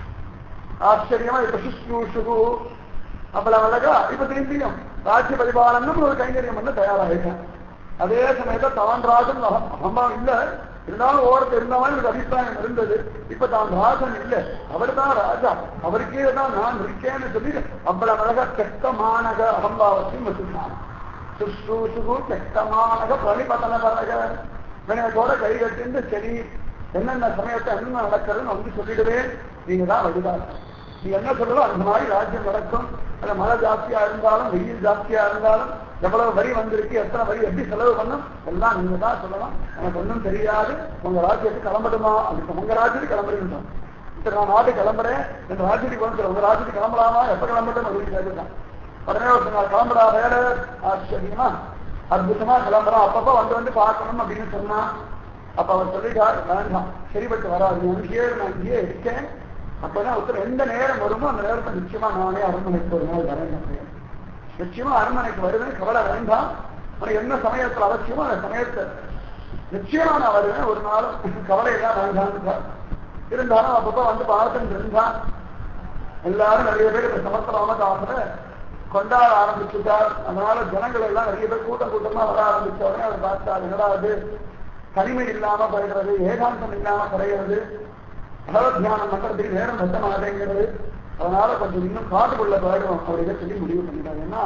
ஆச்சரியமா இப்ப சுஷ்ரூஷுகு அவ்வளவு அழகா இப்ப திரும்பியும் ராஜ்ய பரிபாலனம் ஒரு கைங்கரியம் பண்ண தயாராகிட்டேன் அதே சமயத்துல தான் ராஜன் அம்மா இல்ல இருந்தாலும் ஓரத்தில் இருந்தவன் எனக்கு அபிப்பிராயம் இருந்தது இப்ப தான் ராஜன் இல்ல அவர் தான் ராஜா அவருக்கே தான் நான் இருக்கேன்னு சொல்லி அவ்வளவு அழகா தெக்கமானக அகம்பாவத்தையும் வச்சிருந்தாங்க சுஷ்ரூசுகு தெக்கமானக பிரணிபதன பரக வினயத்தோட கை கட்டிந்து சரி என்னென்ன சமயத்தை என்ன நடக்கிறதுன்னு வந்து சொல்லிடுவேன் நீங்க தான் வழிதான் நீ என்ன சொல்லணும் அந்த மாதிரி ராஜ்யம் நடக்கும் அந்த மழை ஜாஸ்தியா இருந்தாலும் வெயில் ஜாஸ்தியா இருந்தாலும் எவ்வளவு வரி வந்திருக்கு எத்தனை வரி எப்படி செலவு பண்ணும் எல்லாம் நீங்க தான் சொல்லணும் எனக்கு ஒன்றும் தெரியாது உங்க ராஜ்யத்துக்கு கிளம்படுமா அப்படி உங்க ராஜ்யத்துக்கு கிளம்புறீங்க சரி நான் நாட்டு கிளம்புறேன் என் ராஜ்யத்துக்கு வந்து உங்க ராஜ்யத்துக்கு கிளம்பலாமா எப்ப கிளம்பட்டும் அப்படின்னு கேட்டுட்டான் உடனே ஒரு நாள் கிளம்புறா வேற ஆச்சரியமா அற்புதமா கிளம்புறான் அப்பப்ப வந்து வந்து பார்க்கணும் அப்படின்னு சொன்னா அப்ப அவர் சொல்லிட்டார் வேண்டாம் சரிபட்டு வராது அங்கேயே நான் இங்கேயே இருக்கேன் அப்பதான் ஒருத்தர் எந்த நேரம் வருமோ அந்த நேரத்தை நிச்சயமா நானே அரண்மனைக்கு ஒரு நாள் வரேன் நிச்சயமா அரண்மனைக்கு வருவேன் கவலை வேண்டாம் உனக்கு என்ன சமயத்துல அவசியமோ அந்த சமயத்தை நிச்சயமா நான் வருவேன் ஒரு நாளும் கவலை எல்லாம் வேண்டாம் இருந்தாலும் அப்பப்ப வந்து பார்த்துட்டு இருந்தான் எல்லாரும் நிறைய பேர் இந்த சமஸ்தராமதாசரை கொண்டாட ஆரம்பிச்சுட்டார் அதனால ஜனங்கள் எல்லாம் நிறைய பேர் கூட்டம் கூட்டமா வர ஆரம்பிச்ச உடனே அவர் பார்த்தார் என்னடா அது தனிமை இல்லாம போயிடுறது ஏகாந்தம் இல்லாம குறையிறது பகவத் தியானம் பண்றதுக்கு நேரம் பத்த மாட்டேங்கிறது அதனால கொஞ்சம் இன்னும் காட்டுக்குள்ள போயிடும் அப்படிங்க சொல்லி முடிவு பண்ணிட்டாங்க ஏன்னா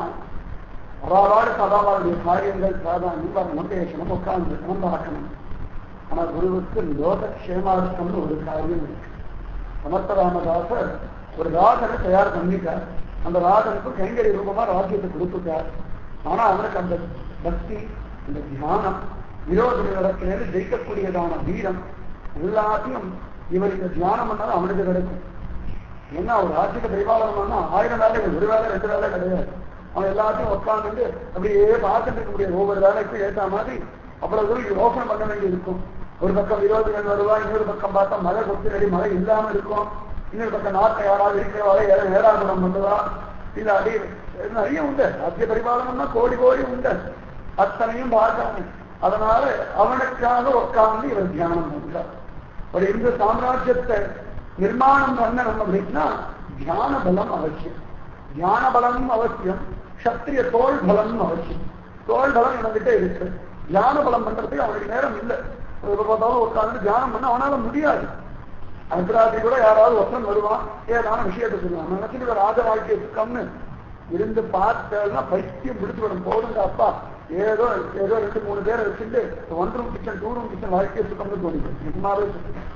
அவாவாடு சதாவாளுடைய காரியங்கள் சாதாரணம் வரணும் பேசணும் உட்கார்ந்து நம்ம பார்க்கணும் ஆனா குருவுக்கு லோகக்ஷேமார்த்தம்னு ஒரு காரியம் இருக்கு சமர்த்த ராமதாசர் ஒரு ராகனை தயார் பண்ணிட்டார் அந்த ராகனுக்கு கைங்கரி ரூபமா ராஜ்யத்தை கொடுத்துட்டார் ஆனா அவனுக்கு அந்த பக்தி அந்த தியானம் விரோத இடத்திலிருந்து ஜெயிக்கக்கூடியதான வீரம் எல்லாத்தையும் இவர் இந்த தியானம் பண்ணாலும் அவனுக்கு கிடைக்கும் என்ன ஒரு ராஜ்யத்தை பரிபாலனம் பண்ணா ஆயிரம் வேலைகள் ஒரு வேலை ரெண்டு வேலை கிடையாது அவன் எல்லாத்தையும் உட்காந்துட்டு அப்படியே பார்த்துட்டு இருக்க முடியாது ஒவ்வொரு வேலைக்கும் ஏற்ற மாதிரி அவ்வளவு தூரம் யோசனை பண்ண வேண்டி இருக்கும் ஒரு பக்கம் விரோதிகள் வருவா இன்னொரு பக்கம் பார்த்தா மழை கொத்து நடி மழை இல்லாம இருக்கும் இன்னொரு பக்கம் நாட்டை யாராவது இருக்கிறவாளை ஏழாகுடம் பண்ணுவா இல்ல அடி நிறைய உண்டு ராஜ்ய பரிபாலனம்னா கோடி கோடி உண்டு அத்தனையும் பார்க்கணும் அதனால அவனுக்காக உட்கார்ந்து இவர் தியானம் பண்றார் ஒரு இந்து சாம்ராஜ்யத்தை நிர்மாணம் பண்ணணும் அப்படின்னா தியான பலம் அவசியம் தியான பலம் அவசியம் சத்திரிய தோல் பலம் அவசியம் தோல் பலம் என்கிட்ட இருக்கு தியான பலம் பண்றதுக்கு அவனுக்கு நேரம் இல்லை பார்த்தாலும் உட்கார்ந்து தியானம் பண்ண அவனால முடியாது அந்தராத்திரி கூட யாராவது ஒருத்தன் வருவான் ஏதான விஷயத்தை சொல்லுவான் நினைச்சிட்டு ராஜ வாழ்க்கையை சுக்கம்னு இருந்து பார்த்தேன்னா பைத்தியம் பிடிச்சு விடும் போதுங்க அப்பா ஏதோ ஏதோ ரெண்டு மூணு பேரை வச்சுட்டு one room kitchen two room kitchen வாழ்க்கையை சுக்கம்னு தோணிது நிஜமாவே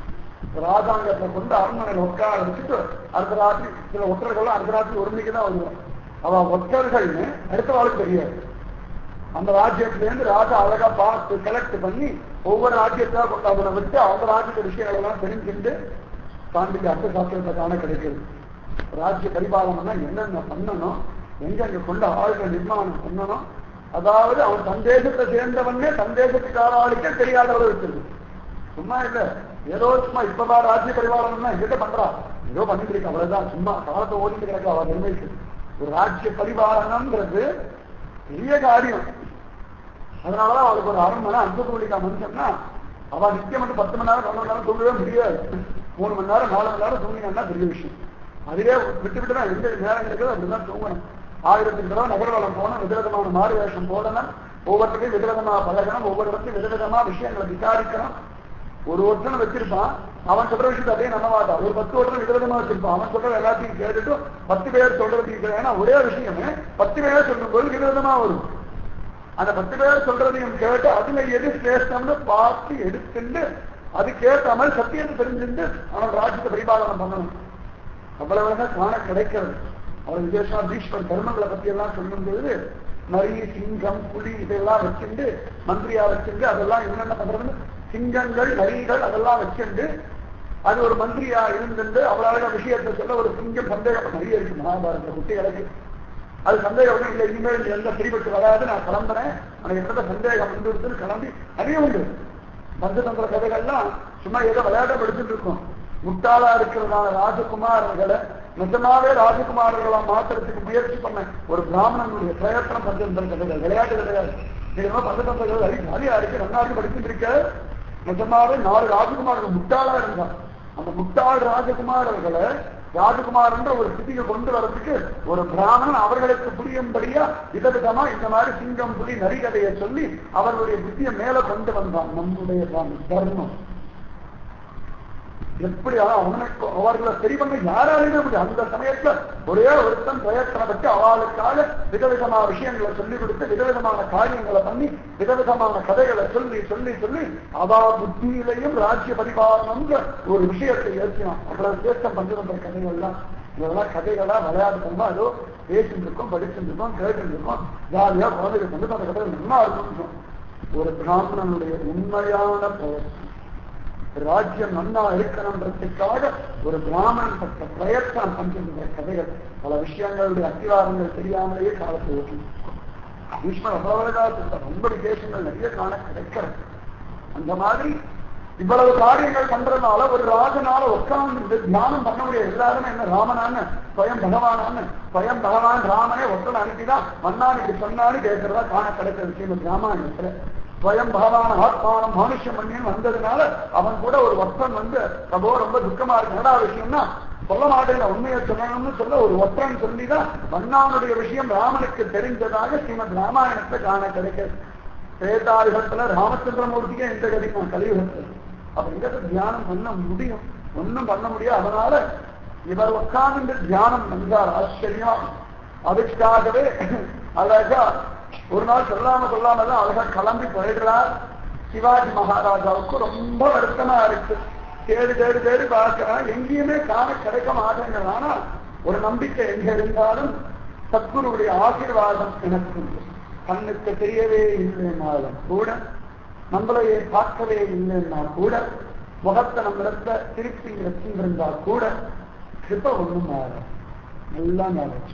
ராஜாங்கத்தை கொண்டு அரண்மனையில் உட்கார வச்சுட்டு அடுத்த ராத்திரி சில ஒற்றர்கள்லாம் அடுத்த ராத்திரி ஒரு மணிக்கு தான் வருவான் அவன் ஒற்றர்கள்னு அடுத்த வாழ்க்கை தெரியாது அந்த ராஜ்யத்திலேருந்து ராஜா அழகா பார்த்து செலக்ட் பண்ணி ஒவ்வொரு ராஜ்யத்தா கொண்டு அவனை விட்டு அவங்க ராஜ்யத்த விஷயங்கள் எல்லாம் தெரிஞ்சுட்டு தாண்டிக்கு அர்த்த சாஸ்திரத்தை காண கிடைக்கிறது ராஜ்ய பரிபாலனம்னா என்னென்ன பண்ணணும் எங்க அங்க கொண்ட ஆளுகள் நிர்மாணம் பண்ணணும் அதாவது அவன் தன் தேசத்தை சேர்ந்தவனே தன் தேசத்துக்கார ஆளுக்கே தெரியாத அளவு இருக்குது சும்மா இல்ல ஏதோ சும்மா இப்பதான் ராஜ்ய பரிபாலனம்னா எங்கிட்ட பண்றா ஏதோ பண்ணிட்டு இருக்கு அவ்வளவுதான் சும்மா காலத்தை ஓடிட்டு கிடக்க அவ நிர்ணயிச்சு ஒரு ராஜ்ய பரிபாலனம்ன்றது பெரிய காரியம் அதனாலதான் அவளுக்கு ஒரு அரை மணி நேரம் அன்பு மணிக்கா மனுஷன்னா அவ நித்தியம் மட்டும் பத்து மணி நேரம் பன்னெண்டு மணி நேரம் தூங்கவே முடியாது மூணு மணி நேரம் நாலு மணி நேரம் தூங்கினா பெரிய விஷயம் அதுவே விட்டு விட்டு தான் எந்த நேரம் கிடைக்குதோ அப்படிதான் தூங்கணும் ஆயிரத்துக்கு தடவை நகர்வலம் போகணும் விதவிதமான மாறு வேஷம் போடணும் ஒவ்வொருத்தையும் விதவிதமா பழகணும் ஒவ்வொரு இடத்தையும் விதவிதமா விஷயங்களை விசாரிக்கணும் ஒரு ஒருத்தனை வச்சிருப்பான் அவன் சொல்ற விஷயத்தை அப்படியே நம்ப மாட்டான் ஒரு பத்து ஒருத்தனை விதவிதமா வச்சிருப்பான் அவன் சொல்ற எல்லாத்தையும் கேட்டுட்டு பத்து பேர் சொல்றது ஏன்னா ஒரே விஷயமே பத்து பேர் சொல்லும் போது விதவிதமா வரும் அந்த பத்து பேர் சொல்றதையும் கேட்டு அதுல எது சிரேஷ்டம்னு பார்த்து எடுத்துட்டு அதுக்கேற்ற மாதிரி சத்தியத்தை தெரிஞ்சுட்டு அவன் ராஜ்யத்தை பரிபாலனம் பண்ணணும் அவ்வளவுதான் காண கிடைக்கிறது அவர் விசேஷமா பீஷ்மர் தர்மங்களை பத்தி எல்லாம் சொல்லும் பொழுது நரி சிங்கம் புலி இதெல்லாம் வச்சுண்டு மந்திரியா வச்சுண்டு அதெல்லாம் என்னென்ன பண்றதுன்னு சிங்கங்கள் நரிகள் அதெல்லாம் வச்சுண்டு அது ஒரு மந்திரியா இருந்துட்டு அவளால விஷயத்தை சொல்ல ஒரு சிங்கம் சந்தேகம் நிறைய இருக்கு மகாபாரத குட்டிகளுக்கு அது சந்தேகம் இல்லை இனிமேல் எந்த பிடிபட்டு வராது நான் கிளம்புறேன் எனக்கு எந்த சந்தேகம் வந்துருதுன்னு கிளம்பி நிறைய உண்டு பஞ்சதந்திர கதைகள்லாம் சும்மா ஏதோ விளையாட படிச்சுட்டு இருக்கோம் முட்டாளா இருக்கிறதான ராஜகுமாரர்களை நிஜமாவே ராஜகுமாரர்களா மாத்துறதுக்கு முயற்சி பண்ண ஒரு பிராமணனுடைய பிரயத்தனம் பஞ்சதந்திர கதைகள் விளையாட்டு கிடையாது நீங்க பஞ்சதந்திர கதை அறி ஜாலியா இருக்கு நன்னாடு படிச்சுட்டு இருக்க நிஜமாவே நாலு ராஜகுமாரர்கள் முட்டாளா இருந்தான் அந்த முட்டாள் ராஜகுமாரர்களை ராஜகுமார் என்ற ஒரு ஸ்திதியை கொண்டு வரதுக்கு ஒரு பிராமணன் அவர்களுக்கு புரியும்படியா விதவிதமா இந்த மாதிரி சிங்கம் புலி நரிகதையை சொல்லி அவர்களுடைய புத்தியை மேல கொண்டு வந்தான் நம்முடைய தர்மம் எப்படி அவனுக்கு அவர்களை சரி பண்ண யாராலுமே முடியும் அந்த சமயத்துல ஒரே ஒருத்தன் பிரயத்தனப்பட்டு அவளுக்காக விதவிதமான விஷயங்களை சொல்லி கொடுத்து விதவிதமான காரியங்களை பண்ணி விதவிதமான கதைகளை சொல்லி சொல்லி சொல்லி அவா புத்தியிலையும் ராஜ்ய பரிபாலனம்ன்ற ஒரு விஷயத்தை ஏற்றினான் அவ்வளவு சேஷ்டம் பஞ்சதந்திர கதைகள்லாம் இதெல்லாம் கதைகளா விளையாடுறோமோ அதோ பேசிட்டு இருக்கோம் படிச்சுட்டு இருக்கோம் கேட்டு இருக்கோம் ஜாலியா குழந்தைகள் பஞ்சதந்திர கதைகள் நல்லா இருக்கும் ஒரு பிராமணனுடைய உண்மையான பிரயத்தனம் ராஜ்யம் நன்னா இருக்கணுன்றதுக்காக ஒரு பிராமணன் பட்ட பிரயத்தனம் பண்கின்ற கதைகள் பல விஷயங்களுடைய அத்திவாரங்கள் தெரியாமலேயே காலத்தை ஓட்டி ஈஸ்வர அபவகாசத்தை ரொம்ப விசேஷங்கள் நிறைய காண கிடைக்கிறது அந்த மாதிரி இவ்வளவு காரியங்கள் பண்றதுனால ஒரு ராஜனால உட்கார்ந்து தியானம் பண்ண முடியாது எல்லாருமே என்ன ராமனான்னு ஸ்வயம் பகவானான்னு ஸ்வயம் பகவான் ராமனே ஒருத்தனை அனுப்பிதான் மன்னானுக்கு சொன்னான்னு கேட்கறதா காண கிடைக்கிற விஷயம் ராமாயணத்துல ஸ்வயம் பகவான ஆத்மானம் மனுஷம் பண்ணின்னு வந்ததுனால அவன் கூட ஒரு ஒற்றன் வந்து பிரபோ ரொம்ப துக்கமா இருக்கு என்னடா விஷயம்னா சொல்ல மாட்டேன் உண்மையை சொல்லணும்னு சொல்ல ஒரு ஒற்றன் சொல்லிதான் மன்னானுடைய விஷயம் ராமனுக்கு தெரிஞ்சதாக ஸ்ரீமத் ராமாயணத்தை காண கிடைக்கிறது திரேதாயுகத்துல ராமச்சந்திரமூர்த்திக்கே எந்த கதைக்கும் கலியுகத்துல அப்ப இதை தியானம் பண்ண முடியும் ஒன்னும் பண்ண முடியாது அதனால இவர் உட்கார்ந்து தியானம் வந்தார் ஆச்சரியம் அதுக்காகவே அழகா ஒரு நாள் சொல்லாம சொல்லாம தான் அழகா கிளம்பி போயிடுறார் சிவாஜி மகாராஜாவுக்கு ரொம்ப வருத்தமா இருக்கு தேடி தேடி தேடி பார்க்கிறான் எங்கேயுமே காண கிடைக்க மாட்டேங்கிறது ஆனா ஒரு நம்பிக்கை எங்க இருந்தாலும் சத்குருவுடைய ஆசீர்வாதம் எனக்கு உண்டு கண்ணுக்கு தெரியவே இல்லைன்னாலும் கூட நம்மளையே பார்க்கவே இல்லைன்னா கூட முகத்தை நம்மிடத்த திருப்பி வச்சிருந்தா கூட கிருப்ப ஒண்ணும் மாறும் எல்லாம் மாறும்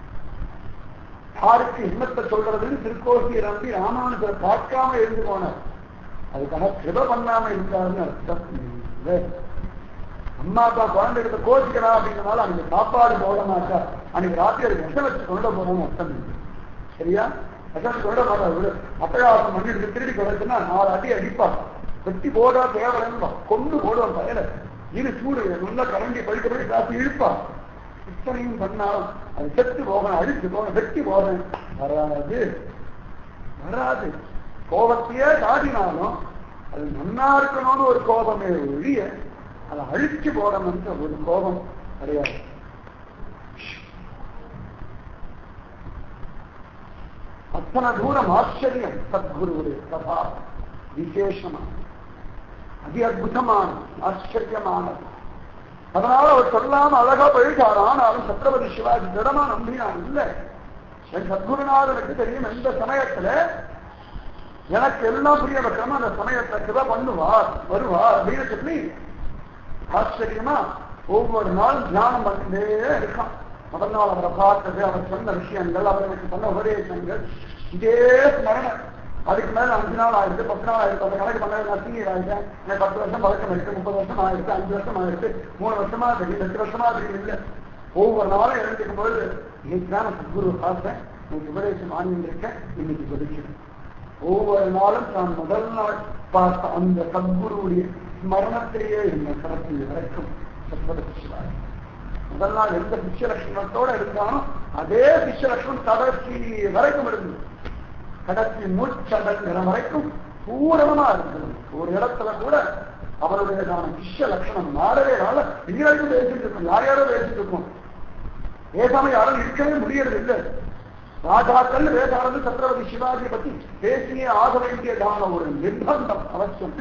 யாருக்கு என்னத்தை சொல்றதுன்னு திருக்கோசியை நம்பி ராமானுஜரை பார்க்காம இருந்து போனார் அதுக்காக கிருப பண்ணாம இருந்தாருன்னு அர்த்தம் இல்லை அம்மா அப்பா குழந்தை கிட்ட கோச்சிக்கிறா அப்படிங்கிறனால அன்னைக்கு சாப்பாடு போட மாட்டா அன்னைக்கு ராத்திரி அது விஷம் வச்சு கொண்ட போறோம்னு அர்த்தம் இல்லை சரியா விஷம் கொண்ட மாட்டா விடு அட்டகாசம் பண்ணிட்டு திருடி கிடக்குன்னா நாலு அடி அடிப்பா வெட்டி போடா தேவைன்னு கொண்டு போடுவான் பயல இரு சூடு நல்லா கரண்டி பழுக்க படி காசு இழுப்பா இத்தனையும் பண்ணாலும் அது செத்து போகணும் அழிச்சு போகணும் வெட்டி போகணும் வராது வராது கோபத்தையே காட்டினாலும் அது நன்னா இருக்கணும்னு ஒரு கோபமே ஒழிய அதை அழிச்சு போடணும்ன்ற ஒரு கோபம் கிடையாது அத்தனை தூரம் ஆச்சரியம் சத்குருவுடைய கதா விசேஷமான அதி அற்புதமான ஆச்சரியமானது அதனால அவர் சொல்லாம அழகா போயிட்டார் ஆனாலும் சத்ரபதி சிவாஜி திடமா நம்பினான் இல்ல என் சத்குருநாதனுக்கு தெரியும் எந்த சமயத்துல எனக்கு எல்லாம் புரிய வைக்காம அந்த சமயத்தை கிருப பண்ணுவார் வருவார் அப்படின்னு சொல்லி ஆச்சரியமா ஒவ்வொரு நாளும் தியானம் பண்ணிட்டே இருக்கான் முதல் நாள் அவரை பார்த்தது அவர் சொன்ன விஷயங்கள் அவர்களுக்கு சொன்ன உபதேசங்கள் இதே ஸ்மரணை அதுக்கு மேல அஞ்சு நாள் ஆயிடுச்சு பத்து நாள் ஆயிடுச்சு அந்த கணக்கு பண்ண நான் சீனியர் ஆயிட்டேன் எனக்கு பத்து வருஷம் பழக்கம் இருக்கு முப்பது வருஷம் ஆயிடுச்சு அஞ்சு வருஷம் ஆயிடுச்சு மூணு வருஷமா தெரியும் எட்டு வருஷமா தெரியும் இல்லை ஒவ்வொரு நாளும் எழுந்திருக்கும் பொழுது இன்னைக்கு தான் நான் சத்குரு பார்த்தேன் உங்களுக்கு உபதேசம் ஆணியிருக்க இன்னைக்கு கொதிக்கிறேன் ஒவ்வொரு நாளும் நான் முதல் நாள் பார்த்த அந்த சத்குருவுடைய ஸ்மரணத்திலேயே இருந்த கடைசி வரைக்கும் சத்வதர்ஷிவாய் முதல் நாள் எந்த பிச்சலட்சணத்தோட இருந்தானோ அதே பிச்சலட்சணம் கடைசி வரைக்கும் இருந்தது கடைசி மூச்சடங்கிற வரைக்கும் பூரணமா இருந்தது ஒரு இடத்துல கூட அவருடையதான சிஷ்ய லட்சணம் மாறவே நாள நீங்களும் பேசிட்டு இருக்கோம் யார் யாரோ பேசிட்டு இருக்கோம் பேசாம யாரும் இருக்கவே முடியறது இல்லை ராஜாக்கள் வேதானது சத்ரவதி சிவாஜி பத்தி பேசியே ஆக வேண்டியதான ஒரு நிர்பந்தம் அவசியம்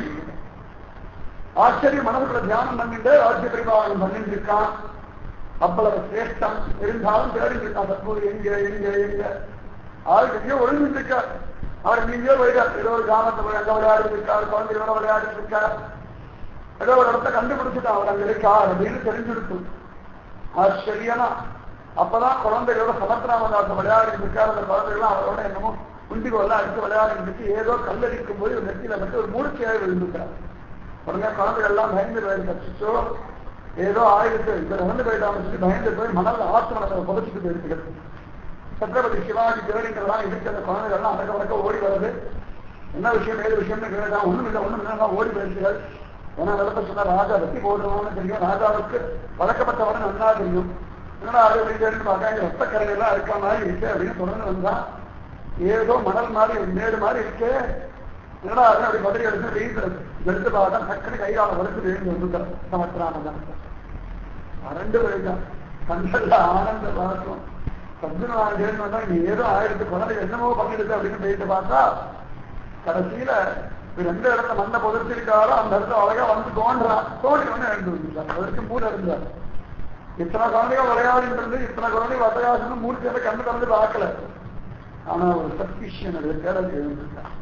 ஆச்சரிய மனதுக்குள்ள தியானம் பண்ணிட்டு ராஜ்ய பரிபாலனம் பண்ணிட்டு இருக்கான் அவ்வளவு சிரேஷ்டம் இருந்தாலும் தேடிட்டு இருக்கான் தற்போது எங்க எங்க எங்க ஆளுக்கு எங்கேயோ ஒழுங்கு இருக்கார் அவர் எங்கேயோ போயிட்டார் ஏதோ ஒரு கிராமத்தை போய் அங்க விளையாடி இருக்கார் குழந்தைகளோட விளையாடி இருக்கார் ஏதோ ஒரு இடத்த கண்டுபிடிச்சுட்டான் அவர் அங்க இருக்கார் அப்படின்னு தெரிஞ்சுடுத்து ஆச்சரியனா அப்பதான் குழந்தைகளோட சமத்ராமதாச விளையாடி இருக்கார் அந்த குழந்தைகள்லாம் அவரோட என்னமோ குண்டிகோலாம் எடுத்து விளையாடி இருக்கு ஏதோ கல்லடிக்கும் போது ஒரு நெத்தியில மட்டும் ஒரு மூர்ச்சியாக விழுந்துட்டார் உடனே குழந்தைகள் எல்லாம் பயந்து போயிருக்கோ ஏதோ ஆயுதத்தை இவர் இறந்து போயிட்டான்னு சொல்லி பயந்து போய் மணல் ஆத்திரத்தை புதைச்சிட்டு போயிருக்கிறது சத்ரபதி சிவாஜி தேடிங்கிறதெல்லாம் இருக்கு அந்த குழந்தைகள்லாம் அடக்க வடக்க ஓடி வருது என்ன விஷயம் ஏது விஷயம்னு கேட்டா ஒண்ணும் இல்லை ஒண்ணும் இல்லை ஓடி போயிருக்கிறார் ஏன்னா விளக்க சொன்னா ராஜா வெட்டி போடுவான்னு தெரியும் ராஜாவுக்கு வழக்கப்பட்டவன நல்லா தெரியும் என்னடா அது அப்படின்னு பார்க்க ரத்த கரையெல்லாம் இருக்க மாதிரி இருக்கு அப்படின்னு தொடர்ந்து வந்தா ஏதோ மணல் மாதிரி ஒரு மேடு மாதிரி இருக்கு என்னடா அது அப்படி பதில் எடுத்து வீசுறது எடுத்து பார்த்தா டக்குனு கையால வளர்த்து எழுந்து வந்துட்டார் சமத்திரானதான் அரண்டு வழிதான் கண்கள்ல ஆனந்த பார்க்கும் சத்குணாஜன் வந்தா நீ ஏதோ ஆயிரத்து குழந்தை என்னமோ பண்ணிடுது அப்படின்னு போயிட்டு பார்த்தா கடைசியில இவர் எந்த இடத்துல மண்ணை புதைச்சிருக்காரோ அந்த இடத்துல அழகா வந்து தோன்றான் தோண்டி வந்து எழுந்து வந்துட்டார் அதற்கு மூட இருந்தார் இத்தனை குழந்தைகள் விளையாடிட்டு இருந்து இத்தனை குழந்தைகள் வசகாசம் மூர்த்தியில கண்ணு திறந்து பார்க்கல ஆனா ஒரு சத்விஷயம் அது தேடல் எழுந்திருக்கான்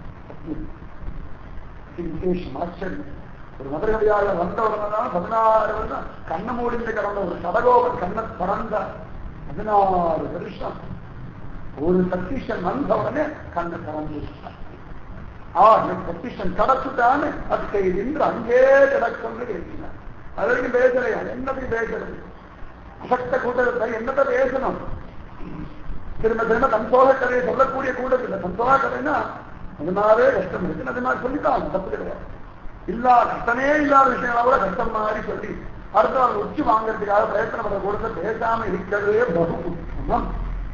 விசேஷம் ஆச்சரியம் ஒரு மதுரகவியாக வந்த உடனே பதினாறு வருஷம் கண்ணை மூடிந்து கிடந்த ஒரு சடகோபன் கண்ணை திறந்த பதினாறு வருஷம் ஒரு சத்தீஷன் வந்த உடனே கண்ணை திறந்து ஆ சத்தீஷன் கடச்சுட்டான்னு அது கை நின்று அங்கே கிடக்கொண்டு பேசினார் அது வரைக்கும் பேசலையா என்னத்துக்கு பேசுறது அசக்த கூட்டத்தை என்னத்தை பேசணும் திரும்ப திரும்ப தன்சோக கதையை சொல்லக்கூடிய கூட்டத்தில் தன்சோக கதைன்னா அதனாலே கஷ்டம் இருக்கு அது மாதிரி சொல்லித்தான் தப்பு கிடையாது இல்லா கஷ்டமே இல்லாத விஷயங்கள கூட கஷ்டம் மாதிரி சொல்லி அடுத்த நாள் உச்சி வாங்கறதுக்காக பிரயத்தனம் பண்ண கூட பேசாம இருக்கிறதே பகு உத்தமம்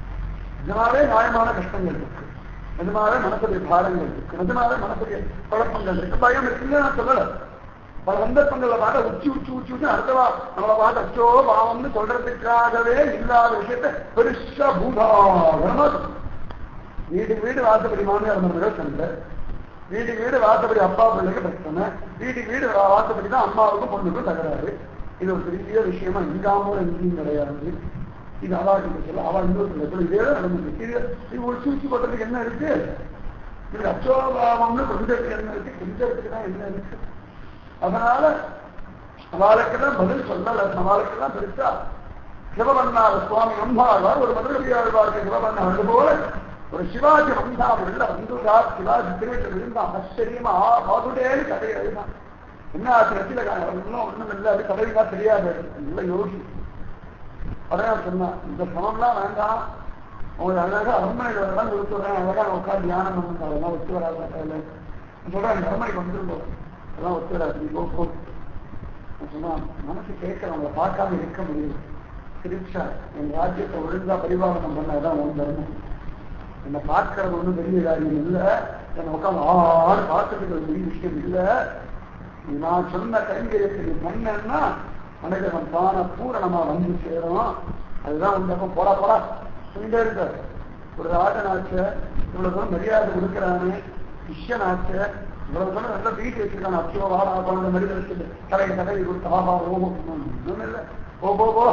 இதனாலே நியாயமான கஷ்டங்கள் இருக்கு நிஜமாவே மனசுடைய பாரங்கள் இருக்கு நிஜமாவே மனசுடைய குழப்பங்கள் இருக்கு பயம் இருக்குன்னு நான் சொல்லல பல சந்தர்ப்பங்கள்ல பார்த்த உச்சி உச்சி உச்சி உச்சி அடுத்தவா நம்மளை பார்த்து அச்சோ பாவம்னு சொல்றதுக்காகவே இல்லாத விஷயத்தை பெருசா பூதாகரமா வீட்டுக்கு வீடு வாசப்படி மாமியார் மருமகள் சண்டை வீட்டுக்கு வீடு வாசப்படி அப்பா பிள்ளைக்கு பிரச்சனை வீட்டுக்கு வீடு வாசப்படி தான் அம்மாவுக்கும் பொண்ணுக்கும் தகராறு இது ஒரு பெரிய விஷயமா இங்காமல் எங்கேயும் கிடையாது இது அவாக்கு சொல்ல அவா இன்னொரு சொல்ல இதே தான் நடந்துருக்கு இது இது ஒழிச்சு உச்சி போட்டதுக்கு என்ன இருக்கு இது அச்சோபாவம்னு கொஞ்சத்துக்கு என்ன இருக்கு கொஞ்சத்துக்கு தான் என்ன இருக்கு அதனால அவளுக்கெல்லாம் பதில் சொல்லல அவளுக்கெல்லாம் பெருசா சிவபண்ணாத சுவாமி அம்மாவார் ஒரு மதுரவியாழ்வாருக்கு சிவபண்ணா அது போல ஒரு சிவாஜி வந்தார் உள்ள வந்துட்டார் சிவாஜி திருவிட்டு இருந்தான் ஆச்சரியமா பாதுடேன்னு கதை எழுதான் என்ன ஆச்சு ரசில ஒன்றும் ஒண்ணும் இல்லை அது கதைதான் தெரியாது நல்ல யோகி அதான் சொன்னான் இந்த சமம்லாம் வேண்டாம் உங்களுக்கு அழகாக அரண்மனையில் வரலாம் கொடுத்துறேன் அழகாக உட்காந்து தியானம் பண்ணுங்க அதெல்லாம் ஒத்து வராது சொல்றேன் அரண்மனைக்கு வந்துருந்தோம் அதெல்லாம் ஒத்து வராது நீ போ போ சொன்னா மனசு கேட்கற அவங்களை பார்க்காம இருக்க முடியும் சிரிச்சா என் ராஜ்யத்தை ஒழுங்கா பரிபாலனம் பண்ணதான் உன் தர்மம் என்னை பார்க்கறது ஒன்றும் பெரிய காரியம் இல்லை என்னை உட்காந்து ஆறு பார்க்கறதுக்கு ஒரு பெரிய விஷயம் இல்லை நான் சொன்ன கைங்கரியத்தை நீ பண்ணேன்னா மனிதன் தான பூரணமா வந்து சேரும் அதுதான் உங்க போடா போடா சொல்லிட்டே இருக்காரு ஒரு ராஜனாச்ச இவ்வளவு தூரம் மரியாதை கொடுக்குறானே சிஷ்யனாச்ச இவ்வளவு தூரம் நல்லா வீட்டு வச்சிருக்கான் அச்சோ வாடா குழந்தை மரியாதை வச்சுட்டு கடையை கடையை கொடுத்து ஆஹா ஓஹோ ஒன்றும் இல்லை ஓ போ போ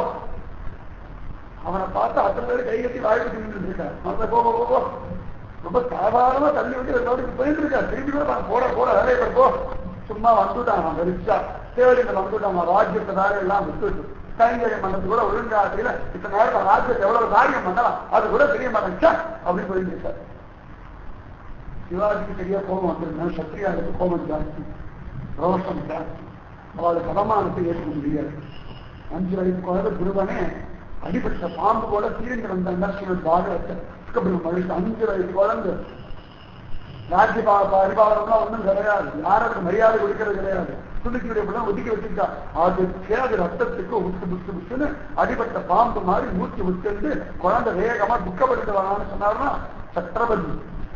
அவனை பார்த்து அத்தனை பேர் கை கட்டி வாய் கட்டி நின்று இருக்கார் அவன் போ போ போ ரொம்ப சாதாரணமா தள்ளி விட்டு எல்லாத்துக்கும் போயிட்டு இருக்கார் திருப்பி கூட போட போட வேலையை போ சும்மா வந்துட்டான் அவன் பெருசா தேவடிங்க வந்துட்டான் ராஜ்யத்தை வேலை எல்லாம் விட்டுட்டு கைங்கரியம் பண்ணது கூட ஒழுங்கா தெரியல இத்தனை நேரத்தில் ராஜ்யத்தை எவ்வளவு காரியம் பண்ணலாம் அது கூட தெரிய மாட்டேன் அப்படின்னு போயிட்டு இருக்காரு சிவாஜிக்கு பெரிய கோபம் வந்திருந்தேன் சத்ரியாவுக்கு கோபம் ஜாஸ்தி ரோஷம் ஜாஸ்தி அவளுக்கு அவமானத்தை ஏற்க முடியாது அஞ்சு வயசு குழந்தை குருவனே அடிபட்ட பாம்பு கூட தீர்ந்து வந்த ஸ்ரீமத் பாகவத்தை துக்க மனுஷன் அஞ்சு வயசு குழந்தை ராஜ்ய பரிபாலனம்லாம் ஒன்றும் கிடையாது யாருக்கு மரியாதை கொடுக்கிறது கிடையாது துணிக்குடைய பிள்ளை ஒதுக்கி வச்சுட்டா அதுக்கே அது ரத்தத்துக்கு உத்து புத்து புத்துன்னு அடிபட்ட பாம்பு மாதிரி மூச்சு விட்டு குழந்தை வேகமா துக்கப்படுத்த வேணாம்னு சொன்னாருன்னா சக்கரவர்த்தி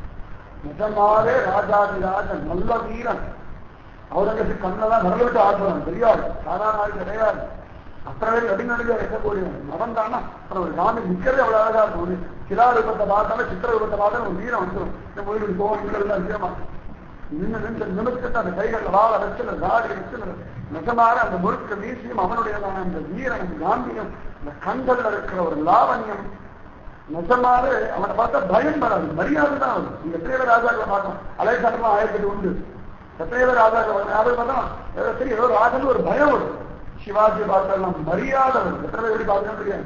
நிஜமாவே ராஜாதிராஜன் நல்ல வீரன் அவுரங்கசீப் கண்ணெல்லாம் விரல விட்டு ஆடுறான் தெரியாது சாதாரண ஆள் கிடையாது அத்தனை பேர் நடுநடுங்க வைக்கக்கூடியவன் நடந்தான்னா அப்புறம் ஒரு காந்தி நிக்கிறதே அவ்வளவு அழகா இருக்கும் ஒரு சிலா ரூபத்தை பார்த்தாலும் சித்திர ரூபத்தை பார்த்தாலும் ஒரு வீரம் வந்துடும் இந்த மொழி போகும் இங்க இருந்தா நிச்சயமா நின்று நின்று நிமிர்த்திட்டு அந்த கைகள்ல வாழ வச்சு தாடி வச்சு நிஜமாக அந்த முறுக்க வீசியும் அவனுடையதான அந்த வீரம் அந்த காந்தியம் அந்த கண்கள்ல இருக்கிற ஒரு லாவண்யம் நிஜமாவே அவனை பார்த்தா பயம் வராது மரியாதை தான் வரும் நீங்க எத்தனை பேர் ராஜாக்களை பார்க்கணும் அலைசாண்டெல்லாம் ஆயிரத்தி உண்டு எத்தனை பேர் ராஜாக்கள் யாரும் பார்த்தா சரி ஏதோ ராஜன் ஒரு பயம் வரும் சிவாஜி பார்க்கலாம் மரியாதை வரும் எத்தனை பேர் எப்படி பார்க்கணும் தெரியாது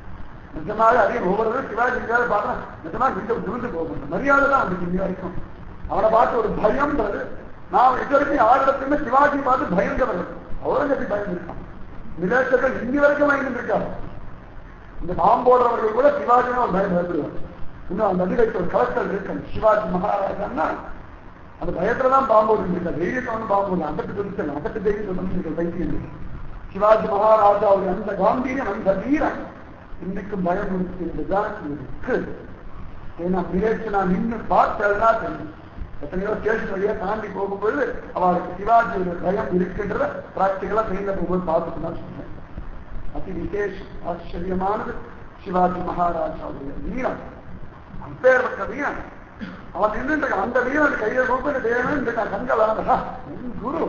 நிஜமாக அதிகம் ஒவ்வொரு சிவாஜி எங்கேயாவது பார்த்தா நிஜமாக வீட்டை விழுந்து போகணும் மரியாதை தான் வந்துச்சு இன்னி வரைக்கும் அவனை பார்த்து ஒரு பயம்ன்றது நான் இது வரைக்கும் யாரிடத்துமே சிவாஜி பார்த்து பயந்தவர் அவுரங்கசீப் பயம் இருக்கான் நிலேச்சர்கள் இன்னி வரைக்கும் பயந்து இருக்காரு இந்த பாம்போடுறவர்கள் கூட சிவாஜினா ஒரு பயம் பயப்படுவார் இன்னும் அந்த அதிகாரி ஒரு கலெக்டர் இருக்கு சிவாஜி மகாராஜான்னா அந்த பயத்துல தான் பாம்பு இருந்திருக்கா தைரியத்தை வந்து பாம்பு இல்லை அகட்டு குறிச்சல் அகட்டு தைரியத்தை வந்து பைத்தியம் சிவாஜி மகாராஜாவுடைய அந்த காம்பீரியம் அந்த வீரம் இன்னைக்கும் பயம் இருக்குதான் இருக்கு ஏன்னா மிலேச்சு நான் நின்று பார்த்ததுனா தெரியும் எத்தனையோ ஸ்டேஷன் வழியா தாண்டி போகும்போது அவளுக்கு சிவாஜியோட பயம் இருக்கின்றத பிராக்டிகலா ட்ரெயின்ல போகும்போது பார்த்துட்டு தான் சொன்னேன் அதி விசேஷ ஆச்சரியமானது சிவாஜி மகாராஜாவுடைய வீரம் அப்பேற்பட்ட வீரன் அவன் நின்று அந்த வீரன் கையை கூப்பிட்டு தேவன் கண்களாக குரு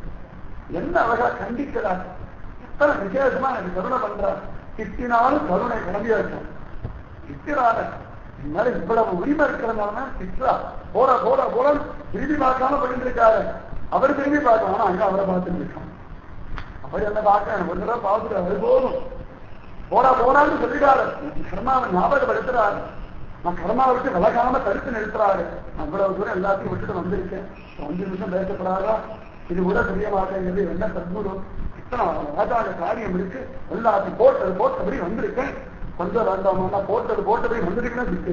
என்ன அழகா கண்டிக்கிறார் எத்தனை விசேஷமா எனக்கு கருணை பண்றார் திட்டினாலும் கருணை கிளம்பியாச்சார் திட்டினால என்னால இவ்வளவு உரிமை இருக்கிறதுனால திட்டா போட போட போட திரும்பி பார்க்காம பண்ணிட்டு இருக்காரு அவர் திரும்பி பார்க்கலாம் ஆனா அங்க அவரை பார்த்துட்டு இருக்கான் அவர் என்ன பார்க்க எனக்கு ஒரு தடவை பார்த்துட்டு அது போதும் போடா போடான்னு சொல்லிட்டாரு கர்மாவை ஞாபகப்படுத்துறாரு நான் கர்மாவை விட்டு விலகாம தடுத்து நிறுத்துறாரு நான் இவ்வளவு தூரம் எல்லாத்தையும் விட்டுட்டு வந்திருக்கேன் அஞ்சு நிமிஷம் பேசப்படாதா இது கூட தெரிய மாட்டேங்கிறது என்ன தத்குரு இத்தனை ராஜாங்க காரியம் இருக்கு எல்லாத்தையும் போட்டது போட்டபடி வந்திருக்கேன் கொஞ்சம் வேண்டாமா போட்டது போட்டபடி வந்திருக்குன்னா திட்டு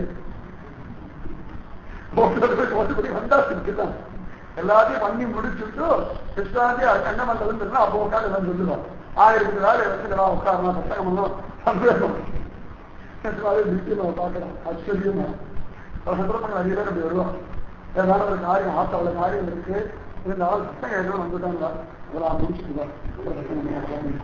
போட்டது போட்டபடி வந்தா திட்டுதான் எல்லாத்தையும் பண்ணி முடிச்சுட்டு கிருஷ்ணாஜி அது என்ன பண்றதுன்னு அப்போ உட்காந்து எல்லாம் சொல்லுவான் ஆயிரத்தி நாள் இடத்துல உட்காரலாம் சத்தகம் பண்ணலாம் சந்தேகம் திருப்பி நம்ம பார்க்கலாம் ஆச்சரியமா பல சந்தர்ப்பங்கள் நிறைய பேர் அப்படி வருவான் ஏதாவது ஒரு காரியம் ஆத்தாவில் காரியம் இருக்கு இருந்தாலும் சத்தம் கேட்கணும் வந்துட்டாங்க அதெல்லாம் முடிச்சுட்டு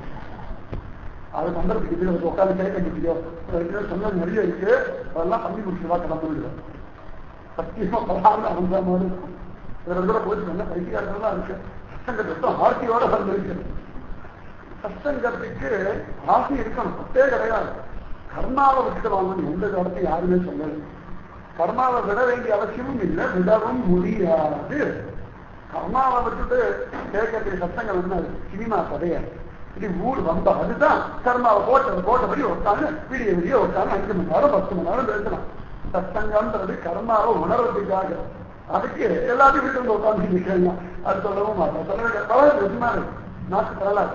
அது பண்றதுக்கு இது உட்காந்து கேட்க முடியும் சொன்னது நிறைய இருக்கு அதெல்லாம் பண்ணி முடிச்சுவா கிளம்ப விடுவேன் சத்தியமா பலாமல் அவன் மாதிரி இருக்கும் இதில் கூட போயிட்டு நல்ல பைத்தியாளர்கள் தான் இருக்கு சத்தங்கத்துக்கு ஆர்த்தியோட வந்திருக்கு சத்தங்கத்துக்கு ஆசை இருக்கணும் சத்தே கிடையாது கர்மாவை விட்டுட்டு வாங்கணும் எந்த காலத்தையும் யாருமே சொல்லல கர்மாவை விட வேண்டிய அவசியமும் இல்லை விடவும் முடியாது கர்மாவை விட்டுட்டு கேட்கக்கூடிய சத்தங்கள் என்ன சினிமா கதையா இது ஊர் வந்தா அதுதான் கர்மாவை போட்டது போட்டபடி உட்காந்து விடிய விடிய உட்காந்து அஞ்சு மணி நேரம் பத்து மணி நேரம் பேசலாம் சத்தங்கன்றது கர்மாவை உணர்றதுக்காக அதுக்கு எல்லாத்தையும் விட்டு வந்து உட்காந்து நிற்கிறீங்க அது சொல்லவும் மாட்டோம் சொல்ல பல நிஜமா இருக்கு நாக்கு தரலாது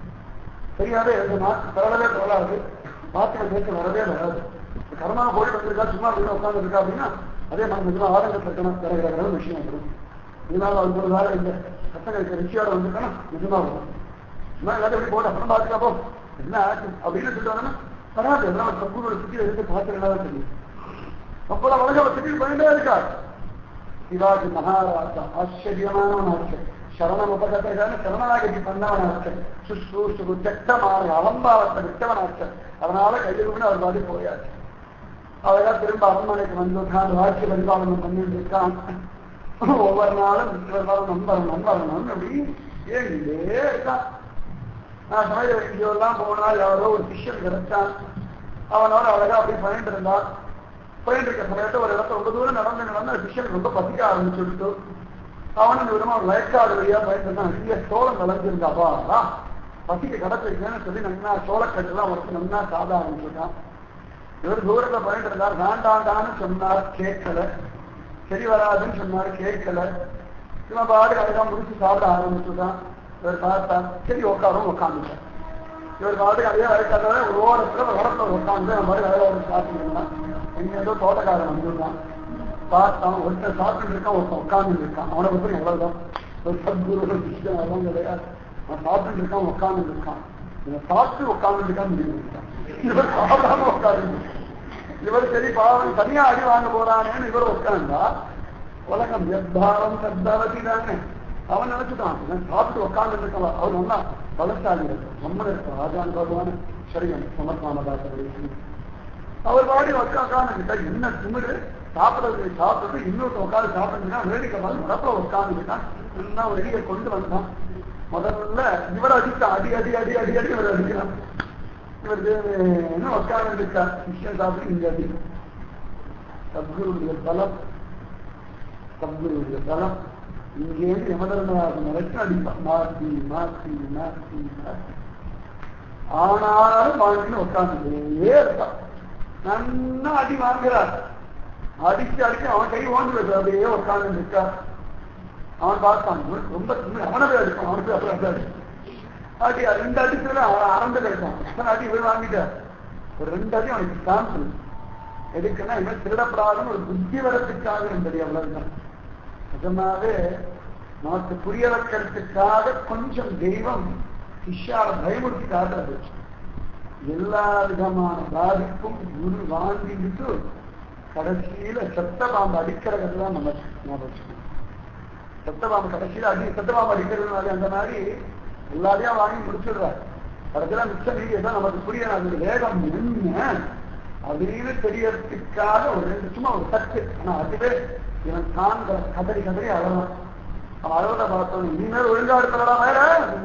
சரியாவே இந்த நாக்கு தரலவே தரலாது வார்த்தைகள் பேச வரவே வராது கர்மா போய் வந்திருக்கா சும்மா வீடு உட்காந்து இருக்கா அப்படின்னா அதே மாதிரி நிஜமா ஆரம்பத்தில் இருக்கணும் பிறகு விஷயம் வரும் இதனால அது ஒரு வேலை இல்லை சத்தங்களுக்கு ரிச்சியோட வந்திருக்கா நிஜமா வரும் நான் எல்லாத்தையும் எப்படி போட்டு அப்புறம் பார்த்துக்கப்போ என்ன ஆச்சு அப்படின்னு சொல்லிட்டு வராது எல்லாம் தப்புகளோட சுற்றி எடுத்து பார்த்துக்கலாம் தெரியும் அப்பதான் வழங்க சுற்றி போயிட்டே இருக்காரு சிவாஜி மகாராஜா ஆச்சரியமானவனாச்சு சரணம் உபகத்தைதான சரணாகதி பண்ணவனாச்சு சுஷ்ரூஷு ஜட்டமான அலம்பாவத்தை விட்டவனாச்சு அதனால கையில் அவர் பாடி போயாச்சு அழகா திரும்ப அரண்மனைக்கு வந்துட்டான் ராட்சி பரிபாலனம் பண்ணிட்டு இருக்கான் ஒவ்வொரு நாளும் இவர் வரணும் நம்பரணும் நம்பரணும் அப்படி ஏங்கிட்டே இருக்கான் நான் சமயம் எங்கேயோலாம் போனால் யாரோ ஒரு சிஷ்யன் கிடைச்சான் அவனோட அழகா அப்படி பண்ணிட்டு இருந்தான் போயிட்டு இருக்க சமயத்தை ஒரு இடத்துல ரொம்ப தூரம் நடந்து நடந்து சிஷ்யனுக்கு ரொம்ப பசிக்க ஆரம்பிச்சுட்டு அவன் இந்த விதமா ஒரு வயக்காடு வழியா போயிட்டு இருந்தான் நிறைய சோளம் விளைஞ்சிருந்தாப்பா பசிக்கு கிடச்சிருக்கேன்னு சொல்லி நல்லா சோளக்கட்டெல்லாம் உடச்சு நல்லா சாத ஆரம்பிச்சுட்டான் இவர் தூரத்துல போயிட்டு இருந்தார் வேண்டாண்டான்னு சொன்னார் கேட்கல சரி வராதுன்னு சொன்னார் கேட்கல இவன் பாடு அழகா முடிச்சு சாப்பிட ஆரம்பிச்சுட்டான் இவர் பார்த்தா சரி உட்காரும் உட்காந்துட்டான் இவர் பாட்டுக்கு அதே வரைக்காத ஒரு ஓரத்துல ஒரு இடத்துல உட்காந்து அந்த மாதிரி வேலை ஒரு சாப்பிட்டுருந்தான் எங்க ஏதோ தோட்டக்காரன் வந்துருந்தான் பார்த்தான் ஒருத்தன் சாப்பிட்டு இருக்கான் ஒருத்தன் உட்கார்ந்து இருக்கான் அவனை பத்தி எவ்வளவுதான் ஒரு சத்குரு ஒரு சிஷ்யன் அதெல்லாம் கிடையாது அவன் சாப்பிட்டு இருக்கான் உட்கார்ந்து இருக்கான் இவன் சாப்பிட்டு உட்கார்ந்து இருக்கான் முடிவு இவர் சாப்பிடாம உட்கார்ந்து இவர் சரி பாவம் தனியா அடி வாங்க போறானேன்னு இவர் உட்கார்ந்தா உலகம் எத்தாரம் சத்தாவதி தானே அவன் நினைச்சுட்டான் இவன் சாப்பிட்டு உட்கார்ந்து இருக்கலாம் அவர் நல்லா பலசாலி நம்மள இருக்க ராஜான் பகவான் சரியன் சமர்த்தானதாசர் அவர் பாடி உட்காந்துக்கிட்டா என்ன திமிரு சாப்பிடுறது சாப்பிட்டு இன்னொருத்த உட்காந்து சாப்பிட்டுனா வேடிக்கை பார்த்து மரப்ப உட்காந்துக்கிட்டான் என்ன ஒரு அடியை கொண்டு வந்தான் முதல்ல இவர் அடித்தான் அடி அடி அடி அடி அடி இவர் அடிக்கிறான் இவர் என்ன உட்கார்ந்து இருக்கார் கிருஷ்ணன் சாப்பிட்டு இங்க அடி சத்குருடைய பலம் சத்குருடைய பலம் இங்கேருந்து யமதர்மராஜன் வரைக்கும் அடிப்பான் மாத்தி மாத்தி மாத்தி மாத்தி ஆனாலும் வாழ்க்கையில் உட்கார்ந்துட்டே இருப்பான் நன்னா அடி வாங்குறார் அடிச்சு அடிச்சு அவன் கை ஓண்டு அப்படியே உட்கார்ந்து நிற்கார் அவன் பார்த்தான் ரொம்ப அவனவே அடிப்பான் அவனுக்கு அப்புறம் அப்படி அடிப்பான் அடி ரெண்டு அடிச்சுல அவன் அறந்து கிடைப்பான் எத்தனை அடி போய் வாங்கிட்டார் ஒரு ரெண்டு அடி அவனுக்கு சாம்பிள் எதுக்குன்னா இவன் திருடப்படாதுன்னு ஒரு புத்தி வரத்துக்காக என்பது அவ்வளவுதான் நிஜமாவே நமக்கு புரிய வைக்கிறதுக்காக கொஞ்சம் தெய்வம் சிஷ்யால பயமுறுத்தி காட்டுறது எல்லா விதமான பாதிப்பும் குரு வாங்கிட்டு கடைசியில சத்த பாம்பு அடிக்கிறதெல்லாம் நம்ம ஞாபகம் சத்த பாம்பு கடைசியில அடி சத்த பாம்பு அடிக்கிறதுனால அந்த மாதிரி எல்லாரையும் வாங்கி முடிச்சிடுறாரு கடைசியில மிச்சம் மீதி தான் நமக்கு புரிய அது வேகம் என்ன அப்படின்னு தெரியறதுக்காக ஒரு ரெண்டு சும்மா ஒரு தட்டு ஆனா அதுவே இவன் தான் கதறி கதறி அழலாம் அவன் அழகத பார்த்தோம் இனிமேல் ஒழுங்கா இருக்கிறடா வேற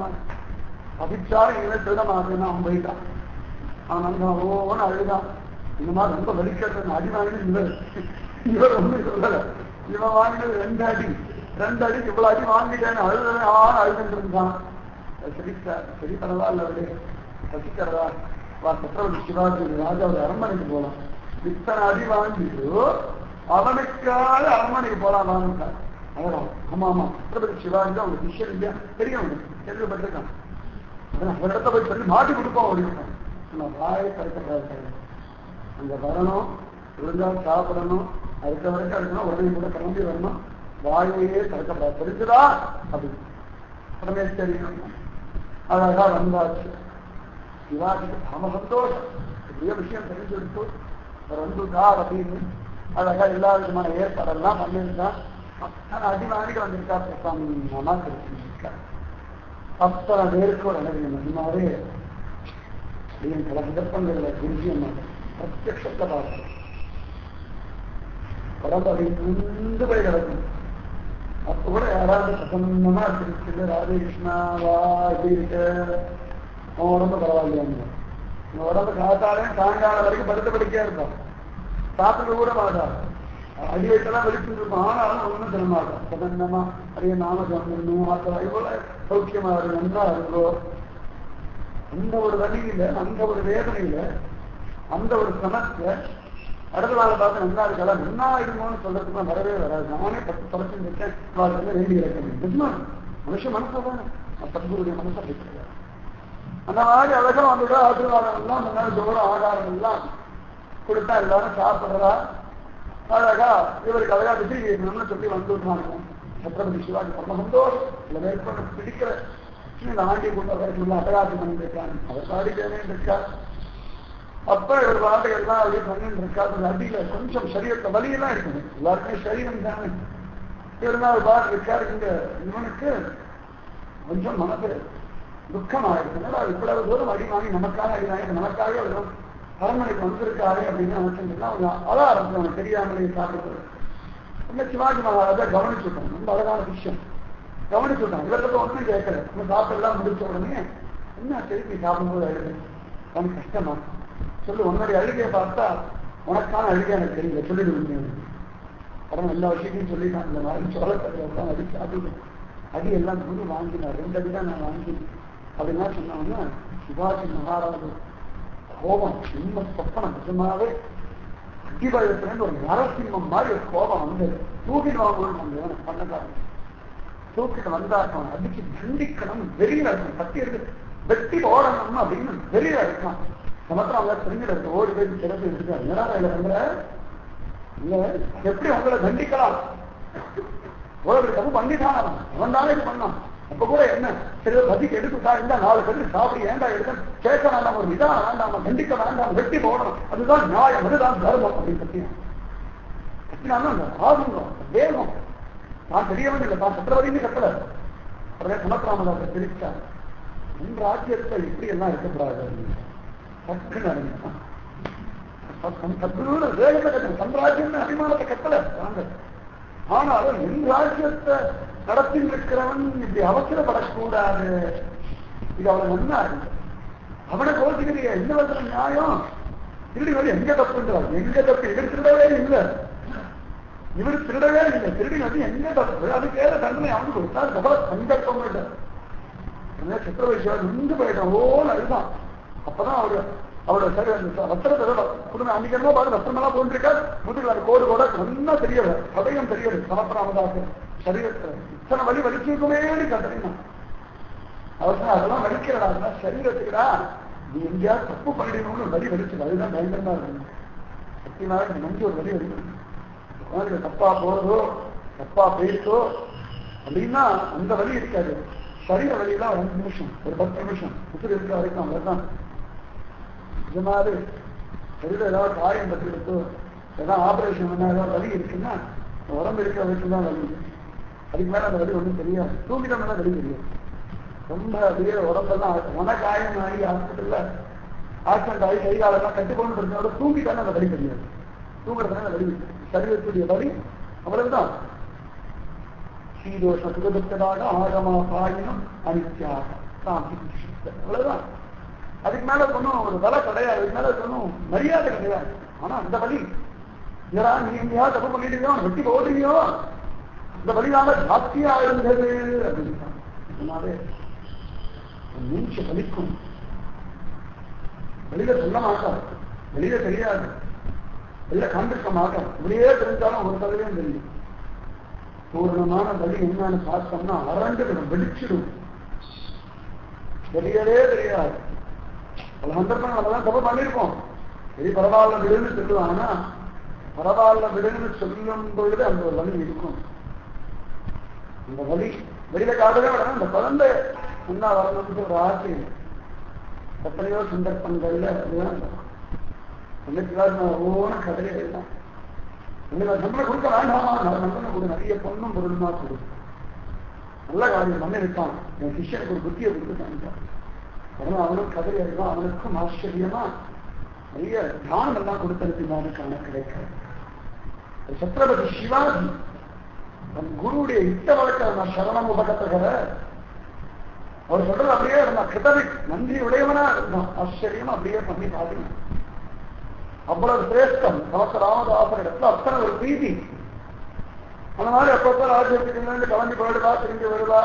அபிச்சாரம் இனிமேல் திருட மாட்டேன்னு அவன் போயிட்டான் அவன் அங்க ஓன்னு அழுதான் இந்த மாதிரி ரொம்ப வலிக்கிறது அடி வாங்கினது இவர் இவர் ஒன்றும் சொல்லல இவன் வாங்கினது ரெண்டு அடி ரெண்டு அடி இவ்வளவு அடி வாங்கிட்டேன்னு அழுது ஆள் அழுதுட்டு இருந்தான் சரி சார் சரி பரவாயில்ல அவரு ரசிக்கிறதா வா சத்ரவதி சிவாஜி ராஜாவோட அரண்மனைக்கு போலாம் இத்தனை அடி வாங்கிட்டு அவனுக்காக அரண்மனைக்கு போலாம் வாங்கிட்டான் அதான் ஆமா ஆமா சத்ரபதி சிவாஜி அவங்க விஷயம் இல்லையா தெரியும் கேள்விப்பட்டிருக்கான் ஒரு இடத்த போய் சொல்லி மாட்டி கொடுப்போம் அப்படின்னு நான் வாயை திறக்கப்படாது அங்க வரணும் ஒழுங்கா சாப்பிடணும் அடுத்த வரைக்கும் இருக்கணும் உடனே கூட கிளம்பி வரணும் வாயையே திறக்கப்படாது தெரிஞ்சுதா அப்படின்னு உடனே தெரியும் அழகா வந்தாச்சு சிவாஜிக்கு சம சந்தோஷம் பெரிய விஷயம் தெரிஞ்செடுத்து வந்துட்டா அப்படின்னு அழகா எல்லா விதமான ஏற்பாடெல்லாம் பண்ணியிருந்தான் அத்தனை அடி வாங்கிட்டு வந்திருக்கா பிரசாந்தமா தெரிஞ்சிருக்கா அத்தனை பேருக்கு ஒரு அழகு மதிமாவே அப்படின்னு பல சந்தர்ப்பங்கள்ல குருஜி அம்மா பிரத்யத்தை பார்க்கணும் உடம்பு அப்படி குண்டு போய் கிடக்கும் அப்ப கூட யாராவது பிரசன்னமா இருக்கு ராதே கிருஷ்ணாவா எப்படி இருக்கு அவன் உடம்பு பரவாயில்லையாங்க உங்க உடம்பு காத்தாலே சாயங்காலம் வரைக்கும் படுத்த படிக்கையா இருப்பான் சாப்பிட்டு கூட மாட்டான் அடி வைத்தெல்லாம் வெளிச்சு இருப்பான் ஆனாலும் ஒன்றும் சொல்ல மாட்டான் பிரசன்னமா அடைய நாம சொல்லணும் ஆத்தா இவ்வளவு சௌக்கியமா இருக்கு நன்றா இருக்கோ அந்த ஒரு வழியில அந்த ஒரு வேதனையில அந்த ஒரு சமத்தை அடுத்த நாள் பார்த்து நல்லா இருக்கலாம் நல்லா இருக்குமோன்னு சொல்றதுக்கு வரவே வராது நானே பத்து தொலைச்சு இருக்கேன் வாழ்க்கை வேண்டி இருக்கேன் மனுஷன் மனசு தானே சத்குருடைய மனசை வைக்கிறார் அந்த மாதிரி அழகா வந்துட்டு ஆசீர்வாதம் எல்லாம் முன்னாடி தூரம் ஆகாரம் எல்லாம் கொடுத்தா எல்லாரும் சாப்பிடுறா அழகா இவருக்கு அழகா விஜய் வைக்கணும்னு சொல்லி வந்துருந்தாங்க சத்ரபதி சிவாஜி ரொம்ப சந்தோஷம் சில பேருக்கு பிடிக்கல இந்த ஆண்டிய கூட்டம் வரைக்கும் அட்டகாசம் பண்ணிருக்காங்க அவர் பாடிக்கவே இருக்கா அப்ப இவர் பாட்டுக்கு எல்லாம் அப்படியே பண்ணிட்டு இருக்கா அந்த அடியில கொஞ்சம் சரீரத்தை வலியெல்லாம் இருக்குது எல்லாருக்குமே சரீரம் தானே இருந்தால் அவர் பாட்டு இருக்காரு இந்த இவனுக்கு கொஞ்சம் மனசு துக்கம் ஆயிடுச்சுனால அது இவ்வளவு தூரம் அடி வாங்கி நமக்காக அடி வாங்கி நமக்காக அவர் அரண்மனைக்கு வந்திருக்காரு அப்படின்னு நினைச்சிருந்தா அவங்க அழ ஆரம்பிச்சு அவனுக்கு தெரியாமலே சாப்பிடுறது இந்த சிவாஜி மகாராஜா கவனிச்சுட்டோம் ரொம்ப அழகான விஷயம் கவனிச்சுட்டான் இவர்கிட்ட ஒன்றும் கேட்கல நம்ம சாப்பிடலாம் முடிச்ச உடனே என்ன திருப்பி சாப்பிடும்போது அழுது அவனுக்கு கஷ்டமா சொல்லு உன்னுடைய அழுகையை பார்த்தா உனக்கான அழுகை எனக்கு தெரியல சொல்லிடுவீங்க படம் எல்லா விஷயத்தையும் சொல்லிட்டான் இந்த மாதிரி சோழக்கத்தில் அடி சாப்பிடு அடி எல்லாம் குரு வாங்கினார் ரெண்டு அடி தான் நான் வாங்கி அப்படின்னா சொன்னாங்கன்னா சிவாஜி மகாராஜு கோபம் சிம்ம சொப்பனம் நிஜமாவே அடிபழத்திலேருந்து ஒரு நரசிம்மம் மாதிரி ஒரு கோபம் வந்து தூக்கிட்டு வாங்கணும் நம்ம பண்ணக்காரன் தூக்கிட்டு வந்தாக்கணும் அடிச்சு தண்டிக்கணும் வெளியில இருக்கணும் கத்தி இருக்கு வெட்டி ஓடணும் அப்படின்னு வெளியில இருக்கான் சமத்திரம் அவங்க தெரிஞ்சிட ஓடி போய் சிறப்பு இருக்காரு என்னடா இல்ல பண்ற இல்ல எப்படி உங்களை தண்டிக்கலாம் ஒரு தப்பு பண்ணிட்டான் அவன் அவன் தானே இது பண்ணான் அப்ப கூட என்ன சரி பதிக்கு எடுத்துட்டா இந்த நாலு பேருக்கு சாப்பிடு ஏண்டா எடுக்க கேட்க வேண்டாம் ஒரு விதம் வேண்டாம் கண்டிக்க வேண்டாம் வெட்டி போடணும் அதுதான் நியாயம் அதுதான் தர்மம் அப்படின்னு கத்தினான் கத்தினாலும் அந்த ஆகுங்கம் வேகம் நான் தெரியவன் இல்லை தான் சத்திரவதினு கத்தல உடனே சமத்ராமதாச பிரிச்சார் என் ராஜ்யத்தை இப்படி எல்லாம் இருக்கக்கூடாது டக்குன்னு அறிஞர் சத்குரு வேகத்தை கட்டணும் சம்ராஜ்யம் அபிமானத்தை கட்டல வாங்க ஆனாலும் என் ராஜ்யத்தை நடத்தி இருக்கிறவன் இப்படி அவசரப்படக்கூடாது இது அவனை நன்னா இருக்கு அவனை கோச்சிக்கிறிய எந்த விதத்துல நியாயம் திருடி வந்து எங்க தப்புன்றார் எங்க தப்பு இவர் திருடவே இல்லை இவர் திருடவே இல்லை திருடி வந்து எங்க தப்பு அதுக்கு ஏற தண்டனை அவனுக்கு கொடுத்தார் கவலை சங்கல்பம் இல்லை சக்கரவர்த்தியா நின்று போயிட்டான் ஓன்னு அதுதான் அப்பதான் அவரு அவரோட சரி அந்த வஸ்திரத்தை குடும்ப அன்னைக்கு என்னமோ பாரு வஸ்திரமெல்லாம் போன்றிருக்கார் முதுகுல அந்த கோடு கூட நல்லா தெரியல சதயம் தெரியல சமப்பராமதாசு சரீரத்துல இத்தனை வலி வலிச்சுக்குமேனு கட்டறினா அவசரம் அதெல்லாம் வலிக்கிறடா அதெல்லாம் சரீரத்துக்குடா நீ எங்கேயா தப்பு பண்ணிடணும்னு வலி வலிச்சது அதுதான் பயங்கரமா இருக்கு சத்தியமாக இந்த நஞ்சு ஒரு வலி வலிக்கணும் குழந்தைங்க தப்பா போறதோ தப்பா பேசோ அப்படின்னா அந்த வலி இருக்காது சரீர வலியெல்லாம் ஒரு அஞ்சு நிமிஷம் ஒரு பத்து நிமிஷம் உசுறு இருக்கிற வரைக்கும் அவ்வளவுதான் இது மாதிரி சரீரம் ஏதாவது காயம் பற்றி இருக்கோ ஏதாவது ஆபரேஷன் பண்ணா ஏதாவது வலி இருக்குன்னா உடம்பு இருக்கிற வரைக்கும் தான் வலி அதுக்கு மேல அந்த வலி ஒன்றும் தெரியாது தூங்கிட்டோம்னா வலி தெரியாது ரொம்ப அப்படியே உடம்பெல்லாம் மனக்காயம் ஆகி ஹாஸ்பிட்டல்ல ஆக்சிடென்ட் ஆகி கை காலெல்லாம் கட்டு கொண்டு இருக்கிறதோட தூங்கிட்டாலும் அந்த வலி தெரியாது தூங்குறதுனால வலி சரீரத்துடைய வலி அவ்வளவுதான் சீதோஷ சுகதுக்கதாக ஆகமா பாயினம் அனித்யாக சாந்தி அவ்வளவுதான் அதுக்கு மேல ஒன்றும் ஒரு விலை கிடையாது அதுக்கு மேல ஒன்றும் மரியாதை கிடையாது ஆனா அந்த வழி இதா நீ எங்கேயா தப்பு பண்ணிட்டீங்க வெட்டி போடுறீங்களோ இந்த வழியால ஜாஸ்தியா இருந்தது அப்படின்னு அதனாலே மூச்சு வலிக்கும் வெளியில சொல்ல மாட்டார் வெளியில தெரியாது வெளியில காண்பிக்க மாட்டோம் இப்படியே தெரிஞ்சாலும் ஒரு தடவையும் தெரியும் பூர்ணமான வழி என்னன்னு பார்த்தோம்னா அரண்டுவிடும் வெடிச்சிடும் தெரியவே தெரியாது பல சந்தர்ப்பங்கள் நம்ம தான் தப்பு பண்ணியிருக்கோம் சரி பரவாயில்ல விடுன்னு சொல்லுவான் ஆனா பரவாயில்ல விடுன்னு சொல்லும் பொழுது அந்த ஒரு வலி இருக்கும் அந்த வலி வெளியில காட்டவே விட அந்த குழந்தை என்ன வரணும்னு ஒரு ஆசை எத்தனையோ சந்தர்ப்பங்கள்ல அதுதான் என்னைக்கு ஓன கதையை எல்லாம் நம்மளை கொடுக்க வேண்டாமா நம்மளை கொடு நிறைய பொண்ணும் பொருளுமா கொடு நல்ல காரியம் மண்ணை இருக்கான் என் சிஷ்யனுக்கு ஒரு புத்தியை கொடுத்து காமிச்சான் அதனால அவனும் கதை அறிவான் அவனுக்கும் ஆச்சரியமா நிறைய தியானம் எல்லாம் கொடுத்தனுப்பினான்னு காண கிடைக்கிறது சத்ரபதி சிவாஜி தன் குருவுடைய இட்ட வழக்க சரணம் உபகத்தகர அவர் சொல்றது அப்படியே இருந்தான் கிருதவி நன்றி உடையவனா இருந்தான் ஆச்சரியமா அப்படியே பண்ணி பாத்தீங்க அவ்வளவு சிரேஷ்டம் நமக்கு ராமதாசர் இடத்துல அத்தனை ஒரு பிரீதி அந்த மாதிரி அப்பப்ப ராஜ்யத்துக்கு கிளம்பி போயிடுவா திரும்பி வருவா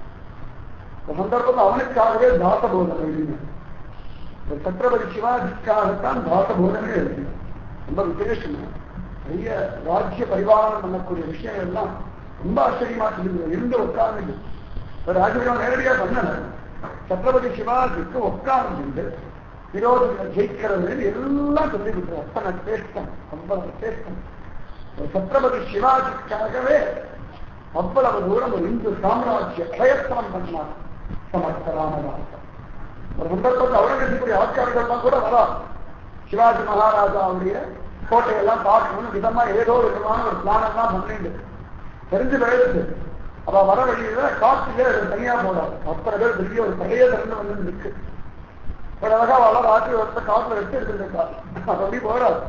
சந்தர்ப்பம் அவனுக்காகவே தாச போதனை எழுதினார் சத்ரபதி சிவாஜிக்காகத்தான் தாச போதனை எழுதி ரொம்ப விசேஷம் நிறைய ராஜ்ய பரிபாலனம் பண்ணக்கூடிய விஷயம் எல்லாம் ரொம்ப ஆச்சரியமா சொல்லுங்க இருந்து உட்கார்ந்து ராஜபரிவாரம் நேரடியா பண்ணல சத்ரபதி சிவாஜிக்கு உட்கார்ந்து விரோதிகளை ஜெயிக்கிறது எல்லாம் சொல்லி கொடுக்குற அத்தனை சேஷ்டம் அவ்வளவு சேஷ்டம் ஒரு சத்ரபதி சிவாஜிக்காகவே அவ்வளவு தூரம் ஒரு இந்து சாம்ராஜ்ய பிரயத்தனம் பண்ணார் சமர்த்த ராமதாசன் ஒரு சந்தர்ப்பத்தில் அவுரங்கசீப்புடைய ஆட்சியாளர்கள்லாம் கூட வரா சிவாஜி மகாராஜாவுடைய கோட்டையெல்லாம் பார்க்கணும்னு விதமா ஏதோ விதமான ஒரு பிளான் எல்லாம் பண்ணிட்டு தெரிஞ்சு போயிடுச்சு அவ வர வழியில காட்டுல தனியா போடாது அத்தனை பேர் பெரிய ஒரு பழைய திறந்து வந்து நிற்கு ஒரு அழகா வளர ஆற்றி ஒருத்த காட்டுல வச்சு எடுத்துருக்கா அது அப்படி போடாது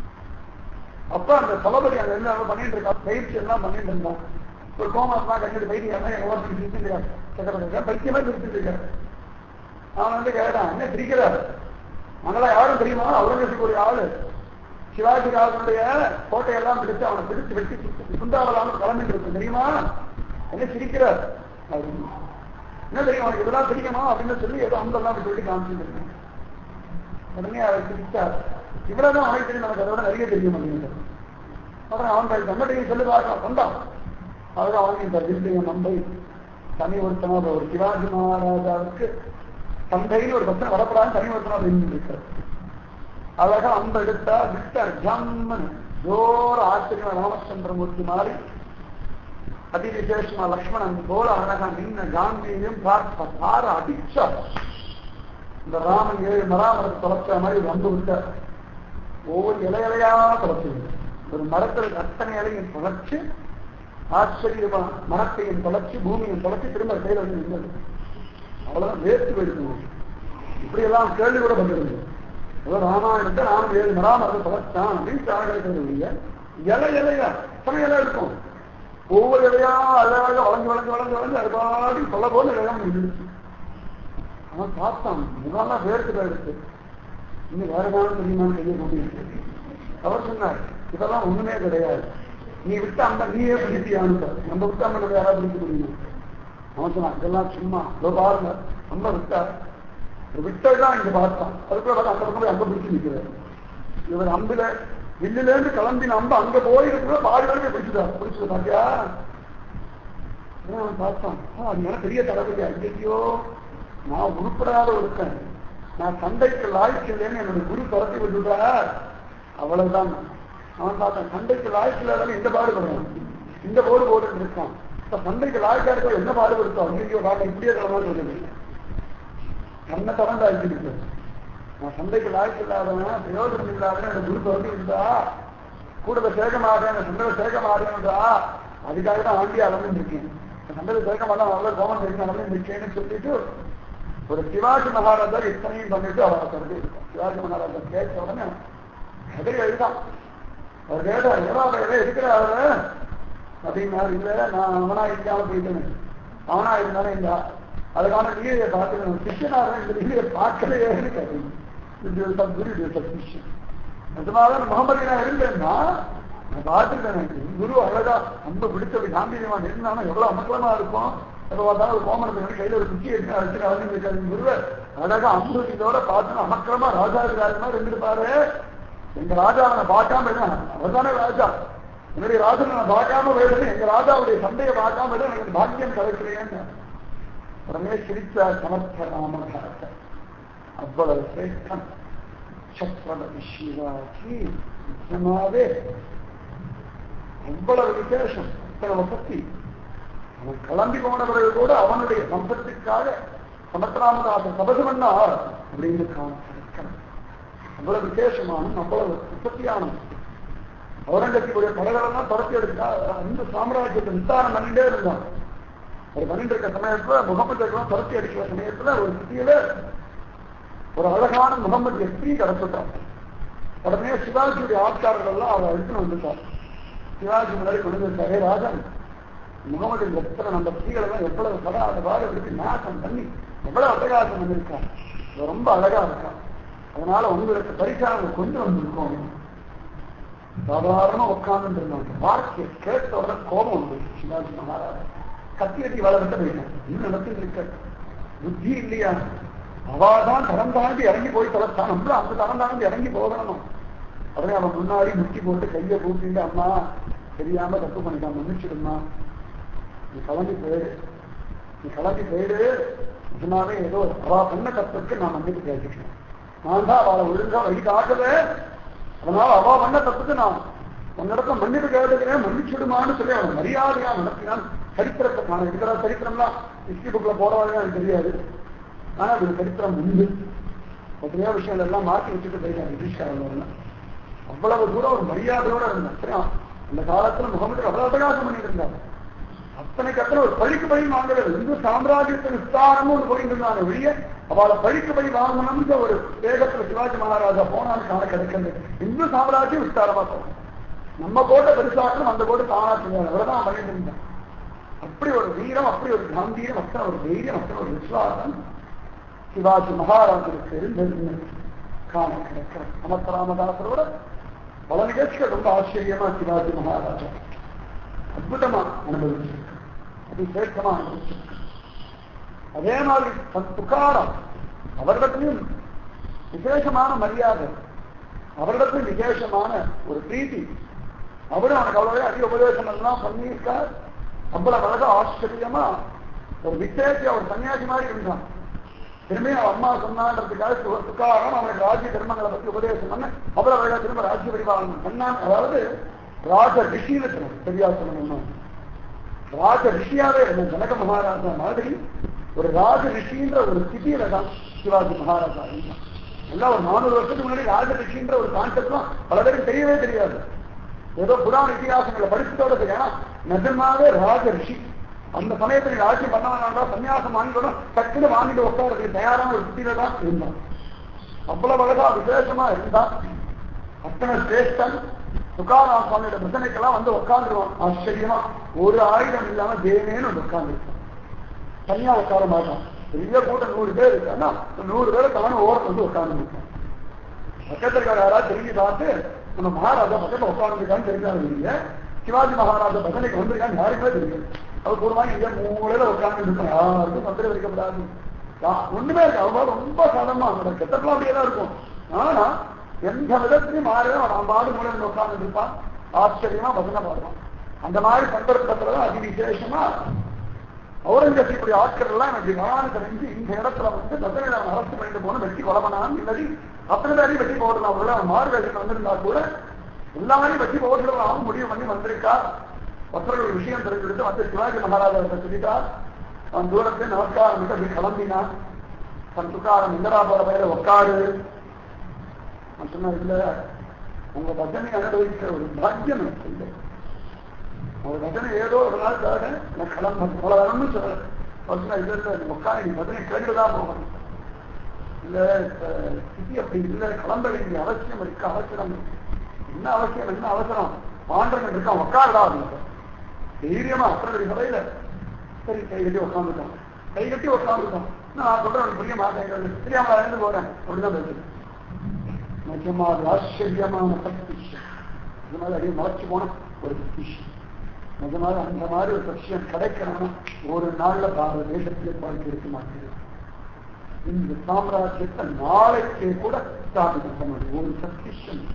அப்ப அந்த தளபதி அங்க இருந்து அவங்க பண்ணிட்டு இருக்கா பயிற்சி எல்லாம் பண்ணிட்டு இருந்தான் ஒரு கோமாசமா கண்டிட்டு பைத்தியம் எங்க ஓரத்துக்கு சிரிச்சுருக்காரு சக்கரவர்த்தி பைத்தியமா சிரிச்சுட்டு இருக்காரு அவன் வந்து கேட்டான் என்ன சிரிக்கிறார் அதெல்லாம் யாரும் தெரியுமா அவுரங்கசீப் ஒரு ஆளு சிவாஜி ராஜனுடைய கோட்டையெல்லாம் பிடிச்சு அவனை பிடிச்சு வெட்டி சுந்தாவலாமல் கிளம்பிட்டு இருக்கு தெரியுமா என்ன சிரிக்கிறார் அப்படின்னு என்ன தெரியும் அவனுக்கு இதெல்லாம் தெரியுமா அப்படின்னு சொல்லி ஏதோ அம்பெல்லாம் விட்டு விட்டு காமிச்சுட்டு உடனே அவர் சிரிச்சார் இவ்வளவுதான் அவனுக்கு தெரியும் நமக்கு அதை விட நிறைய தெரியும் அப்படின்னு அப்புறம் அவன் தன்னுடைய சொல்லி பார்க்கலாம் வந்தான் அவர் வாங்கிட்டார் விருதைய நம்பை தனி ஒருத்தனாக ஒரு சிவாஜி மகாராஜாவுக்கு தந்தைன்னு ஒரு பக்கம் வரப்படாது தனி ஒருத்தனா நின்று இருக்கிறது அழகா அம்ப எடுத்தா விட்ட ஜம்மன் ஜோர ஆச்சரியம் ராமச்சந்திரமூர்த்தி மாதிரி அதி விசேஷமா லக்ஷ்மணன் போல அழகா நின்ன காந்தியையும் பார்த்த பார அடிச்சா இந்த ராமன் ஏழு மராமரத்தை தொலைச்ச மாதிரி ஒரு அம்பு விட்டார் ஒவ்வொரு இலையிலையா தொலைச்சது ஒரு மரத்தில் அத்தனை இலையும் தொலைச்சு ஆச்சரியமா மரத்தையும் தொலைச்சு பூமியும் தொலைச்சு திரும்ப கையில வந்து நின்றது அவ்வளவுதான் வேர்த்து போயிருக்கு இப்படி எல்லாம் கேள்வி கூட பண்ணிருந்தது ஏதோ ராமாயணத்தை ராமன் ஏழு மராமரத்தை தொலைச்சான் அப்படின்னு சாகிறது இல்லையா இலை இலையா எத்தனை இலை இருக்கும் ஒவ்வொரு இலையா அழகாக வளைஞ்சு வளைஞ்சு வளைஞ்சு வளைஞ்சு அது பாடி சொல்ல போல இடம் இருந்துச்சு அவன் பார்த்தான் முகாலாம் வேர்த்து போயிடுச்சு இன்னும் வேற நாளும் தெரியுமான்னு கையை கூட்டிட்டு அவர் சொன்னார் இதெல்லாம் ஒண்ணுமே கிடையாது நீ விட்ட அந்த நீயே பிடித்தியான்னு நம்ம விட்ட அந்த யாராவது பிடிக்க முடியும் அவன் சொன்னான் இதெல்லாம் சும்மா இதோ பாருங்க நம்ம விட்டா விட்டதான் இங்க பார்த்தான் அதுக்குள்ள பார்த்து அந்த பக்கம் போய் அங்க பிடிச்சு நிற்கிறார் இவர் அம்புல வில்லுல இருந்து கிளம்பின அம்பு அங்க போயிருக்கிற பாதி வரைக்கும் பிடிச்சுட்டார் பிடிச்சது பாத்தியா அவன் பார்த்தான் அது மேல பெரிய தளபதியா ஐயோ நான் உருப்படாத ஒருத்தன் நான் சண்டைக்கு லாய்க்கு இல்லைன்னு என்னோட குரு துரத்தி விட்டுட்டார் அவ்வளவுதான் அவன் பார்த்தான் சண்டைக்கு லாய்க்கு இல்லாத இந்த பாடுபடுறான் இந்த போடு போட்டு இருக்கான் இப்ப சண்டைக்கு லாய்க்கா இருக்க என்ன பாடுபடுத்தோம் ஐயோ பாட்டை இப்படியே கிளம்பா சொல்லுது தன்னை தரண்டா இருக்கு நான் சண்டைக்கு லாய்க்கு இல்லாதவன் பிரயோஜனம் இல்லாதவன் எனக்கு குரு துரத்தி விட்டுட்டா கூட சேர்க்க மாட்டேன் சண்டையில சேர்க்க மாட்டேன்டா அதுக்காக தான் ஆண்டி அளந்து இருக்கேன் சண்டையில சேர்க்க மாட்டேன் அவ்வளவு கோமன் இருக்கு அளந்து இருக்கேன்னு சொல்லிட்டு ஒரு சிவாஜி மகாராஜா இத்தனையும் பண்ணிட்டு அவரை கருதி இருக்கும் சிவாஜி மகாராஜா கேட்ட உடனே கதை எழுதான் அவர் கேட்டார் ஏதாவது இருக்கிறாரு அப்படின்னாரு இல்ல நான் அவனா இல்லாம போயிட்டேன் அவனா இருந்தாலும் இல்ல அதுக்கான லீலையை பார்த்து சிஷனாக இந்த லீலையை பார்க்கலையேன்னு கேட்டேன் நிஜமாக முகமது நான் இருந்தேன்னா நான் பார்த்துருக்கேன் குரு அழகா ரொம்ப பிடிச்ச காம்பீரியமா இருந்தாலும் எவ்வளவு அமக்கலமா இருக்கும் எப்ப பார்த்தாலும் ஒரு கோமணத்துக்கு கையில ஒரு குச்சி எடுத்து அழைச்சு வந்து குருவை அழகா அம்புதோட பார்த்து அமக்கலமா ராஜா ராஜமா இருந்திருப்பாரு எங்க ராஜா அவனை பார்க்காம அவர் தானே ராஜா என்னுடைய ராஜன் நான் பார்க்காம போயிடுது எங்க ராஜாவுடைய சண்டையை பார்க்காம போயிடு எனக்கு பாக்கியம் கிடைக்கலையேன்னு உடனே சிரிச்ச சமர்த்த ராமதாச அவ்வளவு சிரேஷ்டம் சத்ரபதி சிவாஜி நிஜமாவே அவ்வளவு விசேஷம் இத்தனை வசதி அவன் கிளம்பி போன பிறகு கூட அவனுடைய சம்பத்துக்காக சமத்ராமதாசன் தபசு பண்ணார் அப்படின்னு காமிச்சிருக்கணும் அவ்வளவு விசேஷமான அவ்வளவு உற்பத்தியான அவுரங்கசீபுடைய படைகளெல்லாம் துரத்தி எடுத்தா அந்த சாம்ராஜ்யத்தை விசாரம் பண்ணிட்டே இருந்தான் ஒரு பண்ணிட்டு இருக்க சமயத்துல முகமது எல்லாம் துரத்தி அடிக்கிற சமயத்துல ஒரு சிட்டியில ஒரு அழகான முகமது எஸ்பி கிடச்சிட்டான் உடனே சிவாஜியுடைய ஆட்காரர்கள் எல்லாம் அவரை எடுத்துன்னு வந்துட்டார் சிவாஜி முன்னாடி கொண்டு வந்தாரே ராஜன் முகமது எத்தனை நம்ம ஸ்திரீகள் எல்லாம் எவ்வளவு பட அந்த பாடு எடுத்து நாசம் பண்ணி எவ்வளவு அட்டகாசம் பண்ணிருக்கான் ரொம்ப அழகா இருக்கான் அதனால உங்களுக்கு பரிசாக கொண்டு வந்திருக்கோம் சாதாரணமா உட்கார்ந்து இருந்தாங்க வார்த்தையை கேட்ட உடனே கோபம் வந்து சிவாஜி மகாராஜா கத்தி கட்டி வளர்த்த போயிட்டான் இன்னும் நடத்தி இருக்க புத்தி இல்லையா அவாதான் தரம் தாண்டி இறங்கி போய் தொலைச்சான் நம்மளும் அந்த தரம் தாண்டி இறங்கி போகணும் உடனே அவன் முன்னாடி முட்டி போட்டு கையை கூட்டிட்டு அம்மா தெரியாம தப்பு பண்ணிட்டான் மன்னிச்சிடுமா நீ கிளம்பி போயிடு நீ கிளம்பி போயிடு நிஜமாவே ஏதோ அவா பண்ண தப்புக்கு நான் மன்னிப்பு கேட்டுக்கிறேன் நான் தான் அவளை ஒழுங்கா வழி காட்டல அதனால அவ பண்ண தப்புக்கு நான் உன்னிடத்த மன்னிப்பு கேட்டுக்கிறேன் மன்னிச்சுடுமான்னு சொல்லி அவன் மரியாதையா நடத்தினான் சரித்திரத்தை காண இருக்கிற சரித்திரம்லாம் ஹிஸ்டரி புக்ல போடுவாங்க எனக்கு தெரியாது ஆனா அது சரித்திரம் உண்டு எத்தனையோ விஷயங்கள் எல்லாம் மாற்றி வச்சுட்டு போயிருக்காங்க பிரிட்டிஷ்காரங்க அவ்வளவு தூரம் ஒரு மரியாதையோட இருந்தான் அந்த காலத்துல முகமது அவ்வளவு அபகாசம் பண்ணிட்டு இருந்தாங்க அத்தனைக்கு அத்தனை ஒரு பழிக்கு பழி வாங்கல இந்து சாம்ராஜ்யத்தின் விஸ்தாரமும் ஒன்று போயிட்டு இருந்தாங்க வெளியே அவளை பழிக்கு பழி வாங்கணும்னு ஒரு வேகத்துல சிவாஜி மகாராஜா போனான்னு காண கிடைக்கிறது இந்து சாம்ராஜ்யம் விஸ்தாரமா போகும் நம்ம கோட்டை பெருசாக்கணும் அந்த கோட்டை தானா செய்யாது அவ்வளவுதான் பண்ணிட்டு இருந்தான் அப்படி ஒரு வீரம் அப்படி ஒரு காம்பீரம் அத்தனை ஒரு தைரியம் அத்தனை ஒரு விசுவாசம் சிவாஜி மகாராஜருக்கு இருந்தது காண கிடைக்கிற சமத்த ராமதாசரோட பல நிகழ்ச்சிகள் ரொம்ப ஆச்சரியமா சிவாஜி மகாராஜா அற்புதமா அனுபவிச்சிருக்கு அது சேஷ்டமா அனுபவிச்சிருக்கு அதே மாதிரி துக்காரம் அவரிடத்திலும் விசேஷமான மரியாதை அவரிடத்திலும் விசேஷமான ஒரு பிரீத்தி அவரும் அவனுக்கு அவ்வளவு அதிக உபதேசம் எல்லாம் பண்ணியிருக்கார் அவ்வளவு அழகா ஆச்சரியமா ஒரு விசேஷம் அவர் சன்னியாசி மாதிரி இருந்தான் திரும்பி அவன் அம்மா சொன்னான்றதுக்காக து- துக்காரம் அவனுக்கு ராஜ்ய தர்மங்களை பத்தி உபதேசம் பண்ண அப்புறம் அவளை திரும்ப ராஜ்ய பரிபாலனம் பண்ணான் அதாவது ராஜ ரிஷின்னு சொல்லணும் சரியா சொல்லணும்னா ராஜ ரிஷியாவே இருந்த ஜனக மகாராஜா மாதிரி ஒரு ராஜ ரிஷின்ற ஒரு ஸ்திதியில தான் சிவாஜி மகாராஜா இருந்தான் எல்லாம் ஒரு நானூறு வருஷத்துக்கு முன்னாடி ராஜ ரிஷின்ற ஒரு கான்செப்ட்லாம் பல பேருக்கு தெரியவே தெரியாது ஏதோ புராண இதிகாசங்களை படிச்சுட்டோட தெரியும் ஆனா நிஜமாவே ராஜ ரிஷி அந்த சமயத்தில் ராஜ்யம் பண்ண வேணாம் சன்னியாசம் வாங்கிக்கணும் டக்குன்னு வாங்கிட்டு உட்காரதுக்கு தயாரான ஒரு ஸ்திதியில தான் இருந்தான் அவ்வளவு அழகா விசேஷமா இருந்தான் அத்தனை சிரேஷ்டன் துக்காராம் சுவாமியோட பிரச்சனைக்கெல்லாம் வந்து உட்காந்துருவான் ஆச்சரியமா ஒரு ஆயுதம் இல்லாம தேவேன்னு வந்து உட்காந்துருக்கான் தனியா உட்கார மாட்டான் பெரிய கூட்டம் நூறு பேர் இருக்கான்னா நூறு பேரை தானும் ஓரம் வந்து உட்காந்துருக்கான் பக்கத்துல இருக்கிற யாராவது திரும்பி பார்த்து நம்ம மகாராஜா பக்கத்துல உட்காந்துருக்கான்னு தெரிஞ்சாலும் இல்லைங்க சிவாஜி மகாராஜா பஜனைக்கு வந்திருக்கான்னு யாருக்குமே தெரியும் அவர் கூடுவாங்க இங்க மூலையில உட்கார்ந்து இருப்பான் யாருக்கும் தொந்தரவு வைக்கப்படாது யா- ஒண்ணுமே இருக்கு அவங்க ரொம்ப சாதமா அந்த கெட்டப்பெல்லாம் அப்படியே தான் இருக்கும் ஆனா எந்த விதத்திலையும் மாறவே அவன் பாடு மூலையில உட்கார்ந்து இருப்பான் ஆச்சரியமா பஜனை பாடுவான் அந்த மாதிரி சந்தர்ப்பத்துலதான் அதி விசேஷமா அவுரங்கசீப்புடைய ஆட்கள் எல்லாம் எனக்கு நான் தெரிஞ்சு இந்த இடத்துல வந்து பஜனையில அவன் அரசு பண்ணிட்டு போன வெட்டி கொலவனான் இல்லது அத்தனை பேரையும் வெட்டி போடலாம் அவங்கள அவன் மாறு வேஷத்தில் வந்திருந்தா கூட எல்லாரையும் வெட்டி போடலாம் அவன் முடிவு பண்ணி வந்திருக்கா ஒருத்தர் ஒரு விஷயம் தெரிஞ்சுட்டு வந்து சிவாஜி மகாராஜா சொல்லிட்டா அவன் தூரத்தை நமஸ்காரம் விட்டு அப்படி கிளம்பினான் தன் துக்காரம் இந்திராபுர பயில உட்காரு நான் சொன்ன இல்ல உங்க பஜனை அனுபவிக்கிற ஒரு பாக்கியம் எனக்கு இல்லை ஒரு பஜனை ஏதோ ஒரு நாள் தாங்க நான் கிளம்ப போலன்னு சொல்ல பஜனை இல்ல இல்ல நீ உட்காந்து நீ பஜனை கேட்டுதான் போகணும் இல்ல இப்ப ஸ்திதி அப்படி இல்ல கிளம்ப வேண்டிய அவசியம் இருக்கு அவசரம் இருக்கு. என்ன அவசியம் என்ன அவசரம் பாண்டவன் இருக்கான் உட்காருடா அப்படின்னு தைரியமா அத்தனை சபையில சரி கை கட்டி உட்காந்துட்டான் கை கட்டி உட்காந்துட்டான் நான் சொல்றேன் புரிய மாட்டேங்கிறது தெரியாம இருந்து போறேன் அப்படிதான் பேசுறேன் நிஜமா அது ஆச்சரியமான சக்தி இதனால அப்படியே மறைச்சு போன ஒரு சக்தி நிஜமாக அந்த மாதிரி ஒரு சக்தியம் கிடைக்கணும்னா ஒரு நாள்ல பாரத தேசத்திலே வாழ்க்கை இருக்க மாட்டேங்குது இந்த சாம்ராஜ்யத்தை நாளைக்கே கூட ஸ்தாபிக்க முடியும் ஒரு சக்திஷன்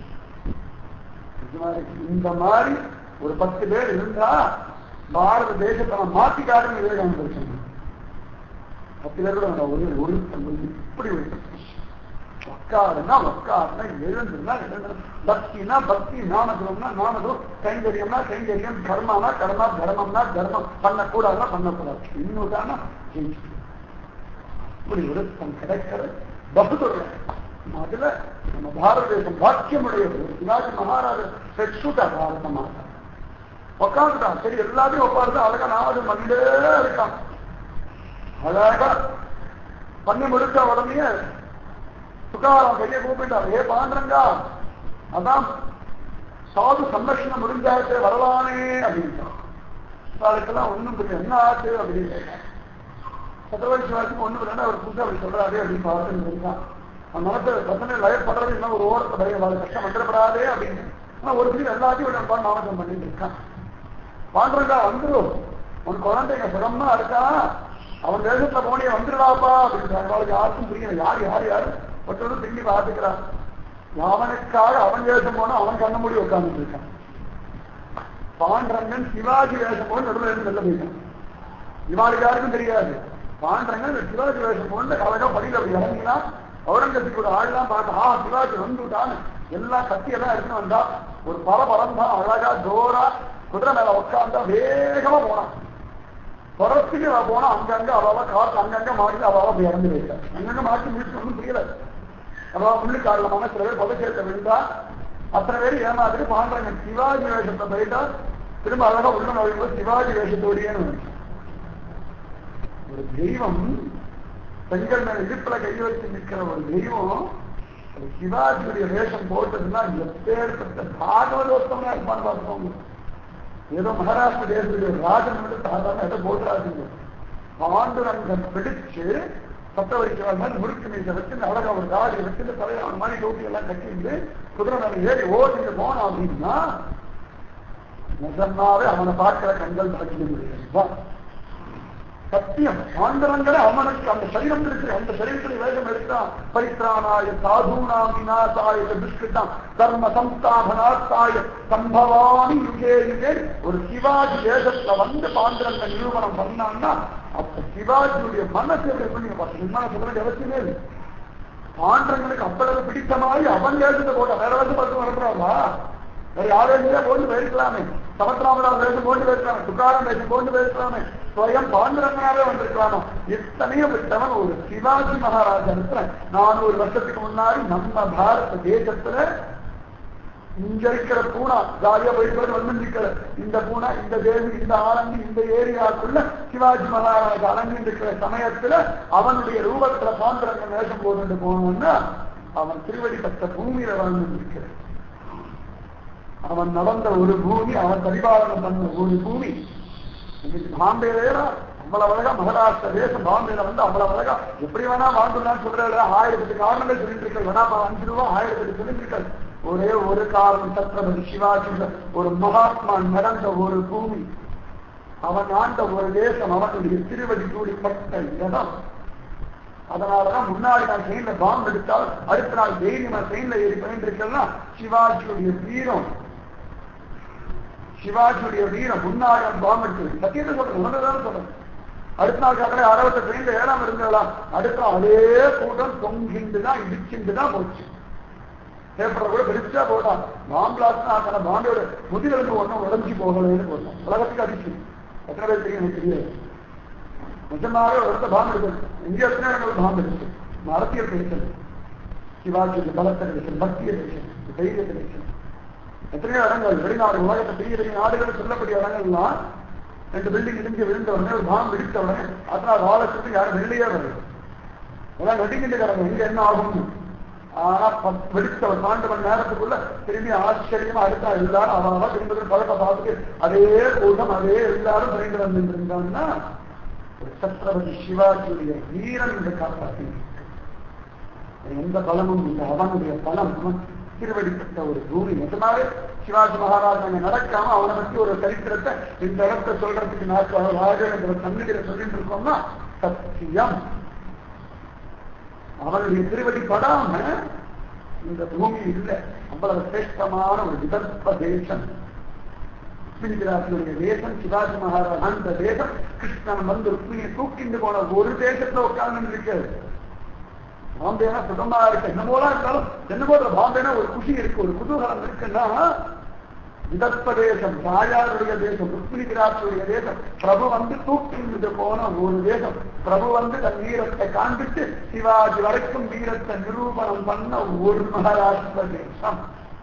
இந்த மாதிரி ஒரு பத்து பேர் இருந்தா பாரத தேசத்தை நான் மாத்தி காட்டுன்னு விவேகானந்தர் சொன்னார் பத்து பேர் கூட வேண்டாம். ஒரு ஒரு இப்படி ஒரு சக்திஷன் உட்காருன்னா உட்காருனா எழுந்துனா எழுந்து பக்தினா பக்தி நாமதுரம்னா நாமதுரம் கைங்கரியம்னா கைங்கரியம் கர்மானா கர்மா தர்மம்னா தர்மம் பண்ணக்கூடாதுன்னா பண்ணக்கூடாது இன்னொருதானா ஜெயிச்சு இப்படி ஒரு தன் கிடைக்கிற பகுதுரம் அதுல நம்ம பாரத தேசம் பாக்கியமுடையது சிவாஜி மகாராஜர் பெற்றுட்டா பாரத மாதா உட்காந்துட்டான் சரி எல்லாத்தையும் உட்காந்து அழகா நாடு மண்டே இருக்கான் அழகா பண்ணி முடிச்ச உடனே துக்காரம் கையை கூப்பிட்டார் ஏ பாண்டரங்கா அதான் சாது சம்ரட்சணம் முடிஞ்சாச்சு வரலானே அப்படின்ட்டான் அதுக்கெல்லாம் ஒண்ணும் புரியல என்ன ஆச்சு அப்படின்னு கேட்டான் சத்திரவதி சிவாஜிக்கு ஒண்ணு புரியல அவர் புதுசா அப்படி சொல்றாரு அப்படின்னு பார்த்து இருக்கான் அந்த மனத்தை பிரச்சனை லயப்படுறது இன்னும் ஒரு ஓரத்தை பயம் அது கஷ்டம் வந்துடப்படாதே அப்படின்னு ஆனா ஒரு பிரிவு எல்லாத்தையும் விட பாண்டு நாமக்கம் பண்ணிட்டு இருக்கான் பாண்டரங்கா வந்துடும் உன் குழந்தைங்க சுகமா இருக்கா அவன் தேசத்துல போனே வந்துடுவாப்பா அப்படின்றாங்க அவளுக்கு யாருக்கும் புரியல யார் யார் யாரு ஒருத்தரும் திரும்பி பார்த்துக்கிறான் அவனுக்காக அவன் வேஷம் போனா அவன் கண்ண மூடி உட்கார்ந்துட்டு இருக்கான் பாண்டரங்கன் சிவாஜி வேஷம் போன நடுவில் இருந்து வெளில போயிட்டான் இவாளுக்கு யாருக்கும் தெரியாது பாண்டரங்கன் சிவாஜி வேஷம் போன அழகா படியில அப்படி இறங்கினா அவுரங்கசீப்போட ஆள்லாம் பார்த்து ஆ சிவாஜி வந்துட்டான்னு எல்லாம் கத்தி எல்லாம் எடுத்துன்னு வந்தா ஒரு பரபரம் தான் அழகா ஜோரா குதிரை மேல உட்கார்ந்தா வேகமா போனான் புறத்துக்கு அவ போனா அங்கங்க அவாவ காத்து அங்கங்க மாட்டி அவாவ அப்படி இறந்து போயிட்டான் அங்கங்க மாட்டி முடிச்சு ஒன்றும் புரியல அவா முள்ளு காரணமான சில பேர் புதைச்சேர்த்த விழுந்தா அத்தனை பேர் ஏமாத்திட்டு பாண்டாங்க சிவாஜி வேஷத்தை போயிட்டா திரும்ப அழகா உள்ள நுழையும் சிவாஜி வேஷத்தோடையே ஒரு தெய்வம் பெண்கள் மேல இடுப்புல கை வச்சு நிற்கிற ஒரு தெய்வம் அது சிவாஜியுடைய வேஷம் போட்டதுன்னா எப்பேற்பட்ட பாகவதோத்தமா இருப்பான்னு பார்த்துக்கோங்க ஏதோ மகாராஷ்டிர தேசத்துடைய ஒரு ராஜன் வந்து சாதாரண எதை போட்டுறாதீங்க பாண்டுரங்கன் பிடிச்சு சத்தவரிக்கிறார் மாதிரி முறுக்கு மீசை வச்சு அழகா ஒரு தாடி வச்சு தலையை அவன் மாதிரி டோட்டி எல்லாம் கட்டிட்டு குதிரை மேல ஏறி ஓடிட்டு போனான் அப்படின்னா நிஜமாவே அவனை பார்க்கிற கண்கள் பார்க்க முடியாது சத்தியம் பாண்டவங்களே அவனுக்கு அந்த சரீரம் இருக்கிற அந்த சரீரத்தில் வேகம் எடுத்தான் பரித்ராணாய சாதுனாம் விநாசாய துஷ்கிருதம் தர்ம சம்ஸ்தாபனாத்தாய சம்பவாமி யுகே யுகே ஒரு சிவாஜி வேஷத்துல வந்து பாண்டவங்க நிரூபணம் பண்ணான்னா அப்ப சிவாஜியுடைய மனசு எப்படி பண்ணி சும்மா சொல்ல வேண்டிய அவசியமே இல்லை பாண்டங்களுக்கு அவ்வளவு பிடித்த மாதிரி அவன் வேஷத்தை போட்ட வேற வேஷம் பார்த்து வரப்படாதா வேற யார் வேஷமே போட்டு போயிருக்கலாமே சமத்ராமதாஸ் வேஷம் போட்டு போயிருக்கலாமே துக்காரம் வேஷம் போட்டு போயிருக்கலாமே ஸ்வயம் பாண்டுரங்கனாவே வந்திருக்கலாமோ எத்தனையோ விட்டவன் ஒரு சிவாஜி மகாராஜா இருக்கிற நானூறு வருஷத்துக்கு முன்னாடி நம்ம பாரத தேசத்துல இங்க இருக்கிற பூனா ஜாலியா போயிட்டு வந்து நிற்கிற இந்த பூனா இந்த தேவி இந்த ஆனந்தி இந்த ஏரியாக்குள்ள சிவாஜி மகாராஜ் அலங்கி இருக்கிற சமயத்துல அவனுடைய ரூபத்துல பாண்டரங்க வேஷம் போட்டு போனோம்னா அவன் திருவடி பட்ட பூமியில வாழ்ந்து இருக்கிறான் அவன் நடந்த ஒரு பூமி அவன் பரிபாலனம் பண்ண ஒரு பூமி இன்னைக்கு பாம்பேல அவ்வளவு அழகா மகாராஷ்டிர தேசம் பாம்பேல வந்து அவ்வளவு அழகா எப்படி வேணா வாழ்ந்துடலாம்னு சொல்றாரு ஆயிரத்தி காரணங்கள் சொல்லிட்டு இருக்க வேணா அஞ்சு ரூபா ஆயிரத்தி சொல்லிட்டு இருக்காரு ஒரே ஒரு காரணம் சத்ரபதி சிவாஜி ஒரு மகாத்மா நடந்த ஒரு பூமி அவன் ஆண்ட ஒரு தேசம் அவனுடைய திருவடி கூடிப்பட்ட இடம் அதனாலதான் முன்னாடி நான் ட்ரெயின்ல பாம்பு எடுத்தால் அடுத்த நாள் டெய்லி நான் ட்ரெயின்ல ஏறி பண்ணிட்டு இருக்கேன்னா சிவாஜியுடைய வீரம் சிவாஜியுடைய வீரம் முன்னாடி நான் பாம்பு எடுத்து சத்தியத்தை சொல்றேன் உணர்ந்துதான் சொல்றேன் அடுத்த நாள் காக்கல அறுபத்தி ட்ரெயின்ல ஏழாம இருந்தலாம் அடுத்த நாள் அதே கூட்டம் தொங்கிண்டு தான் இடிச்சுண்டு தான் போச்சு பேப்பரை கூட பெருசா போட்டான் பாம்பிளாஸ் ஆக்கின பாம்போட முதுகெலும்பு ஒன்றும் உடஞ்சி போகலன்னு போட்டான் உலகத்துக்கு அடிச்சு எத்தனை பேர் தெரியும் எனக்கு தெரியாது நிஜமாவே ஒரு இடத்த பாம்பு எடுக்கணும் இங்கே எத்தனை இடங்கள் பாம்பு இருக்கு அரசியல் கிடைச்சது சிவாஜிக்கு பலத்தை கிடைச்சது பக்தியை கிடைச்சது தைரியத்தை கிடைச்சது எத்தனையோ இடங்கள் வெளிநாடு உலகத்தை பெரிய பெரிய நாடுகள் சொல்லக்கூடிய இடங்கள்லாம் ரெண்டு பில்டிங் இடிஞ்சு விழுந்த உடனே ஒரு பாம்பு இடித்த உடனே அதனால் வாழத்துக்கு யாரும் வெளியே வருது எல்லாம் நடிக்கிட்டு கிடங்க எங்க என்ன ஆகும்னு ஆனா பத்து வெடித்த ஒரு பன்னெண்டு மணி நேரத்துக்குள்ள திரும்பி ஆச்சரியமா அடுத்தா எல்லாரும் அவன் திரும்ப பழக்க பார்த்துட்டு அதே கூட்டம் அதே எல்லாரும் பயந்து வந்துட்டு இருந்தாங்கன்னா ஒரு சத்ரபதி சிவாஜியுடைய வீரன் என்று காப்பாற்றி எந்த பலமும் இல்லை அவனுடைய பலம் அவன் திருவடிப்பட்ட ஒரு பூமி நிஜமாவே சிவாஜி மகாராஜ் அங்க நடக்காம அவனை பற்றி ஒரு சரித்திரத்தை இந்த இடத்தை சொல்றதுக்கு நான் ராஜேந்திர சந்நிதியில சொல்லிட்டு இருக்கோம்னா சத்தியம் அவனுடைய திருவடி படாம இந்த பூமி இல்லை அவ்வளவு சிரேஷ்டமான ஒரு விதர்ப்ப தேசம் ருக்மிணிகிராசனுடைய தேசம் சிவாஜி மகாராஜ் அந்த தேசம் கிருஷ்ணன் வந்து ருக்மிணியை தூக்கிண்டு போன ஒரு தேசத்துல உட்கார்ந்து இருக்கிறது பாம்பேனா சுகமா இருக்கு என்னமோலாம் இருந்தாலும் என்ன போன்ற பாம்பேனா ஒரு குஷி இருக்கு ஒரு குதூகலம் இருக்குன்னா விதர்ப்ப தேசம் தாயாருடைய தேசம் ருக்மிணிகிராசனுடைய தேசம் பிரபு வந்து தூக்கிட்டு போன ஒரு தேசம் பிரபு வந்து தன் வீரத்தை காண்பித்து சிவாஜி வரைக்கும் வீரத்தை நிரூபணம் பண்ண ஒரு மகாராஷ்டிர தேசம்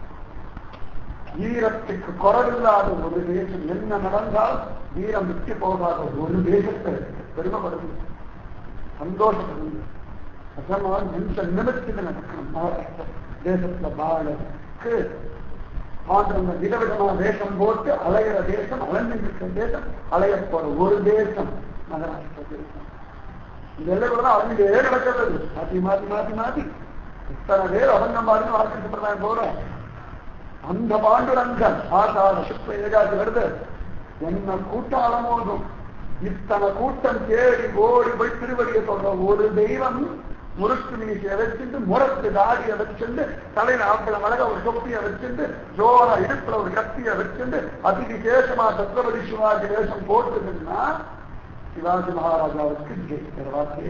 வீரத்துக்கு குறவில்லாத ஒரு தேசம் என்ன நடந்தால் வீரம் விட்டு போகாத ஒரு தேசத்தை பெருமைப்படுது சந்தோஷப்படுது அசமான நிமிஷ நிமிஷத்தில் நடக்கணும் மகாராஷ்டிர தேசத்துல பாலக்கு ஆண்டவங்க விதவிதமா வேஷம் போட்டு அலையிற தேசம் அலைஞ்சிருக்கிற தேசம் அலைய போற ஒரு தேசம் மகாராஷ்டிர தேசம் இந்த எல்லைக்குள்ள அலைஞ்சே நடக்கிறது மாத்தி மாத்தி மாத்தி மாத்தி இத்தனை பேர் அவங்க மாதிரி வாழ்க்கை சம்பிரதாயம் போறோம் அந்த பாண்டுரங்கன் ஆசார சுத்த ஏகாதி வருது என்ன கூட்டம் அலமோதும் இத்தனை கூட்டம் தேடி ஓடி போய் திருவடியை சொல்ற ஒரு தெய்வம் முறுக்கு மீசையை வச்சுட்டு முரத்து தாடியை வச்சுட்டு தலையில ஆப்பிள அழகா ஒரு தொப்பியை வச்சுட்டு ஜோர இடுப்புல ஒரு கத்தியை வச்சுட்டு அதி விசேஷமா சத்ரபதி சிவாஜி வேஷம் போட்டுதுன்னா சிவாஜி மகாராஜாவுக்கு ஜெயிக்கிற வார்த்தையே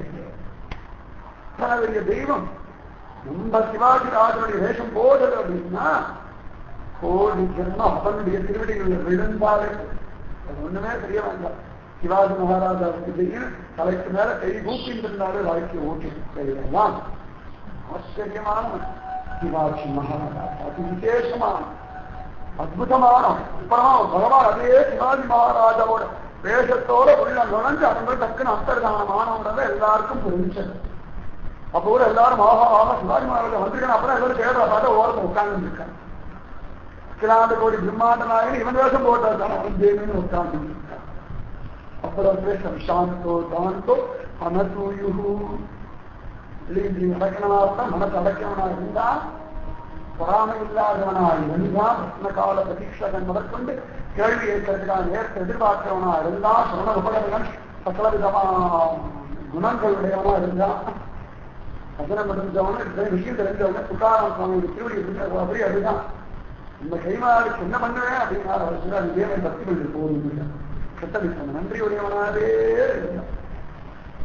பெரிய தெய்வம் நம்ம சிவாஜி ராஜனுடைய வேஷம் போடுது அப்படின்னா கோடி ஜென்மம் அவனுடைய திருவடிகளில் விழுந்தாலே அது ஒண்ணுமே தெரிய வேண்டாம் சிவாஜி மகாராஜாவுக்கு செய்யும் தலைக்கு மேல கை கூப்பின்றிருந்தாலே வாழ்க்கை ஓட்டி செய்யலாம் ஆச்சரியமான சிவாஜி மகாராஜா அதி விசேஷமான அற்புதமான அப்புறமா பகவான் அதே சிவாஜி மகாராஜாவோட வேஷத்தோட உள்ள நுழைஞ்சு அவங்க டக்குன்னு அந்தர்தானமானவங்க எல்லாருக்கும் புரிஞ்சது அப்போ கூட எல்லாரும் ஆஹா ஆஹா சிவாஜி மகாராஜா வந்திருக்காங்க அப்புறம் எல்லாரும் தேடுற பார்த்தா ஓரத்தை உட்கார்ந்து இருக்காங்க கிராந்த கோடி பிரம்மாண்ட நாயகன் இவன் வேஷம் போட்டார் தான் அவன் தேவின்னு உட்கார்ந்து இருக்கான் அப்புறம் வேஷம் சாந்தோ தாந்தோ அனசூயுகு இந்திரி அடக்கணனா இருந்தா மனசு அடக்கவனா இருந்தா பொறாமை இல்லாதவனா இருந்தா பிரச்சன கால பிரதீட்சகன் முதற்கொண்டு கேள்வி கேட்கறதுக்கான நேரத்தை எதிர்பார்க்கிறவனா இருந்தா சொன்ன உபகரணம் சகல விதமான குணங்களுடையவனா இருந்தா வசனம் தெரிஞ்சவன விஷயம் தெரிஞ்சவன துக்காராம் சுவாமியுடைய திருவடி இருந்த அப்படி அதுதான் இந்த கைமாளுக்கு என்ன பண்ணுவேன் அப்படின்னா அவர் சொன்னார் இதே மாதிரி பக்தி பண்ணி போதும் கட்டளித்தன நன்றி உடையவனாவே இருந்தான்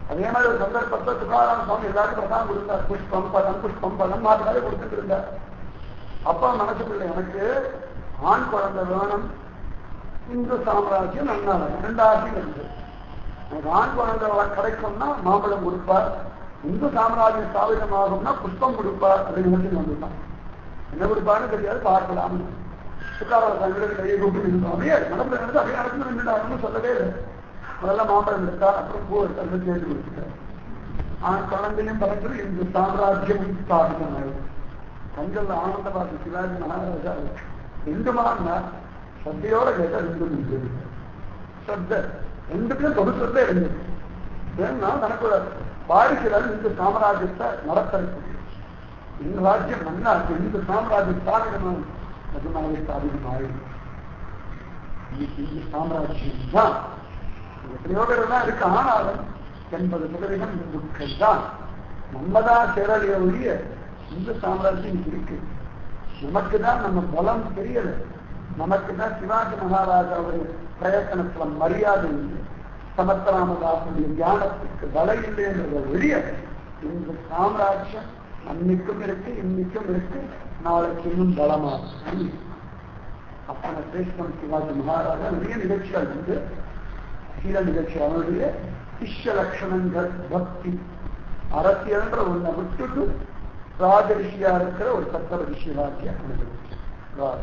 அதே மாதிரி ஒரு சந்தர்ப்பத்தை துகாராம் சுவாமி எல்லாருக்கும் பிரதானம் கொடுத்தார் புஷ்பம் பழம் புஷ்பம் பழம் மாற்றி மாதிரி கொடுத்துட்டு இருந்தார் அப்பா மனசுக்குள்ள எனக்கு ஆண் குழந்தை வேணும் இந்து சாம்ராஜ்யம் நல்லா வேணும் ரெண்டு ஆசையும் இருக்கு எனக்கு ஆண் குழந்தை கிடைக்கும்னா மாம்பழம் கொடுப்பார் இந்து சாம்ராஜ்யம் ஸ்தாபிதமாகும்னா புஷ்பம் கொடுப்பார் அப்படின்னு நினைச்சு வந்துட்டான் என்ன கொடுப்பாருன்னு தெரியாது பார்க்கலாம் சுக்காராம் சாமியோட கையை கூப்பிட்டு நின்றோம் அப்படியே நடப்பு நடந்து அப்படியே நடந்து நின்றுட்டாருன்னு சொல்லவே இல்லை முதல்ல மாம்பழம் எடுத்தார் அப்புறம் பூ எடுத்தார் சேர்த்து கொடுத்துட்டார் ஆண் குழந்தையும் பறந்து இந்து சாம்ராஜ்யம் ஸ்தாபிதமாகும் கண்கள்ல ஆனந்த பார்த்து சிவாஜி மகாராஜா ரெண்டுமான்னா சத்தையோட கேட்டா ரெண்டு இருந்தது சத்த ரெண்டுக்கும் தொகுத்துல இருந்தது ஏன்னா தனக்கு வாரிசுகள் இந்த சாம்ராஜ்யத்தை நடத்தக்கூடிய இந்த ராஜ்யம் மன்னா இந்த சாம்ராஜ்ய ஸ்தாபிதமான நிஜமாவே ஸ்தாபிதமாயிடும் இன்னைக்கு இந்த சாம்ராஜ்யம் தான் எத்தனையோ பேர் தான் இருக்கு ஆனாலும் எண்பது சதவீதம் இந்துக்கள் தான் நம்ம தான் சேரலைய ஒழிய இந்து சாம்ராஜ்யம் இருக்கு நமக்கு தான் நம்ம பலம் தெரியல நமக்கு தான் சிவாஜி மகாராஜாவுடைய பிரயத்தனத்துல மரியாதை இல்லை சமத்ராமதாசனுடைய தியானத்துக்கு பல இல்லைன்றத ஒழிய இந்த சாம்ராஜ்யம் அன்னைக்கும் இருக்கு இன்னைக்கும் இருக்கு நாளைக்கு இன்னும் பலமா அப்பன சிரேஷ்டம் சிவாஜி மகாராஜா நிறைய நிகழ்ச்சிகள் வந்து சில நிகழ்ச்சி அவனுடைய சிஷ்ய லட்சணங்கள் பக்தி அரசியல்ன்ற ஒன்றை விட்டுட்டு ராஜரிஷியா இருக்கிற ஒரு சக்கரவர்த்தி சிவாஜியை அனுபவிச்சார்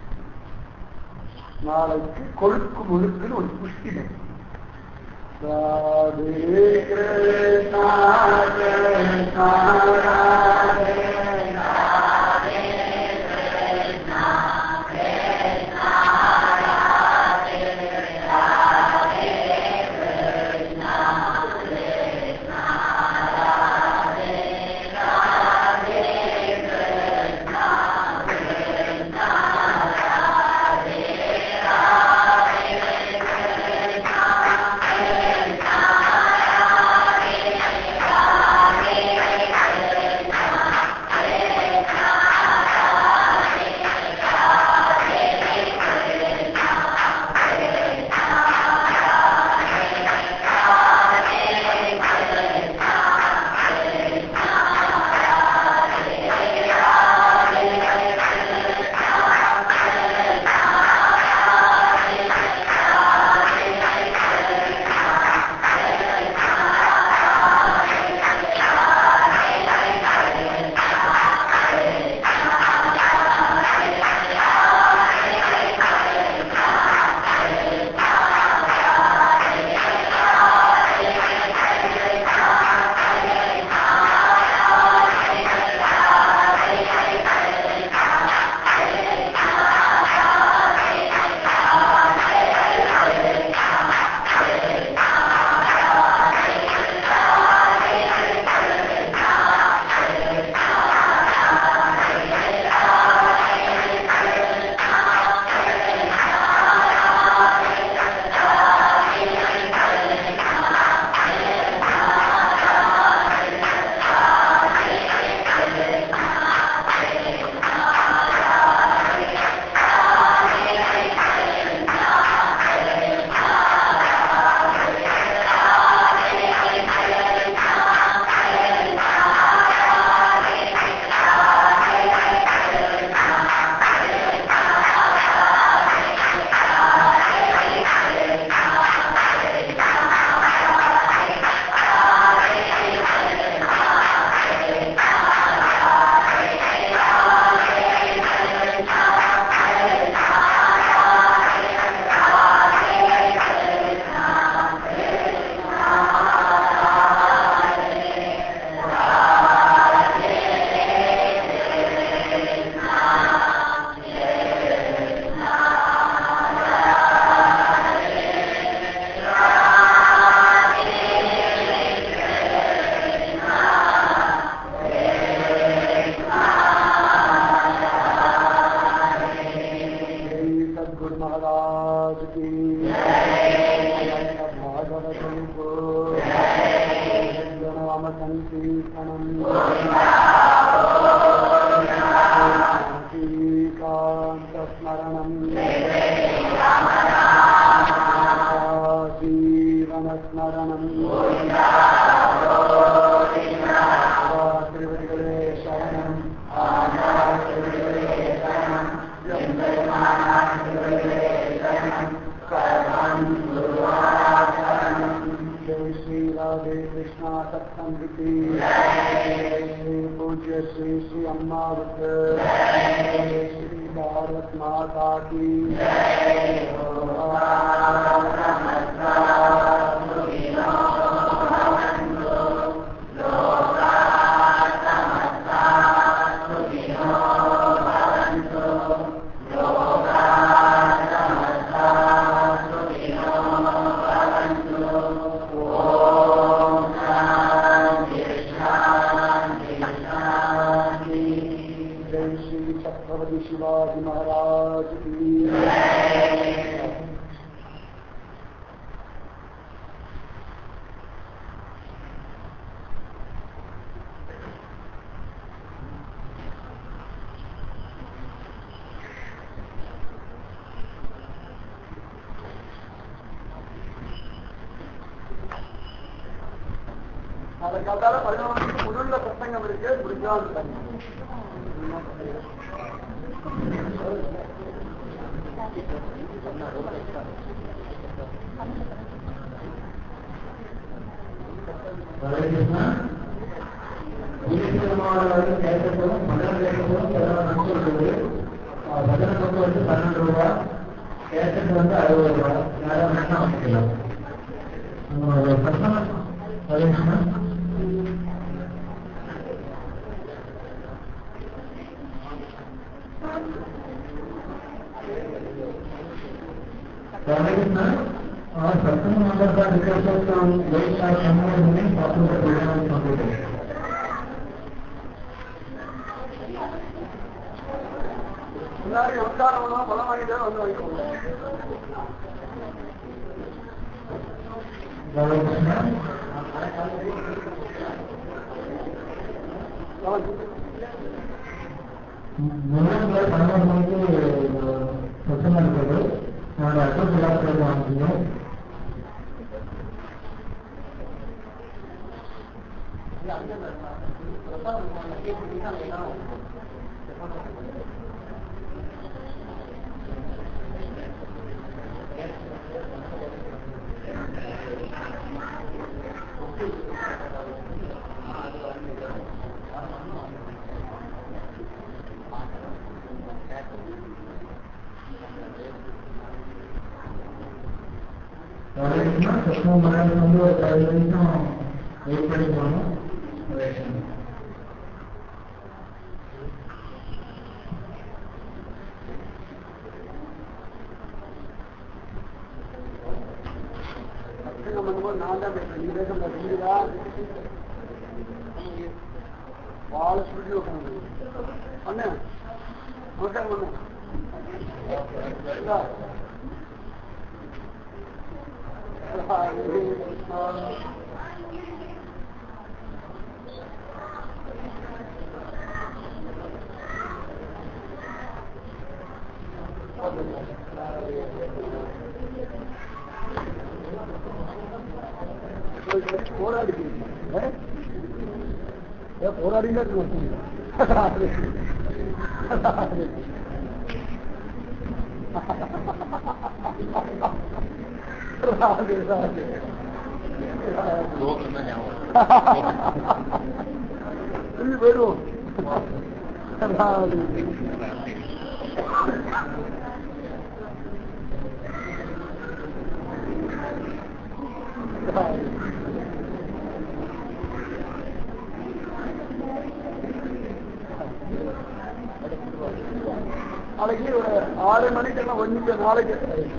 நாளைக்கு கொழுக்கு முழுக்குன்னு ஒரு புஷ்டிகம் ராதே கிருஷ்ணா கிருஷ்ணா ராதே महाराज की भागवतम को नाम संकीर्तनम कांत स्मरणम जीवन स्मरणम सत्संग की श्री पूज्य श्री श्री अम्मावत श्री भारत माता की जय श्री छत्रपति शिवाजी महाराज की நாளை காத்தால பதினொன்று மணிக்கு முதல்ல பிரசங்கம் இருக்கு முடிஞ்சாலும் கேசட் வந்து அறுபது ரூபா யாரும் வேணா வாங்கிக்கலாம் உங்களோட பர்சனல் அரேஞ்ச்மெண்ட் और सत्संग नंबर का विकल्प तो एक साल समूह में पापों का परिणाम संभव है முன்னாடி நமஸ்காரம்னா பலம் வாங்கிட்டே வந்து வாங்கிக்கோங்க முதல்ல பன்னெண்டு மணிக்கு சத்தமாக இருக்கிறது என்னோட அட்ரஸ் எல்லாத்தையும் வாங்கிக்கணும் வரைக்கும்னா சத்தம் மரம் வந்து ஒரு பதினஞ்சு நிமிஷம் வெயிட் பண்ணி போகணும் பிரசங்கம் பண்ணும்போது நான் தான் பேசுறேன் நீ பேச மாட்டேன் நீங்களா வாழ சுருட்டி வைக்கணும் அண்ணே நமஸ்காரம் பண்ணு இந்தா. ஹரே கிருஷ்ணா. போராடி போராடினா ராதே ராதே திரும்பி போயிடுவோம் ராதே ராதே நாளைக்கு ஒரு ஆறு மணிக்கெல்லாம் ஒன்று நாளைக்கு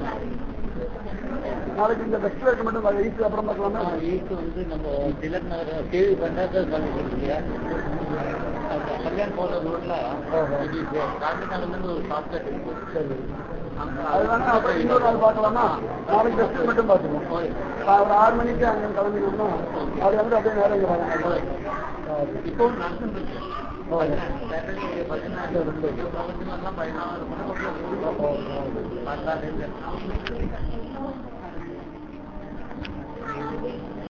நாளைக்கு இந்த வெஸ்ட்லேட் மட்டும் எயித்து அப்புறம் பார்க்கலாமா எயித்து வந்து நம்ம திலக் நகர் கேள்வி பண்ணாத பண்ணிருக்கீங்க அந்த கல்யாண் போற ரோட்ல காந்தி நகர்ல ஒரு ஷார்ட்கட் இருக்கு சரி அங்க அது வேணா அப்புறம் இன்னொரு நாள் பார்க்கலாமா நாளைக்கு வெஸ்ட் மட்டும் பார்த்துக்கோம் ஒரு ஆறு மணிக்கு அங்கே கிளம்பினோம்னா அது வந்து அப்படியே நேரம் இங்கே வரணும் இப்போ நடந்துட்டு இருக்கு சாட்டர்டே பதினாறு பிரவச்சனம் பதினாறு மணி பத்தாண்டு